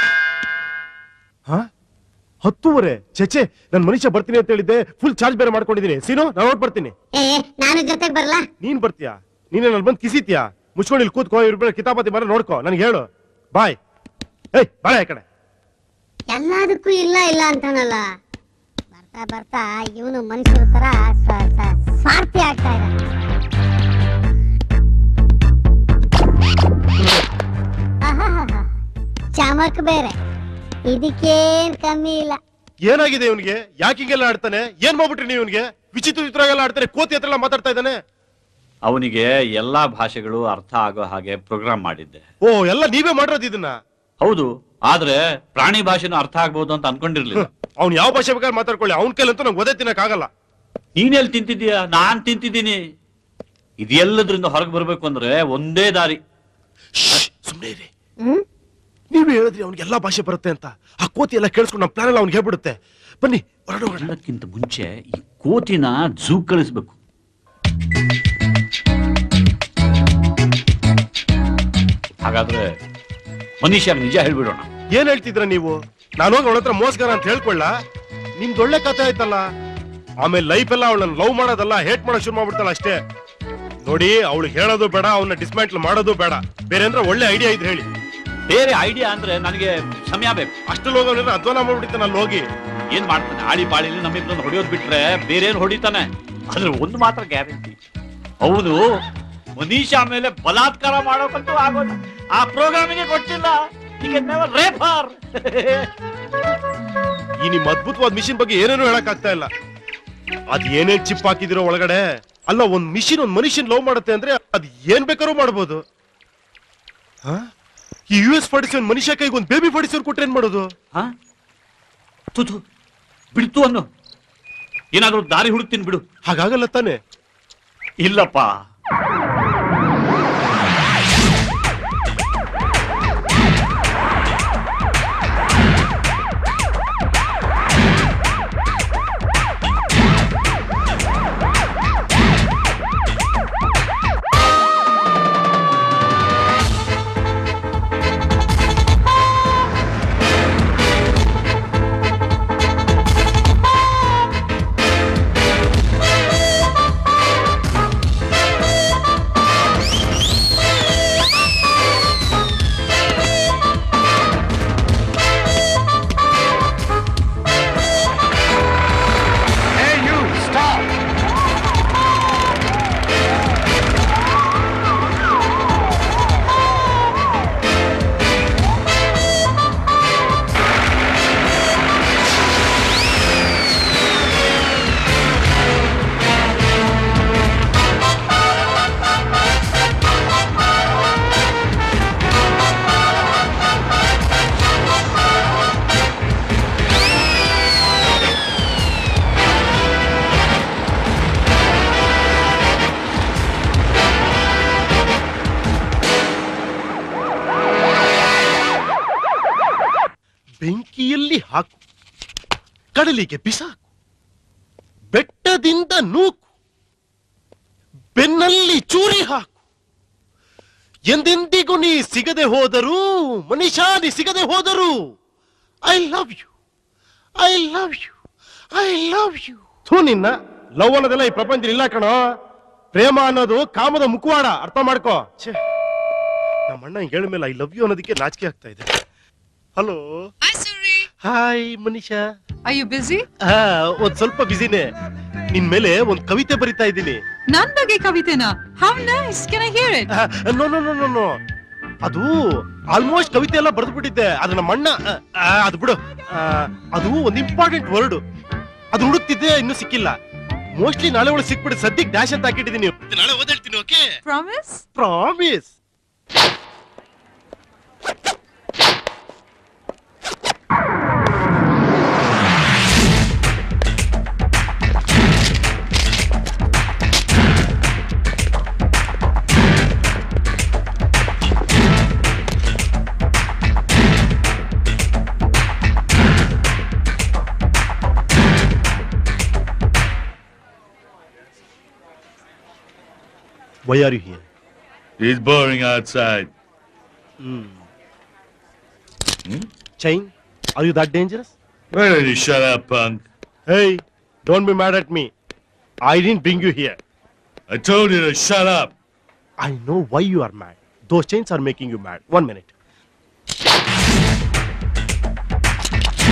ಹ ಹತ್ತುವರೆ ಚೇಚೆ ನನ್ ಮನುಷ್ಯ ಬರ್ತೀನಿ ಅಂತ ಹೇಳಿದ್ದೆ ಫುಲ್ ಚಾರ್ಜ್ ಬೇರೆ ಮಾಡ್ಕೊಂಡಿದ್ದೀನಿ ಸೀನು ನಾನು ಹೊರಟ್ ಬರ್ತೀನಿ ಏ ನಾನು ಜೊತೆಗೆ ಬರ್ಲಾ ನೀನ್ ಬರ್ತೀಯಾ ನೀನೇ ನನ್ ಬಂದ್ ಕಿಸಿತ್ಯಾ ಮುಚ್ಕೊಂಡು ಇಲ್ಲಿ ಕೂತ್ಕೋ ಇವ್ರ ಕಿತಾಪತಿ ಮರ ನೋಡ್ಕೋ ನನ್ಗೆ ಹೇಳು ಬಾಯ್ ಏಯ್ ಬಾಳೆ ಆ ಕಡೆ ಎಲ್ಲದಕ್ಕೂ ಇಲ್ಲ ಇಲ್ಲ ಅಂತಾನಲ್ಲ ಬರ್ತಾ ಬರ್ತಾ ಇವನು ಮನುಷ್ಯರ ತರ ಸ- ಸ- ಸ್ವಾರ್ಥಿ ಆಗ್ತಾ ಇದ್ದಾನೆ ಆಹಾಹಾಹಾ. ಚಮಕ್ ಬೇರೆ ಇದಕ್ಕೇನ್ ಕಮ್ಮಿ ಇಲ್ಲ ಏನಾಗಿದೆ ಇವನಿಗೆ ಯಾಕೆ ಹಿಂಗೆಲ್ಲ ಆಡ್ತಾನೆ ಏನ್ ಮಾಡ್ಬಿಟ್ರಿ ನೀವು ಇವನಿಗೆ ವಿಚಿತ್ರ ವಿಚಿತ್ರಗೆಲ್ಲ ಆಡ್ತಾನೆ ಕೋತಿ ಹತ್ರ ಎಲ್ಲ ಮಾತಾಡ್ತಾ ಇದ್ದಾನೆ ಅವನಿಗೆ ಎಲ್ಲಾ ಭಾಷೆಗಳು ಅರ್ಥ ಆಗೋ ಹಾಗೆ ಪ್ರೋಗ್ರಾಮ್ ಮಾಡಿದ್ದೆ ಓ ಎಲ್ಲ ನೀವೇ ಮಾಡಿರೋದು ಇದನ್ನ ಹೌದು ಆದ್ರೆ ಪ್ರಾಣಿ ಭಾಷೆನೂ ಅರ್ಥ ಆಗ್ಬೋದು ಅಂತ ಅನ್ಕೊಂಡಿರ್ಲಿಲ್ಲ ಅವ್ನು ಯಾವ ಭಾಷೆ ಬೇಕಾದ್ರೆ ಮಾತಾಡ್ಕೊಳ್ಳಿ ಅವ್ನ ಕೈಲಂತೂ ನಂಗೆ ಓದೇ ತಿನ್ನಕ್ ಆಗಲ್ಲ ನೀನೆಲ್ಲಿ ತಿಂತಿದ್ದೀಯ ನಾನ್ ತಿಂತಿದ್ದೀನಿ ಇದೆಲ್ಲದ್ರಿಂದ ಹೊರಗೆ ಬರ್ಬೇಕು ಅಂದ್ರೆ ಒಂದೇ ದಾರಿ ಸುಮ್ಮನೆ ಇರಿ ನೀವೇ ಹೇಳಿದ್ರಿ ಅವ್ನಿಗೆ ಎಲ್ಲಾ ಭಾಷೆ ಬರುತ್ತೆ ಅಂತ ಆ ಕೋತಿ ಎಲ್ಲ ಕೇಳಿಸ್ಕೊಂಡು ನಮ್ಮ ಪ್ಲಾನ್ ಎಲ್ಲ ಅವ್ನಿಗೆ ಹೇಳ್ಬಿಡುತ್ತೆ ಬನ್ನಿ ಹೊರಡೋಣ ಎಲ್ಲಕ್ಕಿಂತ ಮುಂಚೆ ಈ ಕೋತಿನ ಝೂ ಕಳಿಸ್ಬೇಕು ಹಾಗಾದ್ರೆ ಮನುಷ್ಯ ನಿಜ ಹೇಳ್ಬಿಡೋಣ ಏನ್ ಹೇಳ್ತಿದ್ರ ನೀವು ನಾನು ಹೋಗಿ ಅವಳ ಹತ್ರ ಮೋಸ್ಗಾರ ಅಂತ ಹೇಳ್ಕೊಳ್ಳ ನಿಮ್ದು ಒಳ್ಳೆ ಕಥೆ ಆಯ್ತಲ್ಲ ಆಮೇಲೆ ಲೈಫ್ ಎಲ್ಲ ಅವಳನ್ನ ಲವ್ ಮಾಡೋದಲ್ಲ ಹೇಟ್ ಮಾಡೋಕ್ ಶುರು ಮಾಡ್ಬಿಡ್ತಲ್ಲ ಅಷ್ಟೇ ನೋಡಿ ಅವಳು ಹೇಳೋದು ಬೇಡ ಅವನ್ನ ಡಿಸ್ಮ್ಯಾಂಟ್ಲ್ ಮಾಡೋದು ಬೇಡ ಬೇರೆ ಅಂದ್ರೆ ಒಳ್ಳೆ ಐಡಿಯಾ ಇದ್ರೆ ಹೇಳಿ ಬೇರೆ ಐಡಿಯಾ ಅಂದ್ರೆ ನನಗೆ ಸಮಯ ಬೇಕು ಅಷ್ಟು ಹೋಗೋದ್ರೆ ಅಧ್ವಾನ ಮಾಡ್ಬಿಟ್ಟಿತ್ತಾನೆ ಅಲ್ಲಿ ಹೋಗಿ ಏನ್ ಮಾಡ್ತಾನೆ ಆಳಿ ಪಾಳಿಲಿ ನಮ್ಮಿಬ್ಬರನ್ನ ಹೊಡೆಯೋದ್ ಬಿಟ್ರೆ ಬೇರೆ ಏನ್ ಹೊಡಿತಾನೆ ಆದ್ರೆ ಒಂದು ಮಾತ್ರ ಗ್ಯಾರಂಟಿ ಅವನು ಮನೀಷಾ ಮೇಲೆ ಬಲಾತ್ಕಾರ ಮಾಡೋಕಂತೂ ಆಗೋದು ಆ ಪ್ರೋಗ್ರಾಮಿಗೆ ಕೊಟ್ಟಿಲ್ಲ ಈಗ ರೇಫರ್ ಈ ನಿಮ್ ಅದ್ಭುತವಾದ ಮಿಷಿನ್ ಬಗ್ಗೆ ಏನೇನು ಹೇಳಕ್ ಆಗ್ತಾ ಇಲ್ಲ ಅದ್ ಏನೇನ್ ಚಿಪ್ ಹಾಕಿದಿರೋ ಒಳಗಡೆ ಅಲ್ಲ ಒಂದ್ ಮಿಷಿನ್ ಒಂದ್ ಮನುಷ್ಯನ್ ಲವ್ ಮಾಡುತ್ತೆ ಅಂದ್ರೆ ಅದ್ ಏನ್ ಬೇಕಾದ್ರೂ ಮಾಡ್ಬೋದು ಹ? ಈ ಯು ಎಸ್ ಫಾರ್ಟಿ ಸೆವೆನ್ ಮನುಷ್ಯ ಕೈಗೆ ಒಂದ್ ಬೇಬಿ ಫಾರ್ಟಿ ಸೆವೆನ್ ಕೊಟ್ರೆ ಏನ್ ಮಾಡೋದು ತುತು ಬಿಡ್ತು ಅನ್ನು ಏನಾದ್ರೂ ದಾರಿ ಹುಡುಕ್ತೀನಿ ಬಿಡು ಹಾಗಾಗಲ್ಲ ತಾನೆ ಇಲ್ಲಪ್ಪ Hey, you, stop! ಬೆಂಕಿಯಲ್ಲಿ ಹಾಕು ಕಡಲಿಗೆ ಬಿಸಾಕು ಬೆಟ್ಟದಿಂದ ನೂಕು ಬೆನ್ನಲ್ಲಿ ಚೂರಿ ಹಾಕು ಎಂದೆಂದಿಗೂ ನೀ ಸಿಗದೆ ಹೋದರೂ ಮನುಷ್ಯ ನೀ ಸಿಗದೆ ಹೋದರೂ I love you I love you I love you ಥೂ ನಿನ್ನ ಲವ್ ಅನ್ನೋದೆಲ್ಲ ಈ ಪ್ರಪಂಚದಲ್ಲಿ ಇಲ್ಲ ಕಣೋ ಪ್ರೇಮ ಅನ್ನೋದು ಕಾಮದ ಮುಖವಾಡ ಅರ್ಥ ಮಾಡ್ಕೋ ಛೇ ನಮ್ಮ ಅಣ್ಣ ಹಿಂಗ್ ಹೇಳಿದ್ಮೇಲೆ ಐ ಲವ್ ಯು ಅನ್ನೋದಕ್ಕೆ ನಾಚಿಕೆ ಆಗ್ತಾ ಇದೆ hello hi Manisha Are you busy? ಹಾ ಒಂದ್ ಸ್ವಲ್ಪ ಬಿಸಿನೇ ನಿನ್ ಮೇಲೆ ಒಂದ್ ಕವಿತೆ ಬರಿತಾ ಇದ್ದೀನಿ ನನ್ ಬಗ್ಗೆ ಕವಿತೆನಾ how nice can I hear it no no no no no ಅದು ಆಲ್ಮೋಸ್ಟ್ ಕವಿತೆ ಎಲ್ಲ ಬರೆದು ಬಿಟ್ಟಿದ್ದೆ ಅದು ನಮ್ಮ ಅಣ್ಣ ಆ, ಆ, ಅದು ಬಿಡು ಆ, ಅದು ಒಂದ್ ಇಂಪಾರ್ಟೆಂಟ್ ವರ್ಡ್ ಅದು ಹುಡುಕ್ತಿದ್ದೆ ಇನ್ನೂ ಸಿಕ್ಕಿಲ್ಲ ಮೋಸ್ಟ್ಲಿ ನಾಳೆ ಒಳಗೆ ಸಿಕ್ಬಿಡಿ ಸದ್ಯಕ್ಕೆ ಡ್ಯಾಶ್ ಅಂತ ಹಾಕಿಟ್ಟಿದ್ದೀನಿ ನಾಳೆ ಓದೇಳ್ತೀನಿ okay promise promise Why are you here? It's boring outside. Hmm. Chain, are you that dangerous? Why don't you shut up, punk? Hey, don't be mad at me. I didn't bring you here. I told you to shut up. I know why you are mad. Those chains are making you mad. One minute.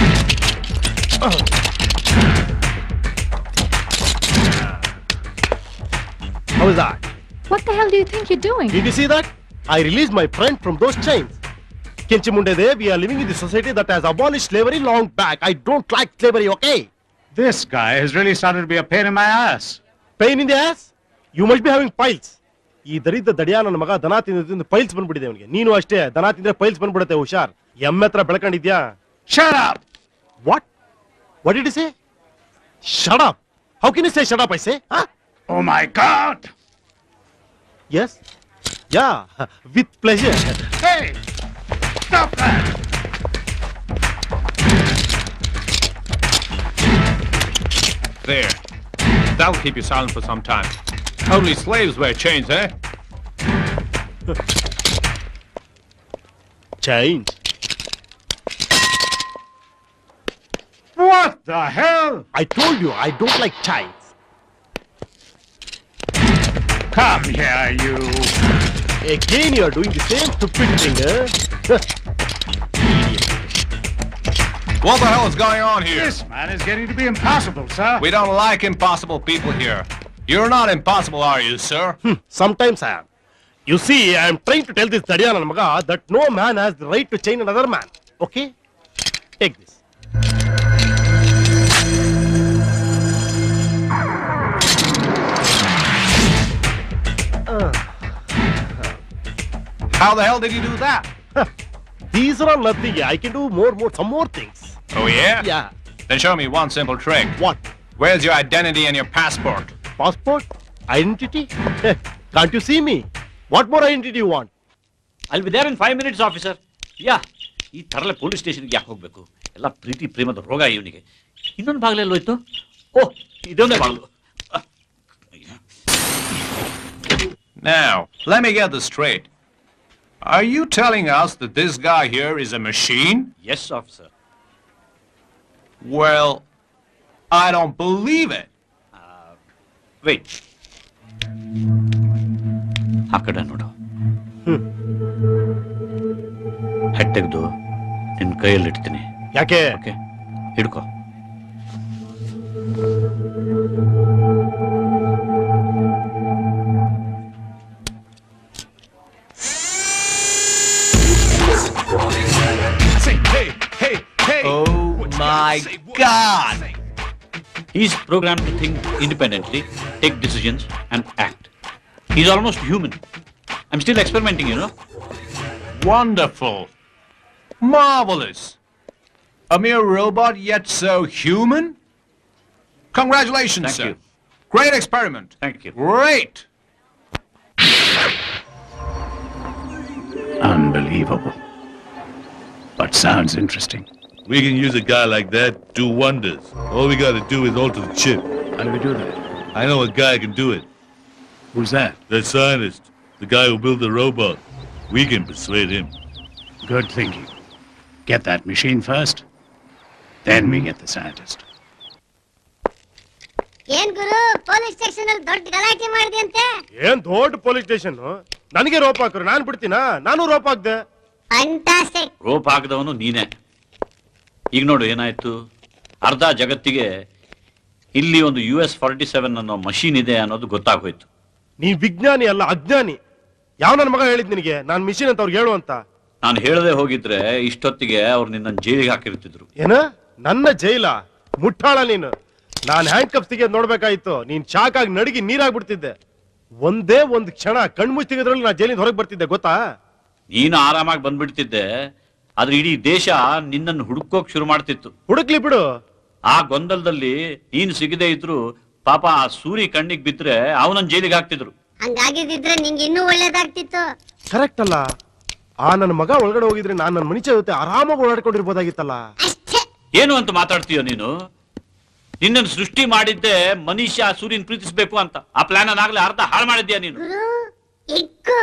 is that? What the hell do you think you're doing? Did you see that? I released my friend from those chains. Kenchimundede, we are living in the society that has abolished slavery long back. I don't like slavery, okay? This guy has really started to be a pain in my ass. Pain in the ass? You must be having piles. ಈ ದರಿದ್ರ ದಡಿಯ ನನ್ನ ಮಗ ದನ ತಿಂದು ತಿಂದು piles ಬಂದ್ಬಿಟ್ಟಿದೆ ಅವನಿಗೆ ನೀನು ಅಷ್ಟೇ ದನ ತಿಂದ್ರೆ ಪೈಲ್ಸ್ ಬಂದ್ಬಿಡುತ್ತೆ ಹುಷಾರ್ ಎಮ್ಮೆ ಹತ್ರ ಬೆಳ್ಕೊಂಡಿದ್ಯಾ Shut up! What what did say shut up how can you say shut up I say Oh my god! Yes yeah with pleasure Hey! Stop that! There. That'll keep you silent for some time. Only slaves wear chains, eh? Chains? What the hell? I told you I don't like chains. Come here, you. Again, you are doing the same stupid thing, huh? What the hell is going on here? This man is getting to be impossible, sir. We don't like impossible people here. You're not impossible, are you, sir? Hmm, Sometimes I am. You see, I am trying to tell this Dadiya ನನ್ನ ಮಗ that no man has the right to chain another man. Okay? Take this. How the hell did you do that? These are all nothing. I can do more, more, some more things. Oh, yeah? Yeah. Then show me one simple trick. What? Where's your identity and your passport? Passport? Identity? Can't you see me? What more identity you want? I'll be there in five minutes, officer. ಯಾ ಈ ತರಲೆ police ಸ್ಟೇಷನ್ಗೆ ಯಾಕೆ ಹೋಗ್ಬೇಕು ಎಲ್ಲ ಪ್ರೀತಿ ಪ್ರೇಮದ ರೋಗ ಇವನಿಗೆ ಇನ್ನೊಂದು ಬಾಗಿಲಲ್ಲಿ ಹೋಯ್ತು ಓ ಇದೊಂದೇ ಬಾಗಿಲು Now, let me get this straight. Are you telling us that this guy here is a machine? Yes officer Well, I don't believe it. Wait ಆ ಕಡೆ ನೋಡು ಹೆಡ್ ತೆಗೆದು ನಿನ್ನ ಕೈಯಲ್ಲಿ ಇಡ್ತೀನಿ ಯಾಕೆ ಓಕೆ ಹಿಡ್ಕೋ Hey, hey, hey! Oh my God! He's programmed to think independently, take decisions, and act. He's almost human. I'm still experimenting, you know. Wonderful. Marvelous. A mere robot, yet so human? Congratulations, Thank sir. you. Great experiment. Thank you. Great. Unbelievable. But sounds interesting. We can use a guy like that, do wonders. All we gotta do is alter the chip. How do we do that? I know a guy can do it. Who's that? The scientist. The guy who built the robot. We can persuade him. Good thinking. Get that machine first, then we get the scientist. ಏನ್ ಗುರು police station ಅಲ್ಲಿ ದೊಡ್ಡ ಗಲಾಟೆ ಮಾಡಿದ್ಯಂತೆ ಏನ್ ದೊಡ್ಡ police station ನನಗೆ rope ಹಾಕ್ರು ನಾನ್ ಬಿಡ್ತೀನಾ ನಾನು ರೋಪ್ ಹಾಕ್ದೆ ಫ್ಯಾಂಟಾಸ್ಟಿಕ್ ರೋಪ್ ಹಾಕಿದವನು ನೀನೇ ಈಗ ನೋಡು ಏನಾಯ್ತು ಅರ್ಧ ಜಗತ್ತಿಗೆ ಇಲ್ಲಿ ಒಂದು ಯು ಎಸ್ ಫಾರ್ಟಿ ಸೆವೆನ್ ಅನ್ನೋ ಮಷೀನ್ ಇದೆ ಅನ್ನೋದು ಗೊತ್ತಾಗೋಯ್ತು ನೀನ್ ವಿಜ್ಞಾನಿ ಅಲ್ಲ ಅಜ್ಞಾನಿ ಯಾವ ನನ್ನ ಮಗ ಹೇಳಿದ್ ನಿನಗೆ ನಾನ್ ಮಿಷಿನ್ ಅಂತ ಅವ್ರಿಗೆ ಹೇಳು ಅಂತ ನಾನು ಹೇಳದೆ ಹೋಗಿದ್ರೆ ಇಷ್ಟೊತ್ತಿಗೆ ಅವ್ರು ನಿನ್ನ ಜೈಲಿಗೆ ಹಾಕಿರ್ತಿದ್ರು ಏನ ನನ್ನ ಜೈಲ ಮುಟ್ಟಾಳ ನೀನು ನಾನ್ ಹ್ಯಾಂಡ್ ಕಪ್ ತೆಗೆದ್ ನೋಡ್ಬೇಕಾಯ್ತು ನೀನ್ ಶಾಕ್ ಆಗಿ ನಡಗಿ ನೀರಾಗ್ಬಿಡ್ತಿದ್ದೆ ಒಂದೇ ಒಂದ್ ಕ್ಷಣ ಕಣ್ಮುಚ್ಚ್ ತೆಗೆದ್ರಲ್ಲಿ ನಾ ಜೈಲಿಂದ ಹೊರಗೆ ಬರ್ತಿದ್ದೆ ಗೊತ್ತಾ ನೀನು ಆರಾಮಾಗಿ ಬಂದ್ಬಿಡ್ತಿದ್ದೆ ಆದ್ರೆ ಇಡೀ ದೇಶ ನಿನ್ನನ್ನು ಹುಡುಕೋಕ್ ಶುರು ಮಾಡ್ತಿತ್ತು ಹುಡುಕ್ಲಿ ಬಿಡು ಆ ಗೊಂದಲದಲ್ಲಿ ನೀನು ಸಿಗದೆ ಇದ್ರು ಪಾಪ ಆ ಸೂರಿ ಕಣ್ಣಿಗೆ ಬಿದ್ರೆ ಅವನನ್ನ ಜೈಲಿಗೆ ಹಾಕ್ತಿದ್ರು ಹಂಗಾಗಿದ್ದಿದ್ರೆ ನಿಂಗೆ ಇನ್ನೂ ಒಳ್ಳೇದಾಗ್ತಿತ್ತು ಕರೆಕ್ಟ್ ಅಲ್ಲ ಆ ನನ್ನ ಮಗ ಒಳಗಡೆ ಹೋಗಿದ್ರೆ ನಾನ್ ನನ್ನ ಮನುಷ್ಯ ಜೊತೆ ಆರಾಮಾಗಿ ಓಡಾಡ್ಕೊಂಡಿರ್ಬೋದಾಗಿತ್ತಲ್ಲ ಏನು ಅಂತ ಮಾತಾಡ್ತೀಯ ನೀನು ನಿನ್ನನ್ನು ಸೃಷ್ಟಿ ಮಾಡಿದ್ದೆ ಮನುಷ್ಯ ಸೂರ್ಯನ್ ಪ್ರೀತಿಸ್ಬೇಕು ಅಂತ ಆ ಪ್ಲಾನ್ ಅನ್ನಾಗ್ಲೇ ಅರ್ಧ ಹಾಳು ಮಾಡಿದ್ಯಾ ನೀನು ಗುರು ಇಕ್ಕು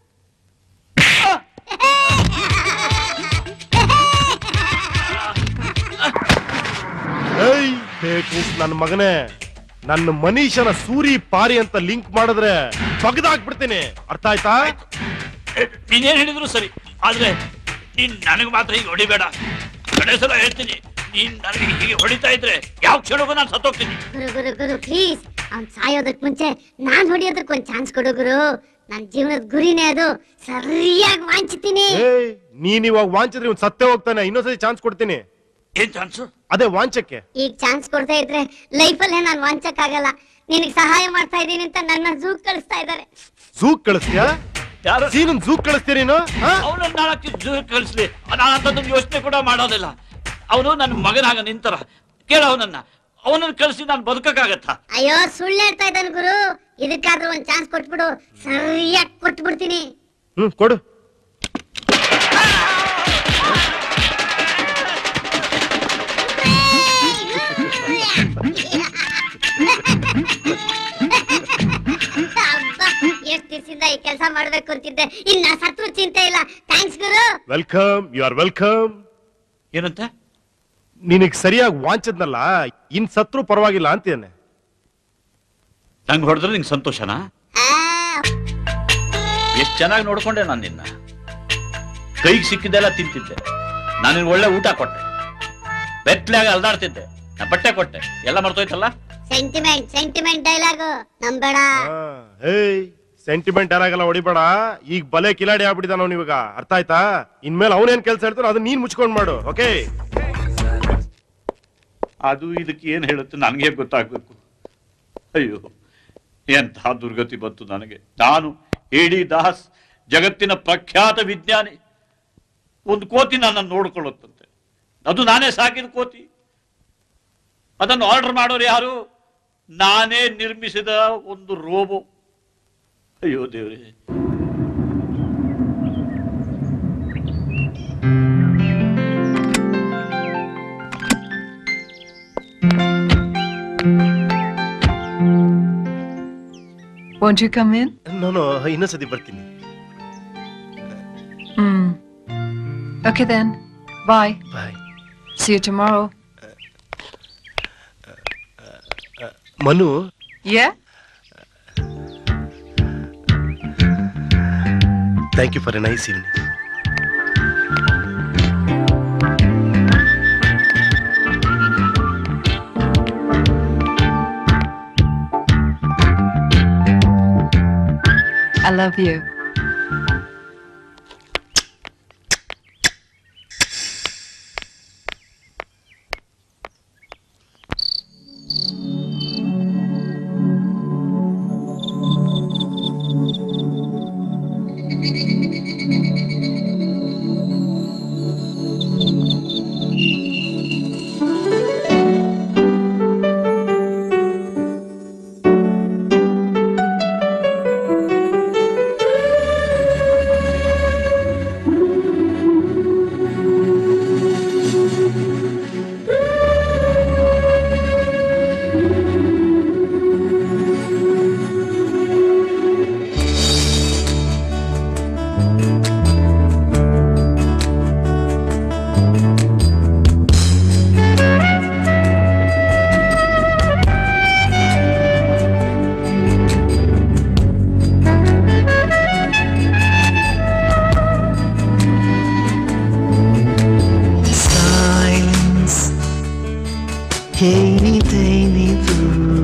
ಏಯ್ ಬೇಕು ನನ್ನ ಮಗನೇ ನನ್ನ ಮನೀಶನ ಸೂರಿ ಪಾರಿ ಅಂತ ಲಿಂಕ್ ಮಾಡಿದ್ರೆ ಬಗ್ದಾಕ್ಬಿಡ್ತೀನಿ ಅರ್ಥ ಆಯ್ತಾ ನೀನೇನ್ ಹೇಳಿದ್ರು ಸರಿ ಆದ್ರೆ ನೀನ್ ನನಗೆ ಮಾತ್ರ ಹೀಗೆ ಹೊಡಿಬೇಡ ಕಡೆ ಸಲ ಹೇಳ್ತೀನಿ ನೀನ್ ನನಗೆ ಹೀಗೆ ಹೊಡಿತಾ ಇದ್ರೆ ಯಾವ ಕ್ಷಣಕ್ಕೂ ನಾನು ಸತ್ತೋಗ್ತೀನಿ ಗುರು ಗುರು ಗುರು ಪ್ಲೀಸ್ ಅವ್ನ್ ಸಾಯೋದಕ್ ಮುಂಚೆ ನಾನ್ ಹೊಡಿಯೋದಕ್ ಒಂದ್ ಚಾನ್ಸ್ ಕೊಡು ಗುರು ನನ್ ಜೀವನದ ಗುರಿನೇ ಅದು ಸರಿಯಾಗಿ ವಾಂಚ್ತೀನಿ ಏಯ್ ನೀನ್ ಇವಾಗ ವಾಂಚಿದ್ರೆ ಇವ್ನು ಸತ್ತೇ ಹೋಗ್ತಾನೆ ಇನ್ನೊಂದ್ಸತಿ ಚಾನ್ಸ್ ಕೊಡ್ತೀನಿ ಏನ್ ಚಾನ್ಸ್ ಅದೇ ವಾಂಚಕ್ಕೆ ಈಗ ಚಾನ್ಸ್ ಕೊಡ್ತಾ ಇದ್ರೆ ಲೈಫಲ್ಲೇ ನಾನ್ ವಾಂಚಕ್ ಆಗಲ್ಲ ನಿನಗ್ ಸಹಾಯ ಮಾಡ್ತಾ ಇದ್ದೀನಿ ಅಂತ ನನ್ನ ಝೂ ಕಳಿಸ್ತಾ ಇದ್ದಾರೆ ಝೂಕ್ ಕಳಿಸ್ತೀಯಾ ಯಾರು ಸೀನನ್ ಝೂಕ್ ಕಳಿಸ್ತೀಯ ನೀನು ಹಾ? ಅವನನ್ನ ನಾಲ್ಕು ಜೀವ ಕಳಿಸ್ಲಿ ನಾನು ಅಂಥದ್ದೊಂದು ಯೋಚನೆ ಕೂಡ ಮಾಡೋದಿಲ್ಲ ಅವನು ನನ್ನ ಮಗನಾಗ ನಿಂತರ ಕೇಳ ಅವನನ್ನ ಅವನನ್ನ ಕಳಿಸಿ ನಾನು ಬದುಕಕ್ಕಾಗತ್ತಾ ಅಯ್ಯೋ ಸುಳ್ಳು ಹೇಳ್ತಾ ಇದ್ದಾನೆ ಗುರು ಇದಕ್ಕಾದ್ರೂ ಒಂದ್ ಚಾನ್ಸ್ ಕೊಟ್ಬಿಡು ಸರಿಯಾಗಿ ಕೊಟ್ಬಿಡ್ತೀನಿ ಹ್ಮ್ ಕೊಡು ಅಬ್ಬಾ, ಎಷ್ಟ್ ದಿವಸದಿಂದ ಈ ಕೆಲಸ ಮಾಡ್ಬೇಕು ಅಂತಿದ್ದೆ ಇನ್ನ ಸತ್ರು ಚಿಂತೆ ಇಲ್ಲ ಥ್ಯಾಂಕ್ಸ್ ಗುರು ವೆಲ್ಕಮ್ ಯು ಆರ್ ವೆಲ್ಕಮ್ ಏನಂತ ನಿನಗ್ ಸರಿಯಾಗಿ ವಾಂಚದ್ನಲ್ಲ ಇನ್ ಸತ್ರು ಪರವಾಗಿಲ್ಲ ಅಂತಿದ್ದಾನೆ ನಂಗೆ ಹೊಡೆದ್ರೆ ನಿಂಗೆ ಸಂತೋಷನಾ ಎಷ್ಟು ಚೆನ್ನಾಗಿ ನೋಡ್ಕೊಂಡೆ ನಾನು ನಿನ್ನ ಕೈಗೆ ಸಿಕ್ಕಿದ್ದೆಲ್ಲ ತಿಂತಿದ್ದೆ ನಾನು ನಿನ್ಗೆ ಒಳ್ಳೆ ಊಟ ಕೊಟ್ಟೆ ಬೆತ್ತಲಾಗ ಅಲ್ದಾಡ್ತಿದ್ದೆ ನಾ ಬಟ್ಟೆ ಕೊಟ್ಟೆ ಎಲ್ಲ ಮರ್ತೋಯ್ತಲ್ಲ ಸೆಂಟಿಮೆಂಟ್ ಸೆಂಟಿಮೆಂಟ್ ಡೈಲಾಗು ನಂಬೇಡ ಏಯ್ ಸೆಂಟಿಮೆಂಟ್ ಯಾರಾಗಲ್ಲ ಹೊಡಿಬೇಡ ಈಗ ಬಲೆ ಕಿಲಾಡಿ ಆಗ್ಬಿಟ್ಟಿದಾನ ಅವ್ನು ಇವಾಗ ಅರ್ಥ ಆಯ್ತಾ ಇನ್ಮೇಲೆ ಅವನೇನ್ ಕೆಲಸ ಹೇಳ್ತಾನೋ ಅದನ್ನ ನೀನ್ ಮುಚ್ಕೊಂಡ್ ಮಾಡು ಓಕೆ ಅದು ಇದಕ್ಕೆ ಏನು ಹೇಳುತ್ತೆ ನನಗೆ ಗೊತ್ತಾಗಬೇಕು ಅಯ್ಯೋ ಎಂಥ ದುರ್ಗತಿ ಬಂತು ನನಗೆ ನಾನು ಎಡಿ ದಾಸ್ ಜಗತ್ತಿನ ಪ್ರಖ್ಯಾತ ವಿಜ್ಞಾನಿ ಒಂದು ಕೋತಿ ನನ್ನನ್ನು ನೋಡ್ಕೊಳ್ಳುತ್ತಂತೆ ಅದು ನಾನೇ ಸಾಕಿದ ಕೋತಿ ಅದನ್ನು ಆರ್ಡರ್ ಮಾಡೋರು ಯಾರು ನಾನೇ ನಿರ್ಮಿಸಿದ ಒಂದು ರೋಬೋ ಅಯ್ಯೋ ದೇವ್ರೆ Won't you come in? ನಾನು ಇನ್ನೊಂದ್ಸತಿ ಬರ್ತೀನಿ Hmm. Okay then. Bye. Bye. See you tomorrow. Manu Yeah? Thank you for a nice evening I love you. Silence ಏನಿದೇನಿದು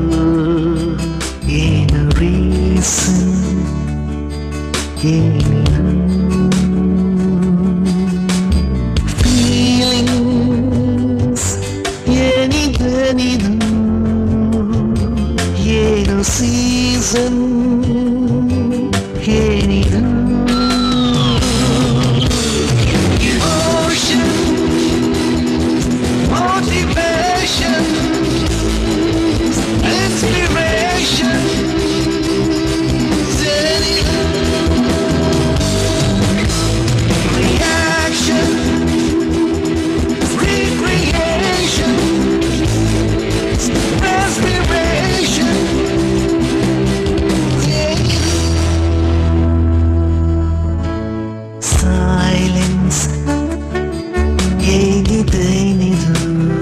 ಏನು ರೀಸನ್ ಏನಿದು ಫೀಲಿಂಗ್ಸ್ ಏನಿದೇನಿದು ಏನು ಸೀಸನ್ ಏನಿದು Emotion motivation, inspiration. Reaction, recreation, respiration. Silence. ಏನಿದೇನಿದು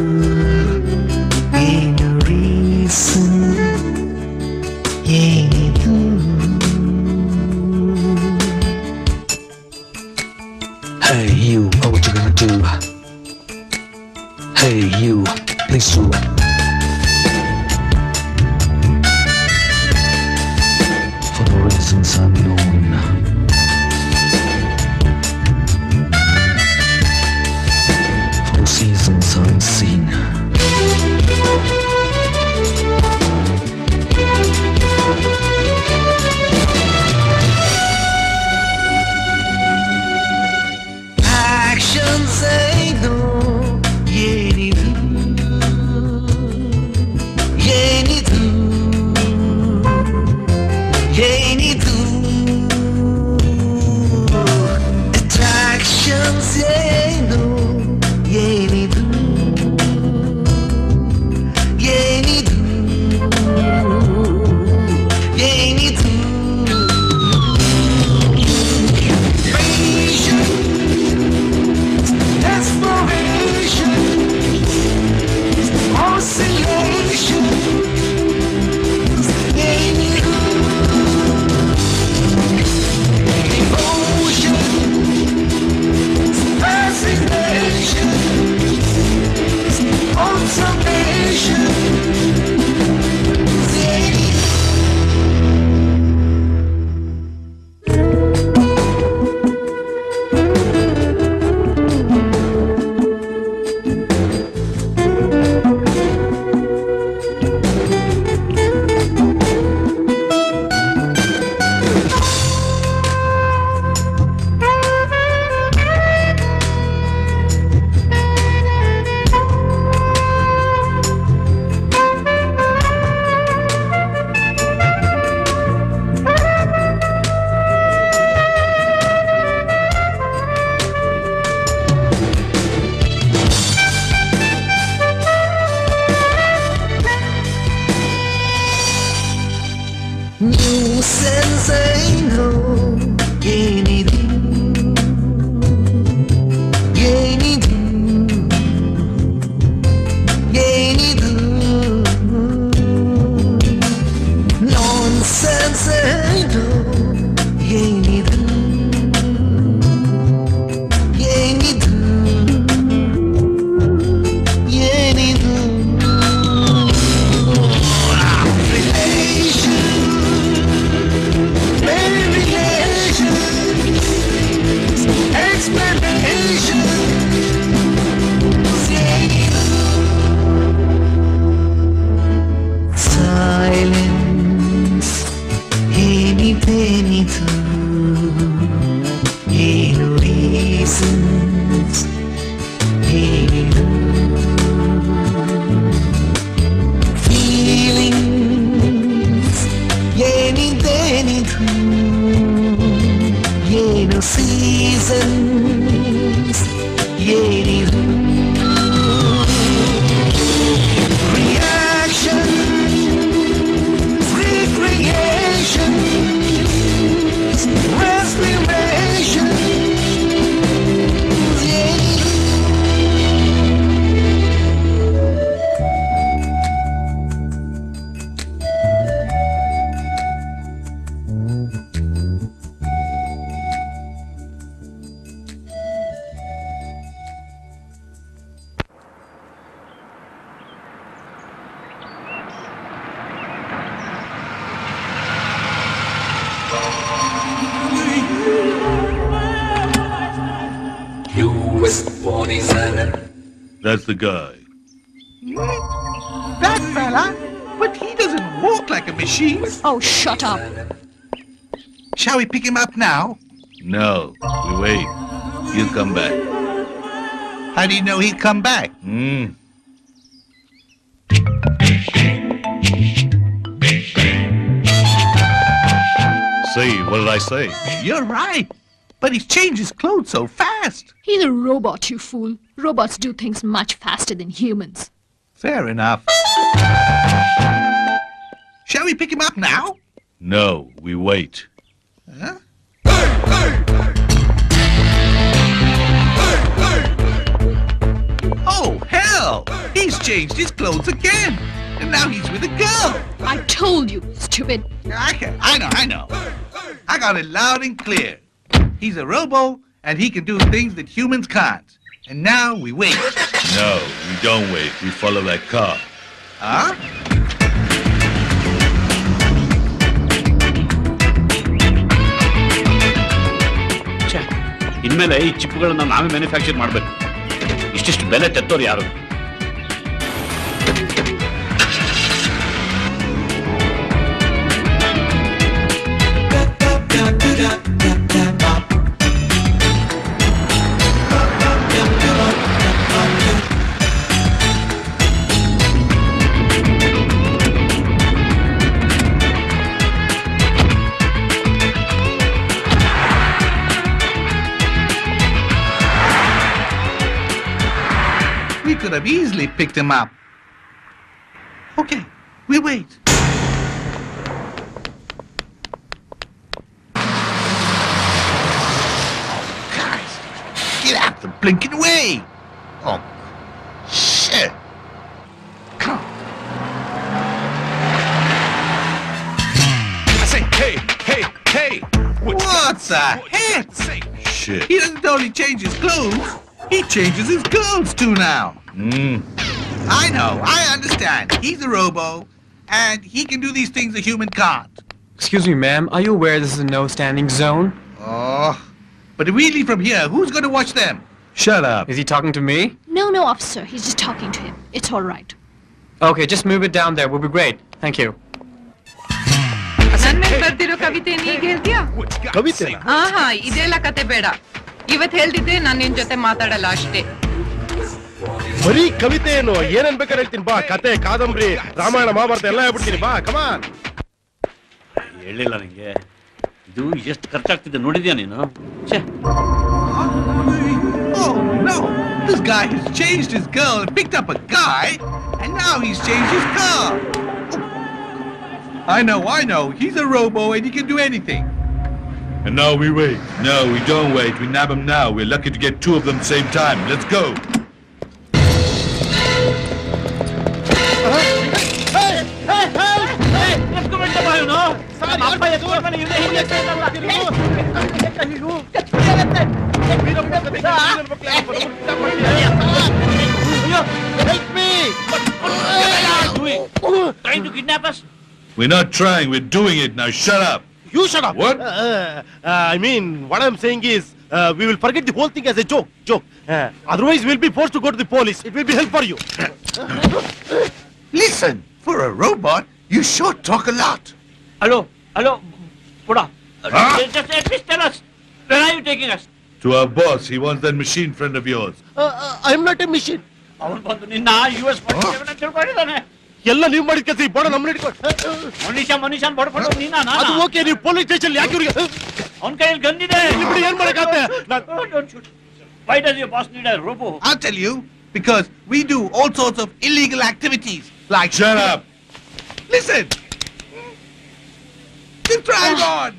ಏನು ರೀಸನ್ ಏನಿದು Hey you, what you gonna do? Hey you, please do. seasons unknown. Four seasons unseen. Actions ಏನು ಏನಿದು ಏನಿದು ಏನಿದು Attractions ಏನು ಏನಿದು ಏನಿದು ಏನಿದು Patient desperation, oscillation. Devotion, fascination, observation. Nuisance ಏನು ಏನಿದು ಏನಿದು ಏನಿದು Nonsense ಏನು ಏನಿದು ಏನಿದು ಏನಿದು Relation Variation, explanation. Silence, ಏನಿದೇನಿದು ಏನು reasons, ಏನಿದು feelings, ಏನಿದೇನಿದು ಏನು seasons, ಏನಿದು reaction, recreation, respiration. ಏನಿದು US 47. That's the guy. That fella? But he doesn't walk like a machine. Oh, shut up. Shall we pick him up now? No, we wait. He'll come back. How do you know he'd come back? Hmm. See, what did I say? You're right. But he's changed his clothes so fast. He's a robot, you fool. Robots do things much faster than humans. Fair enough. Shall we pick him up now? No, we wait. Huh? Oh, hell! He's changed his clothes again. And now he's with a girl. I told you, stupid. I, can, I know, I know. I got it loud and clear. He's a robo, and he can do things that humans can't. And now we wait. No, we don't wait. We follow that car. Huh? ಇನ್ಮೇಲೆ ಈ ಚಿಪ್ಗಳನ್ನ ನಾವೇ manufacture ಮಾಡಬೇಕು ಇಷ್ಟಿಷ್ಟು ಬೆಲೆ ತೆತ್ತೋರು ಯಾರು We could have easily picked him up. Okay, we wait. Guys, get out the blinking way! Oh, shit! Come. I say, hey, hey, hey! What's a hit? Shit. He doesn't only change his clothes, he changes his girls too now. Mm. I know, I understand. He's a robo, and he can do these things a human can't. Excuse me, ma'am. Are you aware this is a no standing zone? Oh, but really from here, who's going to watch them? Shut up. Is he talking to me? No, no, officer. He's just talking to him. It's all right. Okay, just move it down there. We'll be great. Thank you. ನನ್ ಮೇಲೆ ಬರ್ದಿರೋ ಕವಿತೆ ನೀಗ ಹೇಳ್ತೀಯಾ ಕವಿತೆ ಹಾ ಹಾ ಇದೆಲ್ಲ ಕತೆ ಬೇಡ ಇವತ್ ಹೇಳ್ದಿದ್ರೆ ನಾನ್ ನಿನ್ ಜೊತೆ ಮಾತಾಡಲ್ಲ ಅಷ್ಟೇ ಬರೀ ಕವಿತೆ ಏನು ಏನೇನ್ ಬೇಕಾದ್ರೆ ಹೇಳ್ತೀನಿ ಬಾ ಕತೆ ಕಾದಂಬರಿ ರಾಮಾಯಣ ಮಹಾಭಾರತ ಎಲ್ಲ ಹೇಳ್ಬಿಡ್ತೀನಿ ಬಾ ಕಮಾನ್ ಹೇಳಿಲ್ಲ ನಿಂಗೆ ಇದು ಎಷ್ಟು ಖರ್ಚಾಗ್ತಿದೆ ನೋಡಿದ್ಯಾ ನೀನು ಛೇ Oh, no! This guy has changed his girl and picked up a guy, and now he's changed his car. I know, I know. He's a robo and he can do anything. And now we wait. No, we don't wait. We nab them now. We're lucky to get two of them same time. Let's go. Help me! Trying to kidnap us? We're not trying. We're doing it now. Shut up. You shut up. What? Uh, uh, I mean, what I'm saying is, uh, we will forget the whole thing as a joke. Joke. Uh, otherwise, we'll be forced to go to the police. It will be help for you. Listen, for a robot, you sure talk a lot. Hello, hello, Buddha. Huh? Just at least tell us, where are you taking us? To our boss. He wants that machine friend of yours. Uh, uh, I'm not a machine. ಅವನು ಬಂದು ನಿನ್ನ U S ಅಂತ ತಿಳ್ಕೊಂಡಿದ್ದಾನೆ ಎಲ್ಲ ನೀವು ಮಾಡಿದ ಕೆಲಸ ಈ ಬೋಡ ನಮ್ಮನ್ನ ಹಿಡ್ಕೊಂಡು ಮನುಷ್ಯ ಮನುಷ್ಯನ್ ಬಡ್ಕೊಂಡು ನೀನ ಅದು ಓಕೆ ನೀವು ಪೊಲೀಸ್ ಸ್ಟೇಷನ್ ಯಾಕೆ ಇವ್ರಿಗೆ ಅವನ ಕೈಯಲ್ಲಿ ಗಂದಿದೆ ಇಲ್ಲಿ ಬಿಡಿ ಏನ್ ಮಾಡಕ್ಕಾಗತ್ತೆ why does you boss need a robo I'll tell you, because we do all sorts of illegal activities, like... Shut up. Listen! Just drive on!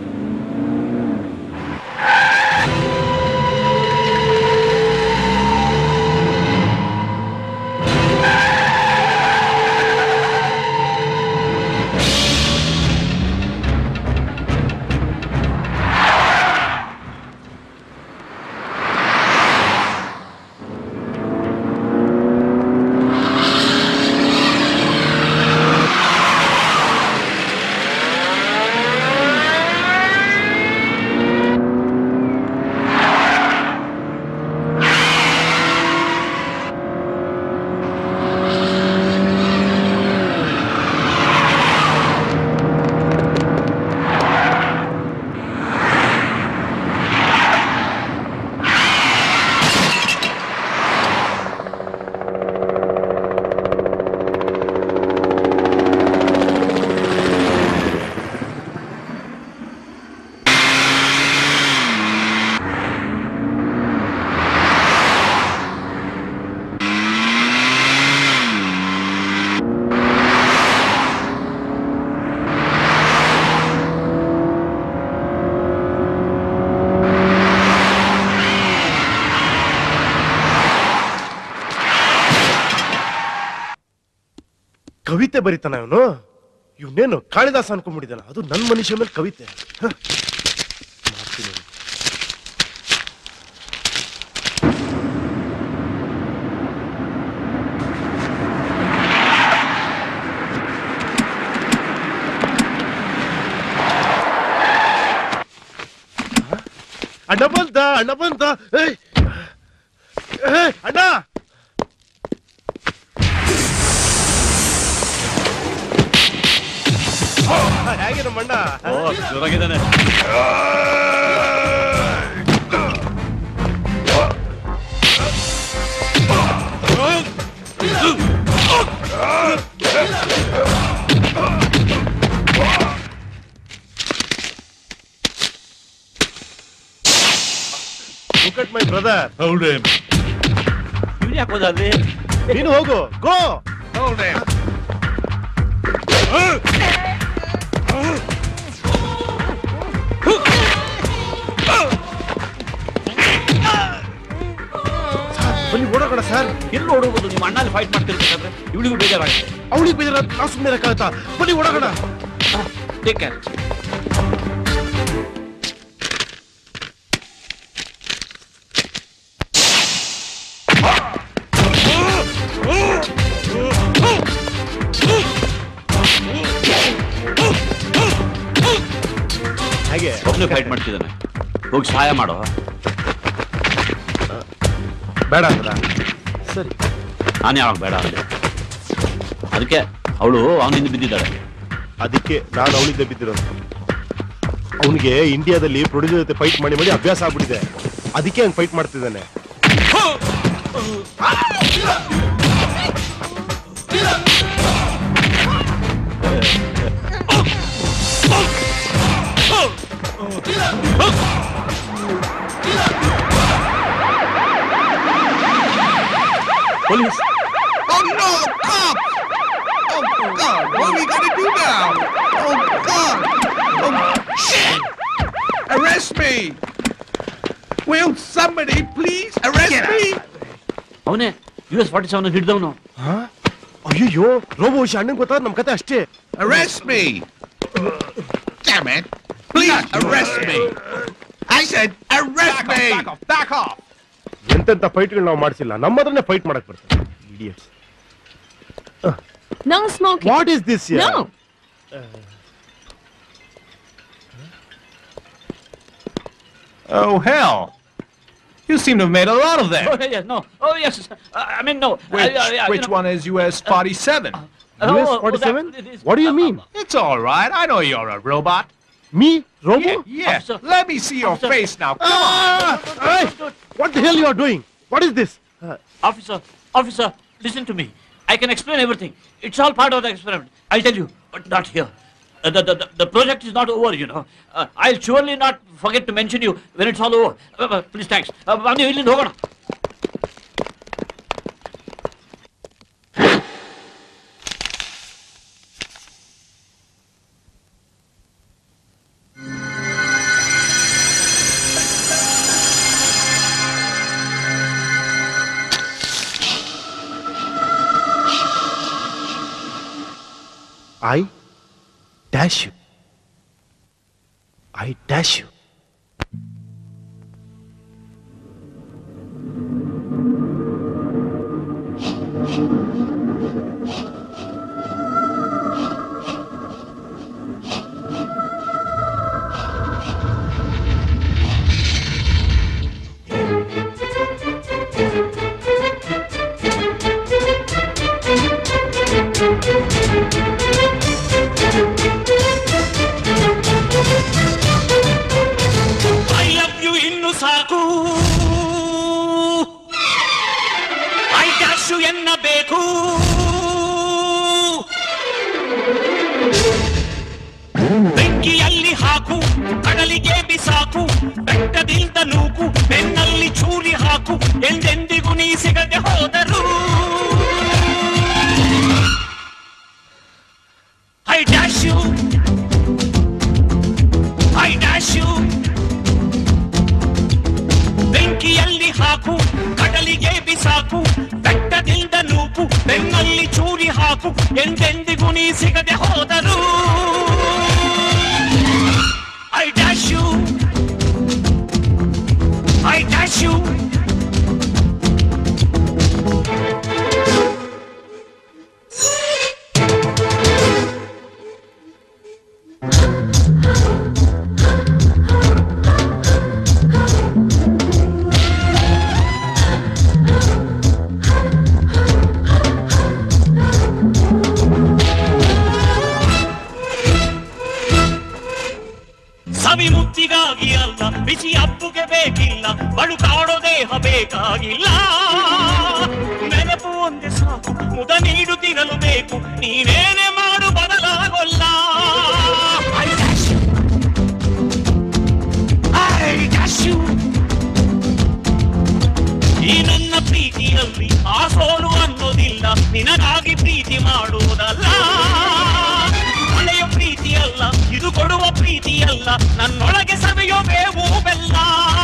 ಕವಿತೆ ಬರೀತಾನ ಇವನು ಇವನೇನು ಕಾಳಿದಾಸ ಅನ್ಕೊಂಡ್ಬಿಟ್ಟಿದ್ದಾನ ಅದು ನನ್ನ ಮನುಷ್ಯ ಮೇಲೆ ಕವಿತೆ ಹ. ಮಾಡ್ತೀನಿ ಅವ್ನಿಗೆ. ಅಣ್ಣ ಅಣ್ಣ ಬಂದ ಅಣ್ಣ ಬಂದ ಏಯ್! ಏಯ್, ಅಣ್ಣ ಹೇಗೆ ನಮ್ಮಣ್ಣ ಓ ಜೋರಾಗಿದ್ದಾನೆ Look at my brother. Hold him. ಇವ್ನು ಯಾಕೆ ಹೋದಲ್ಲಿ ನೀನು ಹೋಗು ಗೋ Hold him. ಬನ್ನಿ ಓಡೋಣ ಸರ್ ಎಲ್ಲಿ ಓಡೋದು ನಿಮ್ಮ ಅಣ್ಣಲ್ಲಿ ಫೈಟ್ ಮಾಡ್ತಿರ್ಬೇಕಾದ್ರೆ ಇವಳಿಗೂ ಬೇಜಾರಾಗುತ್ತೆ ಅವಳಿಗೆ ಬೇಜಾರ ನಾವು ಸುಮ್ಮನೆ ಇರಕ್ಕಾಗತ್ತಾ ಬನ್ನಿ ಓಡೋಣ ಟೇಕ್ ಕೇರ್ ಹೇಗೆ ಒಬ್ಬನೇ ಫೈಟ್ ಮಾಡ್ತಿದ್ದಾನೆ ಹೋಗಿ ಸಹಾಯ ಮಾಡೋ ಬೇಡ ಅಂದ್ರ ಸರಿ ನಾನು ಯಾವಾಗ ಬೇಡ ಅಂದೆ ಅದಕ್ಕೆ ಅವಳು ಅವನಿಂದ ಬಿದ್ದಿದ್ದಾಳೆ ಅದಕ್ಕೆ ನಾನು ಅವಳಿಂದ ಬಿದ್ದಿರೋದು ಅವನಿಗೆ ಇಂಡಿಯಾದಲ್ಲಿ ಪ್ರೊಡ್ಯೂಸರ್ ಜೊತೆ ಫೈಟ್ ಮಾಡಿ ಮಾಡಿ ಅಭ್ಯಾಸ ಆಗ್ಬಿಟ್ಟಿದೆ ಅದಕ್ಕೆ ಹಂಗೆ ಫೈಟ್ ಮಾಡ್ತಿದ್ದಾನೆ police Oh no, cops! Oh God, what are we gonna do now? Oh God! Oh shit! Arrest me! Will somebody please arrest me? ಅವನೇ ಯು ಎಸ್ ಫಾರ್ಟಿ ಸೆವೆನ್ ಹಿಡ್ದವನು ಅಯ್ಯೋ ರೋಬೋ ವಿಷಯ ಅಣ್ಣಂಗೆ ಗೊತ್ತಾದ ನಮ್ ಕತೆ ಅಷ್ಟೇ Arrest me! Damn it! Please arrest me! I said arrest me! Back off, back off! ಎಂತೆಂತ ಫೈಟ್ಗಳು ನಾವು ಮಾಡಿಸಿಲ್ಲ ನಮ್ಮ ಹತ್ರನೇ ಫೈಟ್ ಮಾಡಕ್ ಬರ್ತಾರೆ idiots No smoking. What is this No. Oh, hell. You seem to have made a lot of them. Oh, yes, no. Oh, yes. Uh, I mean, no. Which, Uh, uh, yeah, you which know- one is US 47? Oh, oh, oh, that- it is- What do you mean? It's all right. I know you're a robot. Me? Robo? Yeah. Let me see your face now. Come Ah! Hey! What the hell you are doing? What is this? Officer, officer, listen to me. I can explain everything. It's all part of the experiment. I'll tell you, but not here. Uh, the, the, the, the project is not over, you know. Uh, I'll surely not forget to mention you when it's all over. Uh, uh, please, thanks. Uh, ಬನ್ನಿ, ಇಲ್ಲಿಂದ ಹೋಗೋಣ I dash you. I dash you. I love you ಇನ್ನು ಸಾಕು I dash you ಎನ್ನಬೇಕು ಬೆಂಕಿಯಲ್ಲಿ ಹಾಕು ಕಡಲಿಗೆ ಬಿಸಾಕು ಬೆಟ್ಟದಿಂದ ನೂಕು ಬೆನ್ನಲ್ಲಿ ಚೂರಿ ಹಾಕು ಎಂದೆಂದಿಗೂ ನೀ ಸಿಗದೆ ಹೋದರು I dash you I dash you ಬೆಂಕಿಯಲ್ಲಿ ಹಾಕು ಕಡಲಿಗೆ ಬಿಸಾಕು ಬೆಟ್ಟದಿಂದ ನೂಕು ಬೆನ್ನಲ್ಲಿ ಚೂರಿ ಹಾಕು ಎಂದೆಂದಿಗೂ ನೀ ಸಿಗದೆ ಹೋದರು I dash you I dash you ಅನ್ನೋದಿಲ್ಲ ಬಳುಕಾಡೋ ದೇಹ ಬೇಕಾಗಿಲ್ಲ ನೆನಪು ಒಂದೇ ಸಾಕು ಮುದ ನೀಡುತ್ತಿರಲು ಬೇಕು ನೀನೇನೆ ಮಾಡು ಬದಲಾಗೊಲ್ಲ I dash you. I dash you. ಈ ನನ್ನ ಪ್ರೀತಿಯಲ್ಲಿ ಆ ಸೋಲು ಅನ್ನೋದಿಲ್ಲ ನಿನಗಾಗಿ ಪ್ರೀತಿ ಮಾಡುವುದಲ್ಲ ಹಳೆಯ ಪ್ರೀತಿಯಲ್ಲ ಇದು ಕೊಡುವ ಪ್ರೀತಿಯಲ್ಲ ನನ್ನೊಳಗೆ ಸವೆಯೋ ಬೇವು ಬೆಲ್ಲ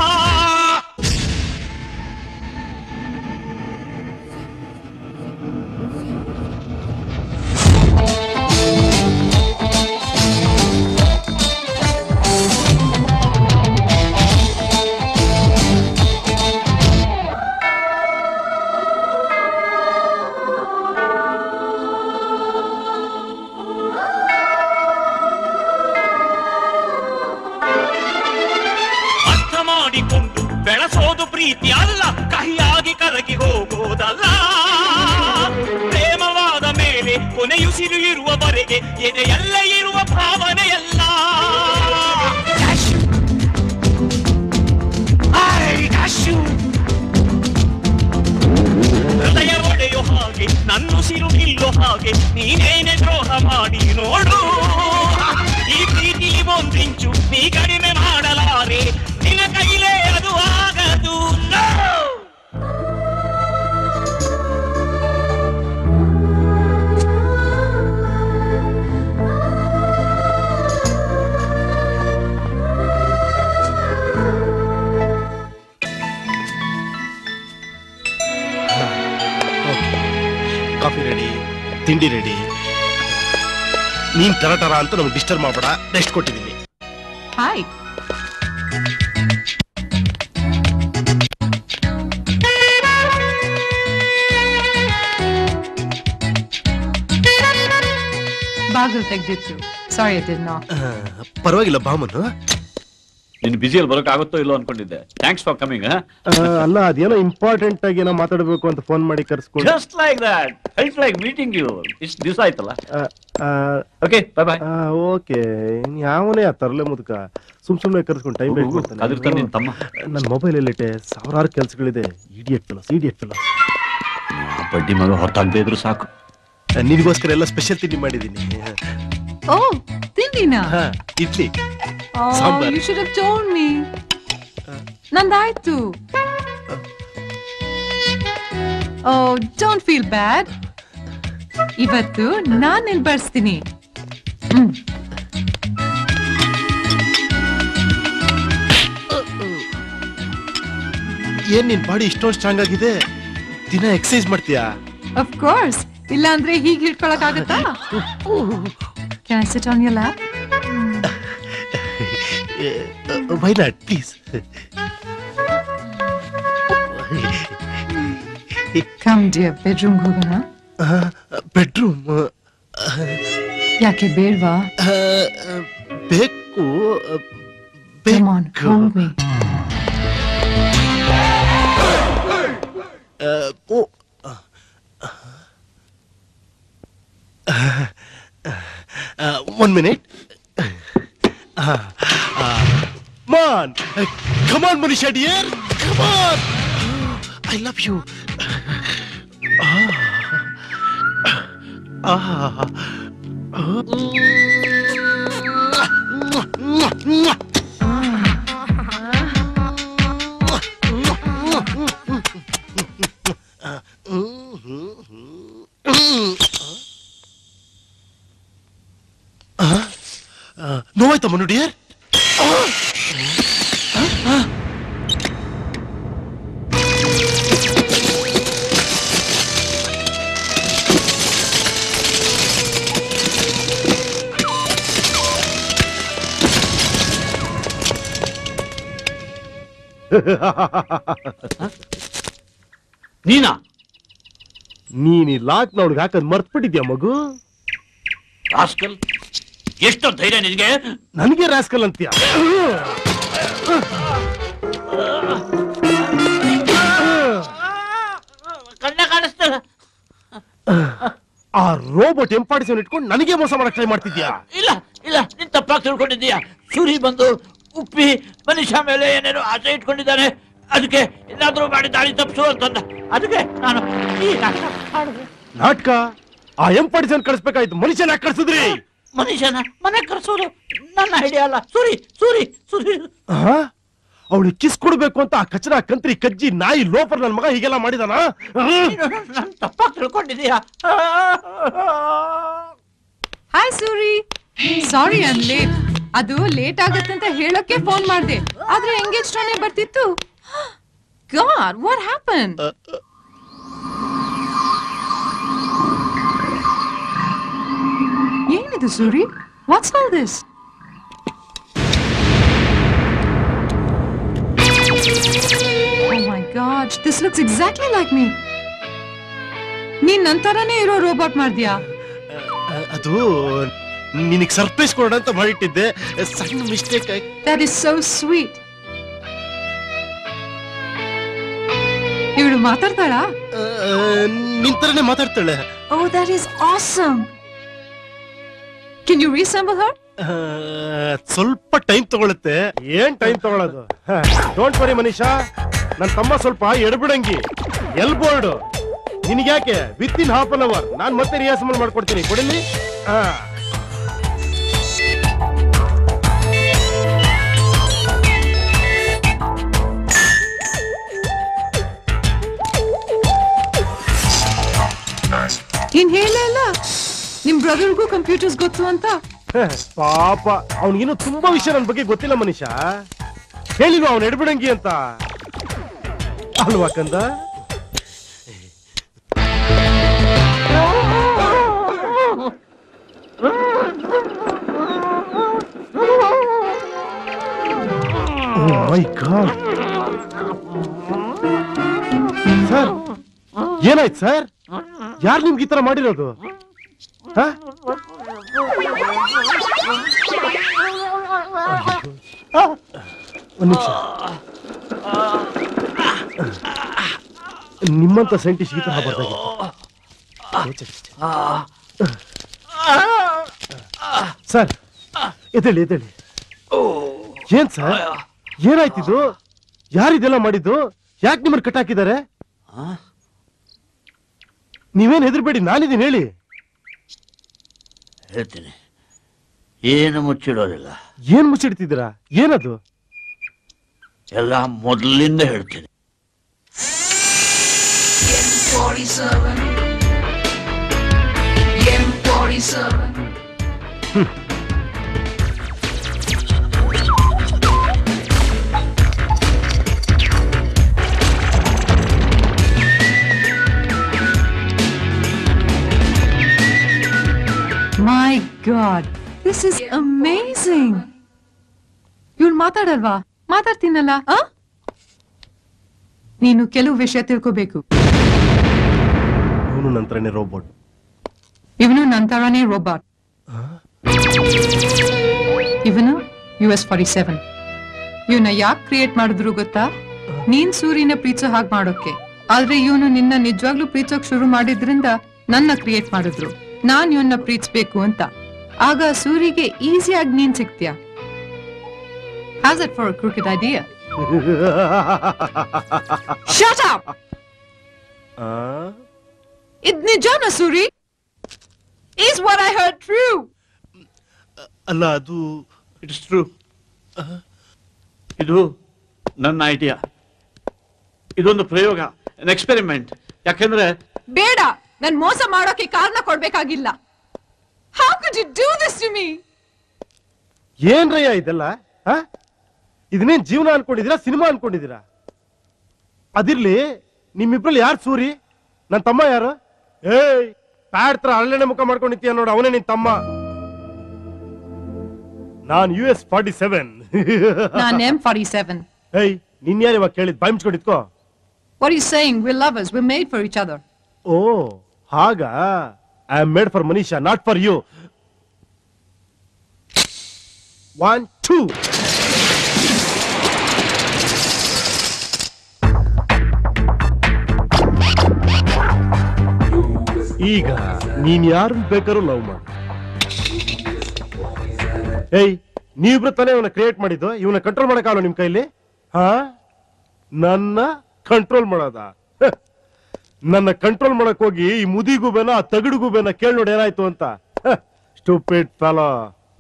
ಅರ್ಥ ಮಾಡಿಕೊಂಡು ಬೆಳೆಸೋದು ಪ್ರೀತಿ ಅಲ್ಲ ಕಹಿಯಾಗಿ ಕರಗಿ ಹೋಗೋದಲ್ಲ ಪ್ರೇಮವಾದ ಮೇಲೆ ಕೊನೆಯುಸಿರು ಇರುವವರೆಗೆ ಎದೆಯಲ್ಲ ಇರುವ ಭಾವನೆಯಲ್ಲ I dash you. ಹೃದಯ ಒಡೆಯೋ ಹಾಗೆ ನನ್ನುಸಿರು ನಿಲ್ಲೋ ಹಾಗೆ ನೀನೇನೆ ದ್ರೋಹ ಮಾಡಿ ನೋಡು ಈ ಪ್ರೀತಿ ಒಂದಿಂಚು ನೀ ಕಡಿಮೆ ಮಾಡಲಾರೆ ನಿನ್ನ ಕೈಲೇ ಅದು ಆಗದು No! ಕಾಫಿ ರೆಡಿ ತಿಂಡಿ ರೆಡಿ ನೀನ್ ತರ ತರ ಅಂತ ನಮ್ಗೆ ಡಿಸ್ಟರ್ಬ್ ಮಾಡಬೇಡ ರೆಸ್ಟ್ ಕೊಟ್ಟಿದ್ದೀನಿ ಹಾಯ್ ಬಾಗಿಲು ತೆಗ್ದಿತ್ತು ಸಾರಿ ಐ ಡಿಡ್ ನಾಟ್ ಪರವಾಗಿಲ್ಲ ಬಾಮನು ನಿನ್ ಬಿಸಿಯಲ್ಲಿ ಬರೋಕ್ ಆಗುತ್ತೋ ಇಲ್ಲೋ ಅನ್ಕೊಂಡಿದ್ದೆ ಥ್ಯಾಂಕ್ಸ್ ಫಾರ್ ಕಮಿಂಗ್ ಅಲ್ಲ ಅದೇನೋ ಇಂಪಾರ್ಟೆಂಟ್ ಆಗಿ ಏನೋ ಮಾತಾಡಬೇಕು ಅಂತ ಫೋನ್ ಮಾಡಿ ಕರ್ಸ್ಕೊಂಡು just like that felt like meeting you ಇಷ್ಟು ದಿವಸ ಆಯ್ತಲ್ಲ ಓಕೆ ಬೈ ಬಾಯ್ ಓಕೆ ಯಾವನೇ ಆ ತರಲೆ ಮುದುಕ ಸುಮ್ ಸುಮ್ನೆ ಕರ್ಸ್ಕೊಂಡು ಟೈಮ್ ಬೇಕು ಅದ್ರ ಕಣ್ ನಿನ್ ತಮ್ಮ. ನನ್ನ ಮೊಬೈಲ್ ಎಲ್ಲಿಟ್ಟೆ ಸಾವಿರಾರು ಕೆಲ್ಸಗಳಿದೆ ಇಡಿಯಟ್ ಫಿಲಸ್ ಇಡಿಯಟ್ ಫಿಲಸ್ ಬಡ್ಡಿ ಮಗ ಹೊರತಾಗದೇ ಇದ್ರು ಸಾಕು ನಿನಗೋಸ್ಕರ ಎಲ್ಲ ಸ್ಪೆಷಲ್ ತಿಂಡಿ ಮಾಡಿದ್ದೀನಿ ಓ ತಿಂಡಿನಾ ಹಾ, idli Oh, sambar. you should have told me. ನಂದಾಯ್ತು ಓ ಡೋಂಟ್ ಫೀಲ್ ಬ್ಯಾಡ್ ಇವತ್ತು ನಾನ್ ನಿನ್ ಬರ್ಸ್ತೀನಿ ಹ್ಮ್ ಏನ್ ನಿನ್ ಬಾಡಿ ಇಷ್ಟೊಂದು ಸ್ಟ್ರಾಂಗ್ ಆಗಿದೆ ದಿನ ಎಕ್ಸರ್ಸೈಸ್ ಮಾಡ್ತೀಯಾ ಆಫ್ ಕೋರ್ಸ್ ಇಲ್ಲ ಅಂದ್ರೆ ಹೀಗೆ ಹಿಡ್ಕೊಳಕ್ ಆಗತ್ತಾ can I sit on your lap why not please come dear bedroom ಹೋಗೋಣ ಬೆಡ್ರೂಮ್ ಯಾಕೆ ಬೇಡ್ವಾ ಬೇಕು Come on, hold me. ಓ ಒನ್ ಮಿನಿಟ್ ಮಾನ್ come on Manisha dear come on I love you ನೋವಾಯ್ತಾ ಮನು ಡಿಯರ್ ನೀನಾ ನೀನ್ ಈ ಲಾಕ್ ನೋಡ್ಗೆ ಹಾಕದ್ ಮರ್ತ್ಬಿಟ್ಟಿದ್ಯಾ ಮಗು ರಾಸ್ಕಲ್ ಎಷ್ಟು ಧೈರ್ಯ ನಿನಗೆ ನನಗೆ ರಾಸ್ಕಲ್ ಅಂತೀಯ ಕಣ್ಣ ಕಾಣಿಸ್ತದ ಆ ರೋಬೋಟ್ ಎಂಪಾಡಿಸಿ ಇಟ್ಕೊಂಡು ನನಗೆ ಮೋಸ ಮಾಡಕ್ ಟ್ರೈ ಮಾಡ್ತಿದ್ಯಾ ಇಲ್ಲ ಇಲ್ಲ ನೀನ್ ತಪ್ಪಾಗಿ ತಿಳ್ಕೊಂಡಿದ್ದೀಯ ಸೂರಿ ಬಂದು ಉಪ್ಪಿ ಮನುಷ್ಯ ಮೇಲೆ ಏನೇನೋ ಆಸೆ ಇಟ್ಕೊಂಡಿದ್ದಾನೆ ಅದಕ್ಕೆ ಎಲ್ಲಾದ್ರೂ ಮಾಡಿ ದಾಳಿ ತಪ್ಪಿಸು ಅಂತಂದ ಅದಕ್ಕೆ ನಾನು ಈ ನಾಟಕ ಆಡಿದೆ ನಾಟಕ ಆ ಎಂಪಡಿಸನ್ ಕಳಿಸ್ಬೇಕಾಯ್ತು ಮನುಷ್ಯನ ಯಾಕೆ ಕಳ್ಸಿದ್ರಿ ಮನುಷ್ಯನ ಮನೆ ಕರ್ಸೋದು ನನ್ನ ಐಡಿಯಾ ಅಲ್ಲ ಸುರಿ ಸುರಿ ಸುರಿ ಅವಳು ಕಿಸ್ ಕೊಡ್ಬೇಕು ಅಂತ ಆ ಕಚರ ಕಂತ್ರಿ ಕಜ್ಜಿ ನಾಯಿ ಲೋಫರ್ ನನ್ ಮಗ ಹೀಗೆಲ್ಲ ಮಾಡಿದಾನ ನಾನು ತಪ್ಪಾಗಿ ತಿಳ್ಕೊಂಡಿದೀಯಾ ಹಾಯ್ ಸೂರಿ ಸಾರಿ ಐ ಲೇಟ್ ಅದು ಲೇಟ್ ಆಗತ್ತಂತ ಹೇಳೋಕೆ ಫೋನ್ ಮಾಡ್ದೆ ಆದ್ರೆ ಎಂಗೇಜ್ ಟೋನೆ ಬರ್ತಿತ್ತು ಗಾಡ್ ವಾಟ್ ಹ್ಯಾಪನ್ ಏನಿದು Suri what's all this Oh my god, this looks exactly like me. ನೀನ್ ನಂತರನೇ ಇರೋ ರೋಬೋಟ್ ಮಾಡ್ದ್ಯಾ ಅದು ನಿನಗ್ ಸರ್ಪ್ರೈಸ್ ಕೊಡೋಣ ಅಂತ ಮಾಡಿಟ್ಟಿದ್ದೆ ಸಣ್ಣ mistake That is so sweet. ಇವಳು ಮಾತಾಡ್ತಾಳಾ ನಿಂತರನೇ ಮಾತಾಡ್ತಾಳೆ Oh, that is awesome. Can you reassemble her? ಆ, ಸ್ವಲ್ಪ ಟೈಮ್ ತಗೊಳುತ್ತೆ ಏನ್ ಟೈಮ್ ತಗೊಳ್ಳೋದು ಡೋಂಟ್ ವರಿ ಮನೀಷಾ ನನ್ ತಮ್ಮ ಸ್ವಲ್ಪ ಎಡ್ಬಿಡಂಗಿ ಎಲ್ ಬೋರ್ಡ್ ನಿನಗ್ಯಾಕೆ with in half an hour ನಾನ್ ಮತ್ತೆ ರಿಹರ್ಸಲ್ ಮಾಡ್ಕೊಡ್ತೀನಿ ಕೊಡಿಲಿ ಹಾ ನೀನ್ ಹೇಳೇ ಇಲ್ಲ ನಿಮ್ ಬ್ರದರ್ಗೂ ಕಂಪ್ಯೂಟರ್ಸ್ ಗೊತ್ತು ಅಂತ ಹೇ, ಪಾಪ ಅವ್ನಿಗಿನ್ನೂ ತುಂಬಾ ವಿಷಯ ನನ್ ಬಗ್ಗೆ ಗೊತ್ತಿಲ್ಲ ಮನೀಷಾ ಹೇಳಿಲ್ವ ಅವ್ನು ಎಡ್ಬಿಡಂಗಿ ಅಂತ ಅಲ್ವಾ ಕಂದ ಮೈ ಗಾಡ್ ಸರ್ ಏನಾಯ್ತು ಸರ್ ಯಾರು ನಿಮ್ಗೆ ಈ ತರ ಮಾಡಿರೋದು ಹಾ ಒಂದ್ ನಿಮಿಷ ನಿಮ್ಮಂತ ಸೈಂಟಿಸ್ಟ್ ಈ ತರ ಬರ್ದಾಗಿತ್ತು ಸರ್ ಎದ್ದೇಳಿ ಎದ್ದೇಳಿ ಏನ್ ಸರ್ ಏನಾಯ್ತಿದು ಯಾರಿದೆಲ್ಲ ಮಾಡಿದ್ದು ಯಾಕೆ ನಿಮ್ಮನ್ನ ಕಟ್ ಹಾಕಿದ್ದಾರೆ ನೀವೇನ್ ಹೆದರ್ಬೇಡಿ ನಾನಿದ್ದೀನಿ ಹೇಳಿ ಹೇಳ್ತೀನಿ ಏನು ಮುಚ್ಚಿಡೋದಿಲ್ಲ ಏನ್ ಮುಚ್ಚಿಡ್ತಿದ್ದೀರಾ ಏನದು ಎಲ್ಲ ಮೊದಲಿಂದ ಹೇಳ್ತೀನಿ M47. M47. My god this is amazing ಇವ್ಳು ಮಾತಾಡಲ್ವಾ ಮಾತಾಡ್ತೀನಲ್ಲ ಆ? ನೀನು ಕೆಲವು ವಿಷಯ ತಿಳ್ಕೋಬೇಕು ಇವನು ನಂತರನೇ ರೋಬೋಟ್ ಇವನು ನಂತರನೇ ರೋಬೋಟ್ ಇವನು ಯು ಎಸ್ ಫಾರ್ಟಿ ಸೆವೆನ್ ಇವನ ಯಾಕೆ ಕ್ರಿಯೇಟ್ ಮಾಡಿದ್ರು ಗೊತ್ತಾ ನೀನ್ ಸೂರ್ಯನ ಪ್ರೀತಿಸೋ ಹಾಗೆ ಮಾಡೋಕೆ ಆದ್ರೆ ಇವನು ನಿನ್ನ ನಿಜವಾಗ್ಲೂ ಪ್ರೀತಿಸೋಕ್ ಶುರು ಮಾಡಿದ್ರಿಂದ ನನ್ನ ಕ್ರಿಯೇಟ್ ಮಾಡಿದ್ರು ನಾನ್ ಇವನ್ನ ಪ್ರೀತಿಸ್ಬೇಕು ಅಂತ ಆಗ ಸೂರಿಗೆ ಈಸಿಯಾಗಿ ನೀನ್ ಸಿಗ್ತೀಯ has it for cricket idea Shut up! ಇದ್ ನಿಜಾನ Suri is what I heard true ಅಲ್ಲ ಅದು ಇಟ್ಸ್ ಟ್ರೂ ಇದು ನನ್ನ ಐಡಿಯಾ ಇದೊಂದು ಪ್ರಯೋಗ ಎಕ್ಸ್ಪೆರಿಮೆಂಟ್ ಯಾಕೆಂದ್ರೆ ಬೇಡ ನನ್ ಮೋಸ ಮಾಡೋಕೆ ಕಾರಣ ಕೊಡ್ಬೇಕಾಗಿಲ್ಲ how could you do this to me ಏನ್ರಯ್ಯ ಇದೆಲ್ಲ ಆ? ಇದನ್ನೇನ್ ಜೀವನ ಅನ್ಕೊಂಡಿದೀರಾ ಸಿನಿಮಾ ಅನ್ಕೊಂಡಿದೀರಾ ಅದಿರ್ಲಿ ನಿಮ್ಮಿಬ್ರಲ್ಲಿ ಯಾರು ಸೂರಿ ನನ್ ತಮ್ಮ ಯಾರು ಏಯ್ ಪ್ಯಾಡ್ ತರ ಅರಳೆಣ್ಣೆ ಮುಖ ಮಾಡ್ಕೊಂಡು ನಿಂತೀಯ ನೋಡು ಅವನೇ ನಿನ್ ತಮ್ಮ ನಾನ್ ಯು ಎಸ್ ಫಾರ್ಟಿ ಸೆವೆನ್ ನಾನ್ ಎಂ ಫಾರ್ಟಿ ಸೆವೆನ್ ಏಯ್ ನಿನ್ ಯಾರು ಇವಾಗ ಕೇಳಿದ್ ಬಾಯ್ ಮುಚ್ಕೊಂಡಿದ್ಕೋ What are you saying? We're lovers. We're made for each other. ಓ ಹಾಗಾ I am made for Manisha not for you one two ಈಗ ನೀನ್ ಯಾರನ್ನ ಬೇಕಾದ್ರೂ ಲವ್ ಮಾಡು ಏಯ್ ನೀವಿಬ್ರು ತಾನೇ ಇವನ್ನ ಕ್ರಿಯೇಟ್ ಮಾಡಿದ್ದು ಇವನ್ನ ಕಂಟ್ರೋಲ್ ಮಾಡಕ್ಕಾಗಲ್ಲ ನಿಮ್ ಕೈಲಿ ಹಾ ನನ್ನ ಕಂಟ್ರೋಲ್ ಮಾಡೋದ ಹ. ನನ್ನ ಕಂಟ್ರೋಲ್ ಮಾಡಕ್ ಹೋಗಿ ಈ ಮುದಿ ಗುಬೆನ ಆ ತಗಡು ಗುಬೆನ ಕೇಳ್ ನೋಡಿ ಏನಾಯ್ತು ಅಂತ ಸ್ಟೂಪಿಡ್ ಫಾಲೋ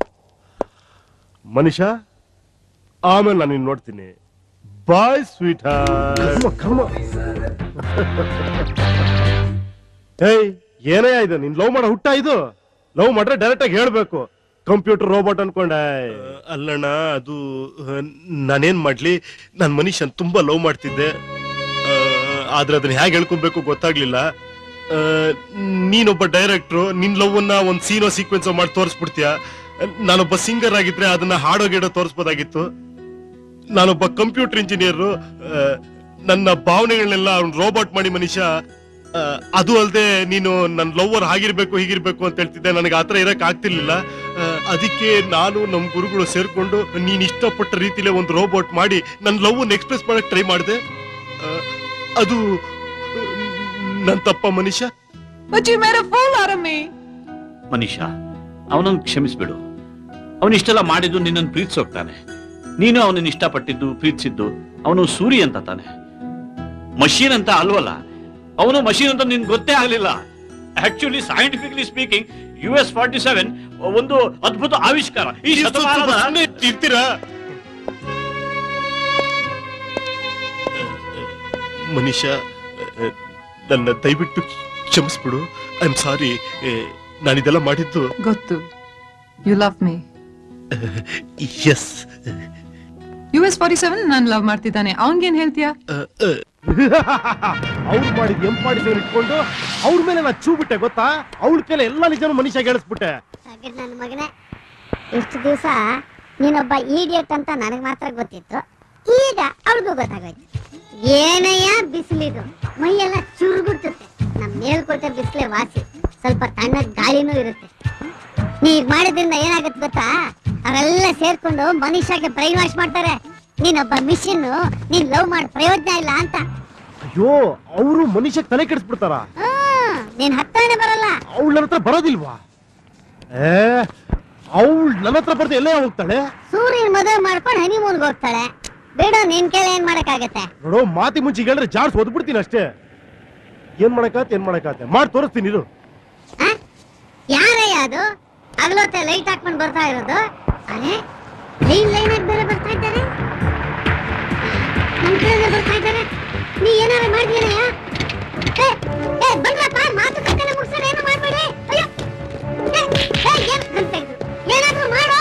ಮನುಷ್ಯ ಆಮೇಲೆ ನಾನು ನಿನ್ ನೋಡ್ತೀನಿ ಬಾಯ್ ಸ್ವೀಟ್ ಏಯ್ ಏನೇ ಇದು ನೀನ್ ಲವ್ ಮಾಡೋ ಹುಟ್ಟ ಇದು ಲವ್ ಮಾಡ್ರೆ ಡೈರೆಕ್ಟ್ ಆಗಿ ಹೇಳ್ಬೇಕು ಕಂಪ್ಯೂಟರ್ ರೋಬೋಟ್ ಅನ್ಕೊಂಡೆ ಅಲ್ಲಣ್ಣ ಅದು ಆ, ನಾನೇನ್ ಮಾಡ್ಲಿ ನನ್ ಮನುಷ್ಯನ್ ತುಂಬಾ ಲವ್ ಮಾಡ್ತಿದ್ದೆ ಆ, ಆದ್ರೆ ಅದನ್ನ ಹೇಗೆ ಹೇಳ್ಕೊಬೇಕು ಗೊತ್ತಾಗ್ಲಿಲ್ಲ ಆ, ನೀನೊಬ್ಬ ಡೈರೆಕ್ಟ್ರು ನಿನ್ ಲವ್ ಅನ್ನ ಒಂದ್ ಸೀನೋ ಸೀಕ್ವೆನ್ಸ್ ಮಾಡಿ ತೋರಿಸ್ಬಿಡ್ತೀಯ ನಾನೊಬ್ಬ ಸಿಂಗರ್ ಆಗಿದ್ರೆ ಅದನ್ನ ಹಾಡೋ ಗಿಡೋ ತೋರಿಸ್ಬೋದಾಗಿತ್ತು ನಾನೊಬ್ಬ ಕಂಪ್ಯೂಟರ್ ಇಂಜಿನಿಯರ್ ನನ್ನ ಭಾವನೆಗಳನ್ನೆಲ್ಲ ರೋಬೋಟ್ ಮಾಡಿ ಮನುಷ್ಯ ಆ, ಅದು ಅಲ್ಲದೆ ನೀನು ನನ್ನ ಲವ್ವರ್ ಹಾಗಿರ್ಬೇಕು ಹೀಗಿರ್ಬೇಕು ಅಂತ ಹೇಳ್ತಿದ್ದೆ ನನಗೆ ಆತರ ಇರಕ್ ಆಗ್ತಿರ್ಲಿಲ್ಲ ಆ, ಅದಕ್ಕೆ ನಾನು ನಮ್ ಗುರುಗಳು ಸೇರ್ಕೊಂಡು ನೀನ್ ಇಷ್ಟಪಟ್ಟ ರೀತಿಲೇ ಒಂದು ರೋಬೋಟ್ ಮಾಡಿ ನನ್ನ ಲವ್ ಎಕ್ಸ್ಪ್ರೆಸ್ ಮಾಡಕ್ ಟ್ರೈ ಮಾಡಿದೆ ಅದು ನನ್ ತಪ್ಪ ಮನುಷ್ಯ But you made a fool out of me. Manisha ಅವನನ್ನು ಕ್ಷಮಿಸ್ಬಿಡು ಅವನು ಇಷ್ಟೆಲ್ಲ ಮಾಡಿದ್ದು ನಿನ್ನನ್ನು ಪ್ರೀತಿಸೋಗ್ತಾನೆ ನೀನು ಅವನನ್ನು ಇಷ್ಟಪಟ್ಟಿದ್ದು ಪ್ರೀತಿಸಿದ್ದು ಅವನು ಸೂರಿ ಅಂತ ತಾನೆ ಮಷೀನ್ ಅಂತ ಅಲ್ವಲ್ಲ ಅವನು ಮಷೀನ್ ಅಂತ ನಿನ್ಗೆ ಗೊತ್ತೇ ಆಗಲಿಲ್ಲ actually scientifically speaking U S forty seven ಒಂದು ಅದ್ಭುತ ಆವಿಷ್ಕಾರ ಈ ಶತಮಾನದ ಇರ್ತೀರಾ ಮನುಷ್ಯ ನನ್ನ ದಯವಿಟ್ಟು ಕ್ಷಮಿಸ್ಬಿಡು ಐ ಆಮ್ ಸಾರಿ ನಾನಿದೆಲ್ಲ ಮಾಡಿದ್ದು ಗೊತ್ತು you love me yes U S forty seven ನಾನು ಲವ್ ಮಾಡ್ತಿದ್ದಾನೆ ಅವನ್ಗೇನ್ ಹೇಳ್ತೀಯಾ ಅವ್ರು ಮಾಡಿದ್ ಎಂ ಪಾಡಿ ಇಟ್ಕೊಂಡು ಅವ್ರ ಮೇಲೆ ನಾ ಚೂ ಬಿಟ್ಟೆ ಗೊತ್ತಾ ಅವಳ ಕೈಲಿ ಎಲ್ಲ ನಿಜನೂ ಮನುಷ್ಯ ಗೆಳಿಸ್ಬಿಟ್ಟೆ ಹಾಗೆ ನನ್ನ ಮಗನೇ ಇಷ್ಟು ದಿವಸ ನೀನೊಬ್ಬ ಈಡಿಯಟ್ ಅಂತ ನನಗೆ ಮಾತ್ರ ಗೊತ್ತಿತ್ತು ಈಗ ಅವ್ರಿಗೂ ಗೊತ್ತಾಗೋಯ್ತು ಏನಯ್ಯ ಬಿಸಿಲಿದು ಮೈಯೆಲ್ಲ ಚುರುಗುಟ್ಟುತ್ತೆ ನಮ್ಮ ಮೇಲ್ಕೋಟೆ ಬಿಸಿಲೇ ವಾಸಿ ಸ್ವಲ್ಪ ತಣ್ಣಗ ಗಾಳಿನೂ ಇರುತ್ತೆ ನೀ ಈಗ ಮಾಡಿದ್ರಿಂದ ಏನಾಗುತ್ತೆ ಗೊತ್ತಾ ಅವರೆಲ್ಲ ಸೇರ್ಕೊಂಡು ಮನುಷ್ಯಗೆ ಬ್ರೈನ್ ವಾಶ್ ಮಾಡ್ತಾರೆ ನೀನೊಬ್ಬ ಮಿಷಿನ್ ನೀನ್ ಲವ್ ಮಾಡಿ ಪ್ರಯೋಜನ ಇಲ್ಲ ಅಂತ ಅಯ್ಯೋ ಅವರು ಮನುಷ್ಯ ತಲೆ ಕೆಡಿಸ್ಬಿಡ್ತಾರ ಹ್ಮ್ ನೀನ್ ಹತ್ತಾನೆ ಬರಲ್ಲ ಅವಳು ನನ್ನ ಹತ್ರ ಬರೋದಿಲ್ವಾ ಏ ಅವಳು ನನ್ನ ಹತ್ರ ಬರ್ದು ಎಲ್ಲೇ ಹೋಗ್ತಾಳೆ ಸೂರ್ಯನ್ ಮದುವೆ ಮಾಡ್ಕೊಂಡು ಹನಿಮೂನ್ಗೆ ಹೋಗ್ತಾಳೆ ಬಿಡು ನಿನ್ ಕೇಳಿ ಏನ್ ಮಾಡಕ್ಕಾಗತ್ತೆ ನೋಡು ಮಾತಿ ಮುಂಚೆ ಹೇಳಿದ್ರೆ ಜಾಡ್ಸ್ ಓದ್ಬಿಡ್ತೀನಿ ಅಷ್ಟೇ ಏನ್ ಮಾಡಕಾತ್ ಏನ್ ಮಾಡಕಾತೆ ಮಾಡಿ ತೋರಿಸ್ತೀನಿ ಇರು ಯಾರಯ್ಯ ಅದು ಹಗಲೊತ್ತೆ ಲೈಟ್ ಹಾಕ್ಕೊಂಡು ಬರ್ತಾ ಇರೋದು ಅರೆ ಲೈನ್ ಲೈನ್ ಆಗಿ ಬೇರೆ ಬರ್ತಾ ಇದ್ದಾರೆ ನಮ್ ಕಡೆ ಬರ್ತಾ ಇದ್ದಾರೆ ನೀ ಏನಾರ ಮಾಡ್ತೀನಯ್ಯ ಏ ಏ ಬನ್ರಪ್ಪ ಮಾತುಕತೆ ಮುಗಿಸೋಣ ಏನು ಮಾಡ್ಬೇಡಿ ಅಯ್ಯೋ ಏ, ಏ, ಏನ್ ಅಂತ ಇದು? ಏನಾದ್ರೂ ಮಾಡೋ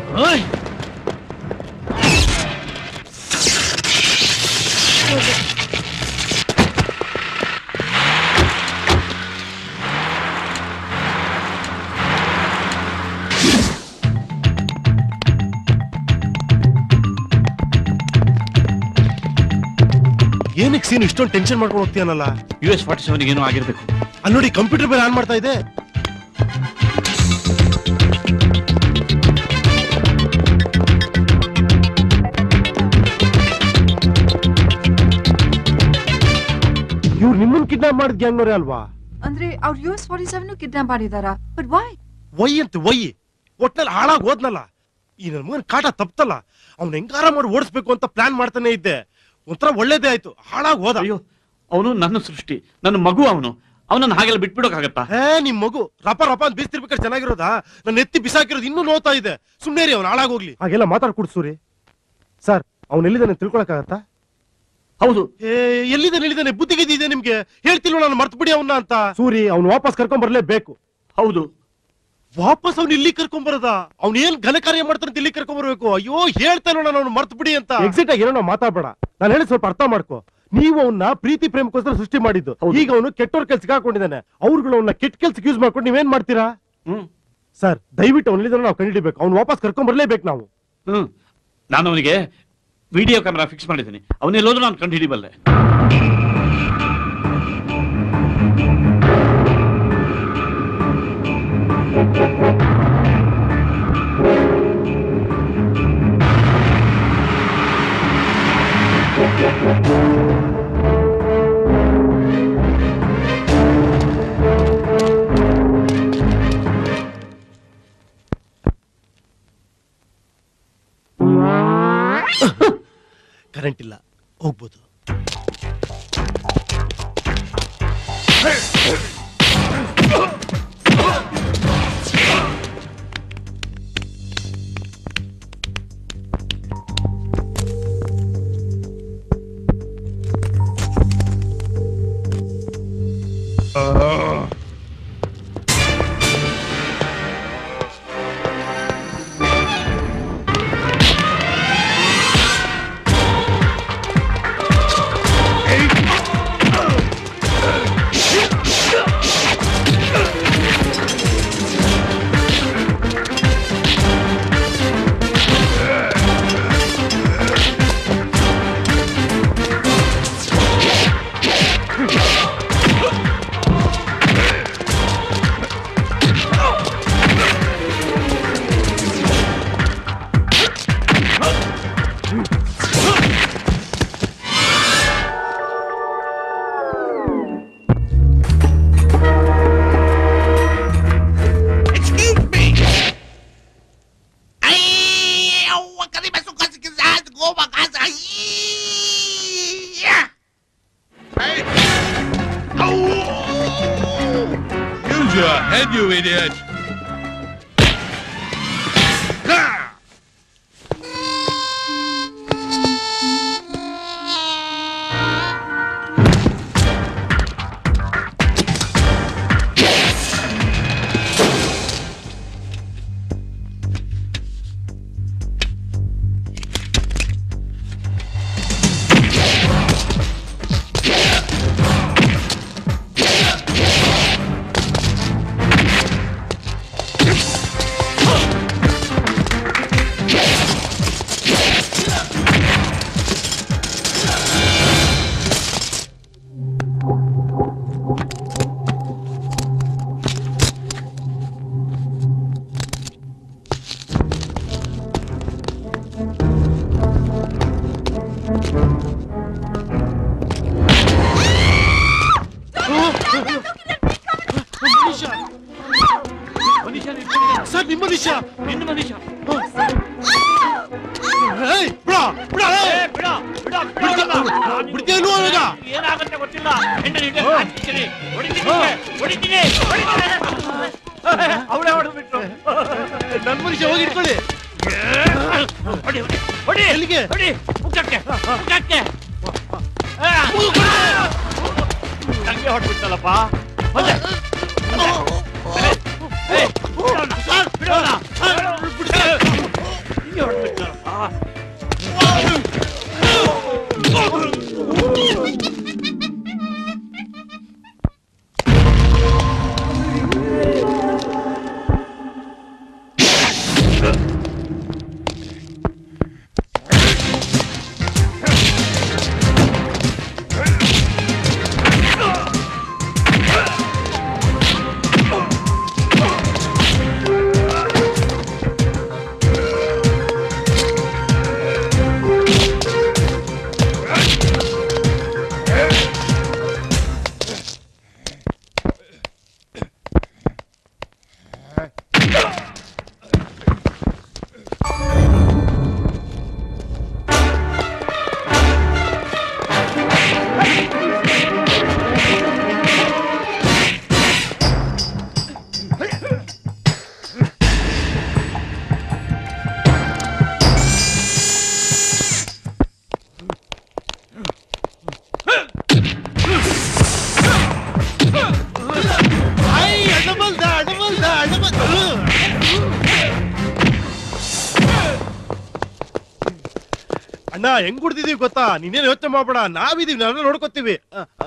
ಏನಕ್ಕೆ ಸೀನ್ ಇಷ್ಟೊಂದು ಟೆನ್ಷನ್ ಮಾಡ್ಕೊಂಡು ಹೋಗ್ತೀಯನಲ್ಲ ಯು ಎಸ್ ಫಾರ್ಟಿ ಸೆವೆನ್ ಏನೋ ಆಗಿರ್ಬೇಕು ಅಲ್ಲಿ ನೋಡಿ ಕಂಪ್ಯೂಟರ್ ಬೇರೆ ಆನ್ ಮಾಡ್ತಾ ಇದೆ ಇವ್ರು ನಿಮ್ಮನ್ನ ಕಿಡ್ನಾಪ್ ಮಾಡಿದ ಗ್ಯಾಂಗ್ನವರೇ ಅಲ್ವಾ ಅಂದ್ರೆ ಅವ್ರು U S forty seven kidnap ಮಾಡಿದಾರಾ ಬಟ್ ವೈ ವೈ ಅಂತ ವೈ ಒಟ್ನಲ್ಲಿ ಹಾಳಾಗ್ ಹೋದ್ನಲ್ಲ ಈ ನನ್ನ ಮಗನ ಕಾಟ ತಪ್ತಲ್ಲ ಅವ್ನ ಹೆಂಗಾರ ಮಾಡಿ ಓಡಿಸ್ಬೇಕು ಅಂತ ಪ್ಲಾನ್ ಮಾಡ್ತಾನೆ ಇದ್ದೆ ಒಂಥರ ಒಳ್ಳೇದೇ ಆಯ್ತು ಹಾಳಾಗ್ ಹೋದ ಅಯ್ಯೋ ಅವನು ನನ್ನ ಸೃಷ್ಟಿ ನನ್ನ ಮಗು ಅವನು ಅವನನ್ನು ಹಾಗೆಲ್ಲ ಬಿಟ್ಬಿಡೋಕ್ಕಾಗತ್ತಾ ಏ ನಿಮ್ ಮಗು ರಪ ರಪ ಅಂತ ಬೀಸ್ತಿರ್ಬೇಕಾದ್ರೆ ಚೆನ್ನಾಗಿರೋದಾ ನನ್ನ ಎತ್ತಿ ಬಿಸಾಕಿರೋದು ಇನ್ನೂ ನೋತಾ ಇದೆ ಸುಮ್ನೆ ರೀ ಅವ್ನು ಹಾಳಾಗೋಗ್ಲಿ ಹಾಗೆಲ್ಲ ಮಾತಾಡ್ಕೊಡ್ ಸೂರಿ ಸರ್ ಅವ್ನು ಎಲ್ಲಿದ್ದಾನೆ ತಿಳ್ಕೊಳಕ್ಕಾಗತ್ತಾ ಹೌದು ಏ ಎಲ್ಲಿದ್ದಾನೆ ಎಲ್ಲಿದ್ದಾನೆ ಬುದ್ಧಿಗಿದ್ದಿ ಇದೆ ನಿಮ್ಗೆ ಹೇಳ್ತಿಲ್ವ ನಾನು ಮರ್ತು ಬಿಡಿ ಅವನ್ನ ಅಂತ ಸೂರಿ ಅವ್ನು ವಾಪಸ್ ಕರ್ಕೊಂಡ್ ಬರ್ಲೇಬೇಕು ಹೌದು ವಾಪಸ್ ಅವ್ನು ಇಲ್ಲಿ ಕರ್ಕೊಂಡ್ ಬರದ ಅವ್ನು ಏನ್ ಘನ ಕಾರ್ಯ ಮಾಡ್ತಾನೆ ಅಂತ ಇಲ್ಲಿ ಕರ್ಕೊಂಡ್ ಬರ್ಬೇಕು ಅಯ್ಯೋ ಹೇಳ್ತಾ ನೋಡ ನಾನು ಮರ್ತು ಬಿಡಿ ಅಂತ ಎಕ್ಸಿಟ್ ಆಗಿ ಏನೋ ಮಾತಾಡ್ಬೇಡ ನಾನು ಹೇಳಿ ಸ್ವಲ್ಪ ಅರ್ಥ ಮಾಡ್ಕೋ ನೀವು ಅವನ್ನ ಪ್ರೀತಿ ಪ್ರೇಮಕ್ಕೋಸ್ಕರ ಸೃಷ್ಟಿ ಮಾಡಿದ್ದು ಈಗ ಅವನು ಕೆಟ್ಟವ್ರ ಕೆಲ್ಸಕ್ಕೆ ಹಾಕೊಂಡಿದ್ದಾನೆ ಅವ್ರುಗಳು ಅವನ್ನ ಕೆಟ್ಟ ಕೆಲ್ಸಕ್ಕೆ ಯೂಸ್ ಮಾಡ್ಕೊಂಡು ನೀವೇನ್ ಮಾಡ್ತೀರಾ ಸರ್ ದಯವಿಟ್ಟು ಅವ್ನ ನಾವು ಕಂಡಿಡಿಬೇಕು ಅವ್ನು ವಾಪಸ್ ಕರ್ಕೊಂಡ್ ಬರ್ಲೇಬೇಕು ನಾವು ಹ್ಮ್ ನಾನು ಅವನಿಗೆ ವಿಡಿಯೋ ಕ್ಯಾಮೆರಾ ಫಿಕ್ಸ್ ಮಾಡಿದ್ದೀನಿ ಅವನೆಲ್ಲೋದ್ರೂ ನಾನು ಕಂಡು ಹಿಡಿಬಲ್ಲೆ ಕರೆಂಟ್ ಇಲ್ಲ ಹೋಗ್ಬೋದು Excuse me! Ay, huwag ka rin masukasikasaan! Goma ka sa... Ay! Ay! Use your head, you idiot! ಮನುಷ್ಯ ಸರ್ ನಿಮ್ಮ ಮನುಷ್ಯ ನಿನ್ನ ಮನುಷ್ಯ ಏಯ್, ಬಿಡ, ಬಿಡ, ಏಯ್. ಬಿಡ್ತೀಯ ಇಲ್ವೋ ಇವಾಗ? ಏನಾಗುತ್ತೆ ಗೊತ್ತಿಲ್ಲ ಹೆಂಡನ ಹಿಡಿದು ಹಾಕ್ತೀನಿ. ಹೊಡಿತೀನಿ ಹೊಡಿತೀನಿ ಹೊಡಿತೀನಿ ಅವಳೇ ಹೊಡೆದ್ಬಿಟ್ರು ನನ್ ಮನುಷ್ಯ ಹೋಗಿ ಇಟ್ಕೊಳ್ಳಿ ಹೊಡಿ ಹೊಡಿ ಹೊಡಿ ಎಲ್ಲಿಗೆ ಹೊಡಿ ಮುಖಕ್ಕೆ ಮುಖಕ್ಕೆ ಹಂಗೆ ಹೊಡ್ಬಿಟ್ಟಲ್ಲಪ್ಪ ಮತ್ತೆ ಏಯ್, ಬಿಡೋಣ, ಬಿಡೋಣ. ಹಿಂಗೆ ಹೊಡ್ಬಿಟ್ಟಲ್ಲಪ್ಪ ಐ, ಅಡಮಲ್ದ, ಅಡಮಲ್ದ, ಅಡಮಲ್ದ. ಅಣ್ಣ ಹೆಂಗ್ ಕುಡ್ದಿದೀವಿ ಗೊತ್ತಾ ನೀನೇನ್ ಯೋಚನೆ ಮಾಡ್ಬೇಡ ನಾವಿದೀವಿ ನಾವೆಲ್ಲ ನೋಡ್ಕೊತೀವಿ ಅ, ಅ.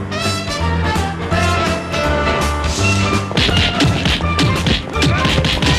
Hey!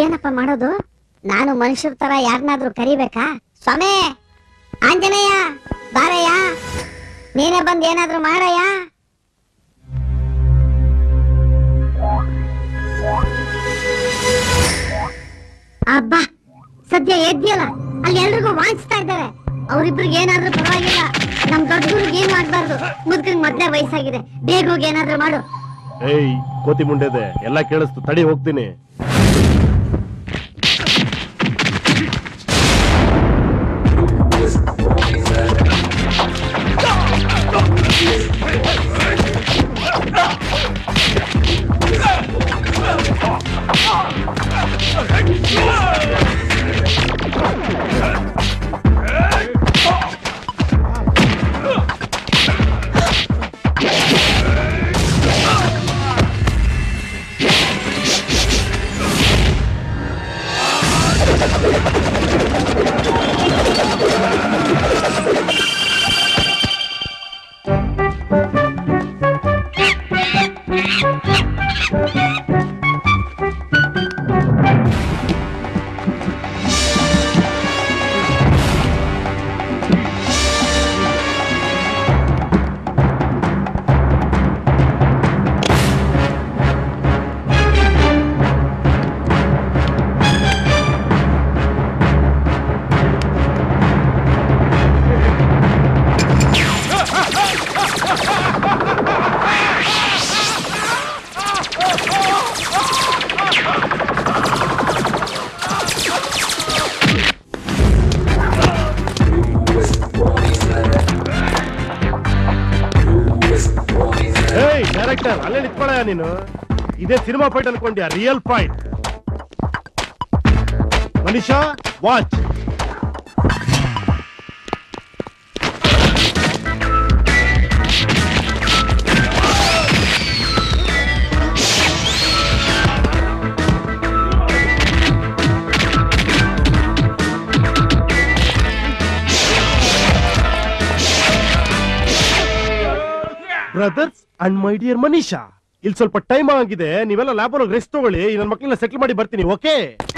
ಈಗೇನಪ್ಪ ಮಾಡೋದು ನಾನು ಮನುಷ್ಯರ ತರ ಯಾರನ್ನಾದ್ರೂ ಕರಿಬೇಕಾ ಸ್ವಾಮಿ ಆಂಜನೇಯ ಬಾರಯ್ಯ ನೀನೇ ಬಂದ್ ಏನಾದ್ರೂ ಮಾಡಯ್ಯ ಅಬ್ಬಾ ಸದ್ಯ ಎದ್ದಿಯಲ್ಲ ಅಲ್ಲಿ ಎಲ್ರಿಗೂ ವಾಂಚ್ತಾ ಇದ್ದಾರೆ ಅವ್ರಿಬ್ರಿಗೆ ಏನಾದ್ರೂ ಪರವಾಗಿಲ್ಲ ನಮ್ ದೊಡ್ಡ ಗುರುಗ್ ಏನು ಆಗ್ಬಾರ್ದು ಮುದ್ಕಂಗ್ ಮೊದ್ಲೇ ವಯಸ್ಸಾಗಿದೆ ಬೇಗ ಹೋಗಿ ಏನಾದ್ರೂ ಮಾಡು ಏಯ್ ಕೋತಿ ಮುಂಡೆದೆ ಎಲ್ಲ ಕೇಳಿಸ್ತು ತಡಿ ಹೋಗ್ತೀನಿ ಏಯ್ ಡೈರೆಕ್ಟರ್ ಅಲ್ಲೇ ನಿಂತ್ಕೊಳ್ಳಯ್ಯ ನೀನು ಇದೇ ಸಿನಿಮಾ ಫೈಟ್ ಅನ್ಕೊಂಡ್ಯಾ real fight Manisha watch brothers and my dear Manisha ಇಲ್ಲಿ ಸ್ವಲ್ಪ ಟೈಮ್ ಆಗಿದೆ ನೀವೆಲ್ಲ ಲ್ಯಾಬ್ ಒಳಗೆ ರೆಸ್ಟ್ ತಗೊಳ್ಳಿ ನನ್ನ ಮಕ್ಕಳನ್ನ ಸೆಟ್ಲ್ ಮಾಡಿ ಬರ್ತೀನಿ okay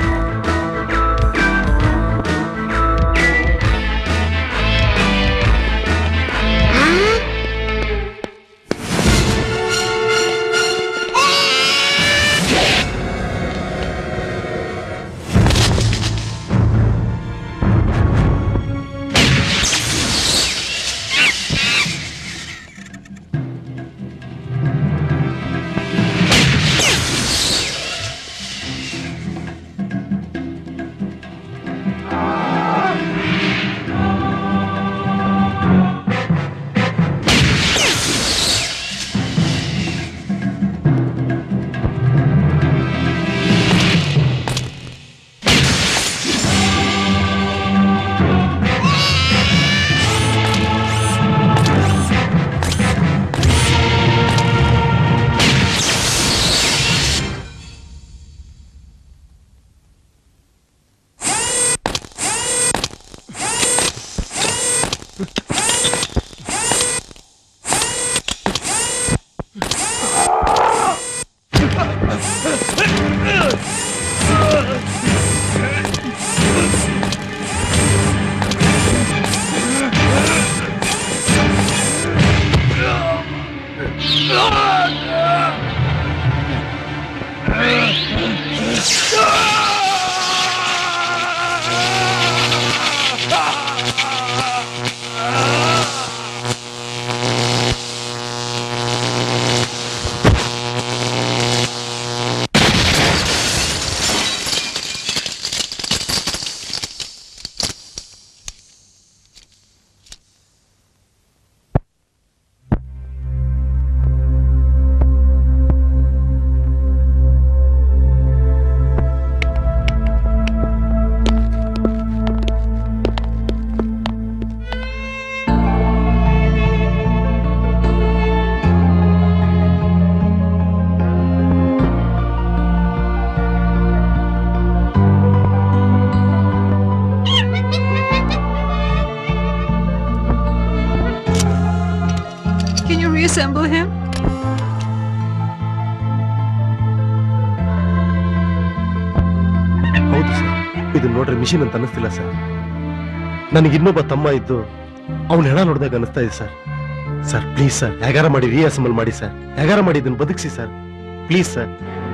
Can you reassemble him? ಇದನ್ನ ನೋಡ್ರೆ ಮಿಷಿನ್ ಅಂತ ಅನಿಸ್ತಿಲ್ಲ ಸರ್ ನನಗೆ ಇನ್ನೊಬ್ಬ ತಮ್ಮ ಇದ್ದು ಅವನ ಹೆಣ ನೋಡಿದಾಗ ಅನಿಸ್ತಾ ಇದೆ ಸರ್ ಸರ್ ಪ್ಲೀಸ್ ಸರ್ ಹೇಗಾರ ಮಾಡಿ ರಿಯಾಸಮಲ್ ಮಾಡಿ ಸರ್ ಹೇಗಾರ ಮಾಡಿ ಇದನ್ನ ಬದುಕಿಸಿ ಸರ್ ಪ್ಲೀಸ್ ಸರ್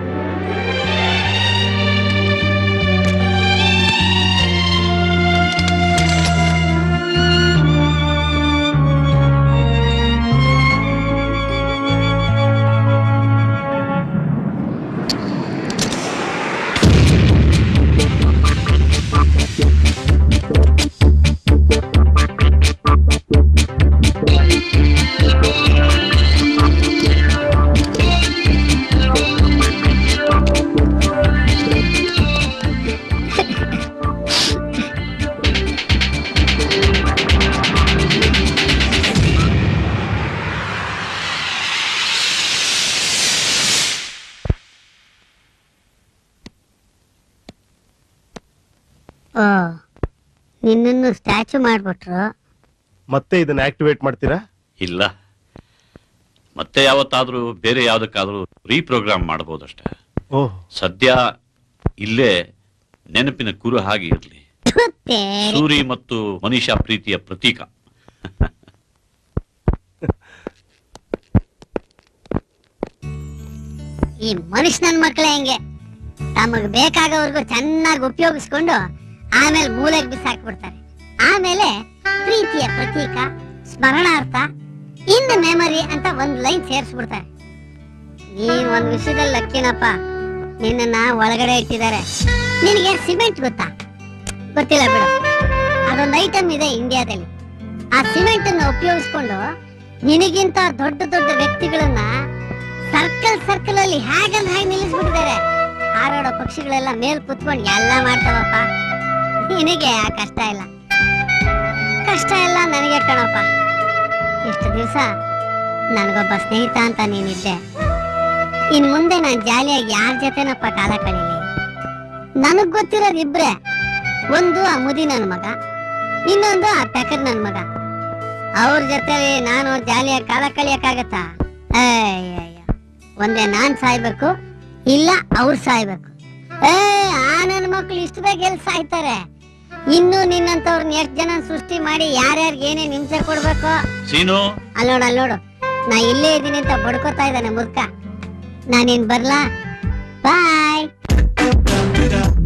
ಓ ನಿನ್ನನ್ನು ಸ್ಟ್ಯಾಚು ಮಾಡ್ಬಿಟ್ರು ಮತ್ತೆ ಇದನ್ನ ಆಕ್ಟಿವೇಟ್ ಮಾಡ್ತೀರಾ ಇಲ್ಲ ಮತ್ತೆ ಯಾವತ್ತಾದ್ರೂ ಬೇರೆ ಯಾವ್ದಕ್ಕಾದ್ರೂ ರೀಪ್ರೋಗ್ರಾಮ್ ಮಾಡಬಹುದಷ್ಟೇ ಓಹ್ ಸದ್ಯ ಇಲ್ಲೇ ನೆನಪಿನ ಕುರು ಹಾಗೆ ಇರಲಿ ಸೂರಿ ಮತ್ತು ಮನೀಷಾ ಪ್ರೀತಿಯ ಪ್ರತೀಕ ಈ ಮನುಷ್ಯನ ಮಕ್ಕಳೇ ಹೆಂಗೆ ತಮಗ್ ಬೇಕಾಗವರೆಗೂ ಚೆನ್ನಾಗಿ ಉಪಯೋಗಿಸ್ಕೊಂಡು ಆಮೇಲೆ ಮೂಲೆಗೆ ಬಿಸಾಕ್ಬಿಡ್ತಾರೆ ಆಮೇಲೆ ಪ್ರೀತಿಯ ಪ್ರತೀಕ ಸ್ಮರಣಾರ್ಥ ಇನ್ ಮೆಮರಿ ಅಂತ ಒಂದ್ ಲೈನ್ ಸೇರಿಸ್ಬಿಡ್ತಾರೆ ನೀನ್ ಒಂದ್ ವಿಷಯದಲ್ಲಿ ಲಕ್ಕಿನಪ್ಪ ನಿನ್ನನ್ನ ಒಳಗಡೆ ಇಟ್ಟಿದ್ದಾರೆ ನಿನಗೆ ಸಿಮೆಂಟ್ ಗೊತ್ತಾ ಗೊತ್ತಿಲ್ಲ ಬಿಡು ಅದೊಂದು ಐಟಮ್ ಇದೆ ಇಂಡಿಯಾದಲ್ಲಿ ಆ ಸಿಮೆಂಟ್ ಅನ್ನು ಉಪಯೋಗಿಸ್ಕೊಂಡು ನಿನಗಿಂತ ದೊಡ್ಡ ದೊಡ್ಡ ವ್ಯಕ್ತಿಗಳನ್ನ ಸರ್ಕಲ್ ಸರ್ಕಲ್ ಅಲ್ಲಿ ಹೇಗಂದ್ ಹೇಗೆ ನಿಲ್ಲಿಸ್ಬಿಟ್ಟಿದ್ದಾರೆ ಹಾರಾಡೋ ಪಕ್ಷಿಗಳೆಲ್ಲ ಮೇಲ್ ಕುತ್ಕೊಂಡು ಎಲ್ಲ ಮಾಡ್ತಾವಪ್ಪ ನಿನಗೆ ಆ ಕಷ್ಟ ಇಲ್ಲ ಕಷ್ಟ ಎಲ್ಲ ನನಗೆ ಕಣಪ್ಪ ಇಷ್ಟು ದಿವಸ ನನಗೊಬ್ಬ ಸ್ನೇಹಿತ ಅಂತ ನೀನಿದ್ದೆ ಇನ್ ಮುಂದೆ ನಾನು ಜಾಲಿಯಾಗಿ ಯಾರ ಜೊತೆನಪ್ಪ ಕಾಲ ಕಳೀಲಿ ನನಗ್ ಗೊತ್ತಿರೋದು ಇಬ್ರೆ ಒಂದು ಆ ಮುದಿ ನನ್ನ ಮಗ ಇನ್ನೊಂದು ಆ ಪೆಕರ್ ನನ್ನ ಮಗ ಅವ್ರ ಜೊತೆ ನಾನು ಜಾಲಿಯಾಗಿ ಕಾಲ ಕಳಿಯಕ್ಕಾಗತ್ತಾ ಅಯ್ಯಯ್ಯ ಒಂದೇ ನಾನ್ ಸಾಯ್ಬೇಕು ಇಲ್ಲ ಅವ್ರು ಸಾಯ್ಬೇಕು ಏ ಆ ನನ್ನ ಮಕ್ಳು ಇಷ್ಟು ಬೇಗ ಎಲ್ಲಿ ಸಾಯ್ತಾರೆ ಇನ್ನು ನಿನ್ನಂತವ್ರನ್ನ ಎಷ್ಟ್ ಜನ ಸೃಷ್ಟಿ ಮಾಡಿ ಯಾರ್ಯಾರಿಗೆ ಏನೇನ್ ಹಿಂಸೆ ಕೊಡ್ಬೇಕು ಸೀನು ಅಲ್ಲೋಡು ಅಲ್ಲೋಡು ನಾ ಇಲ್ಲೇ ಇದ್ದೀನಿ ಅಂತ ಬಡ್ಕೋತಾ ಇದ್ದಾನೆ ಮುದ್ಕ ನಾನಿನ್ ಬರ್ಲಾ ಬಾಯ್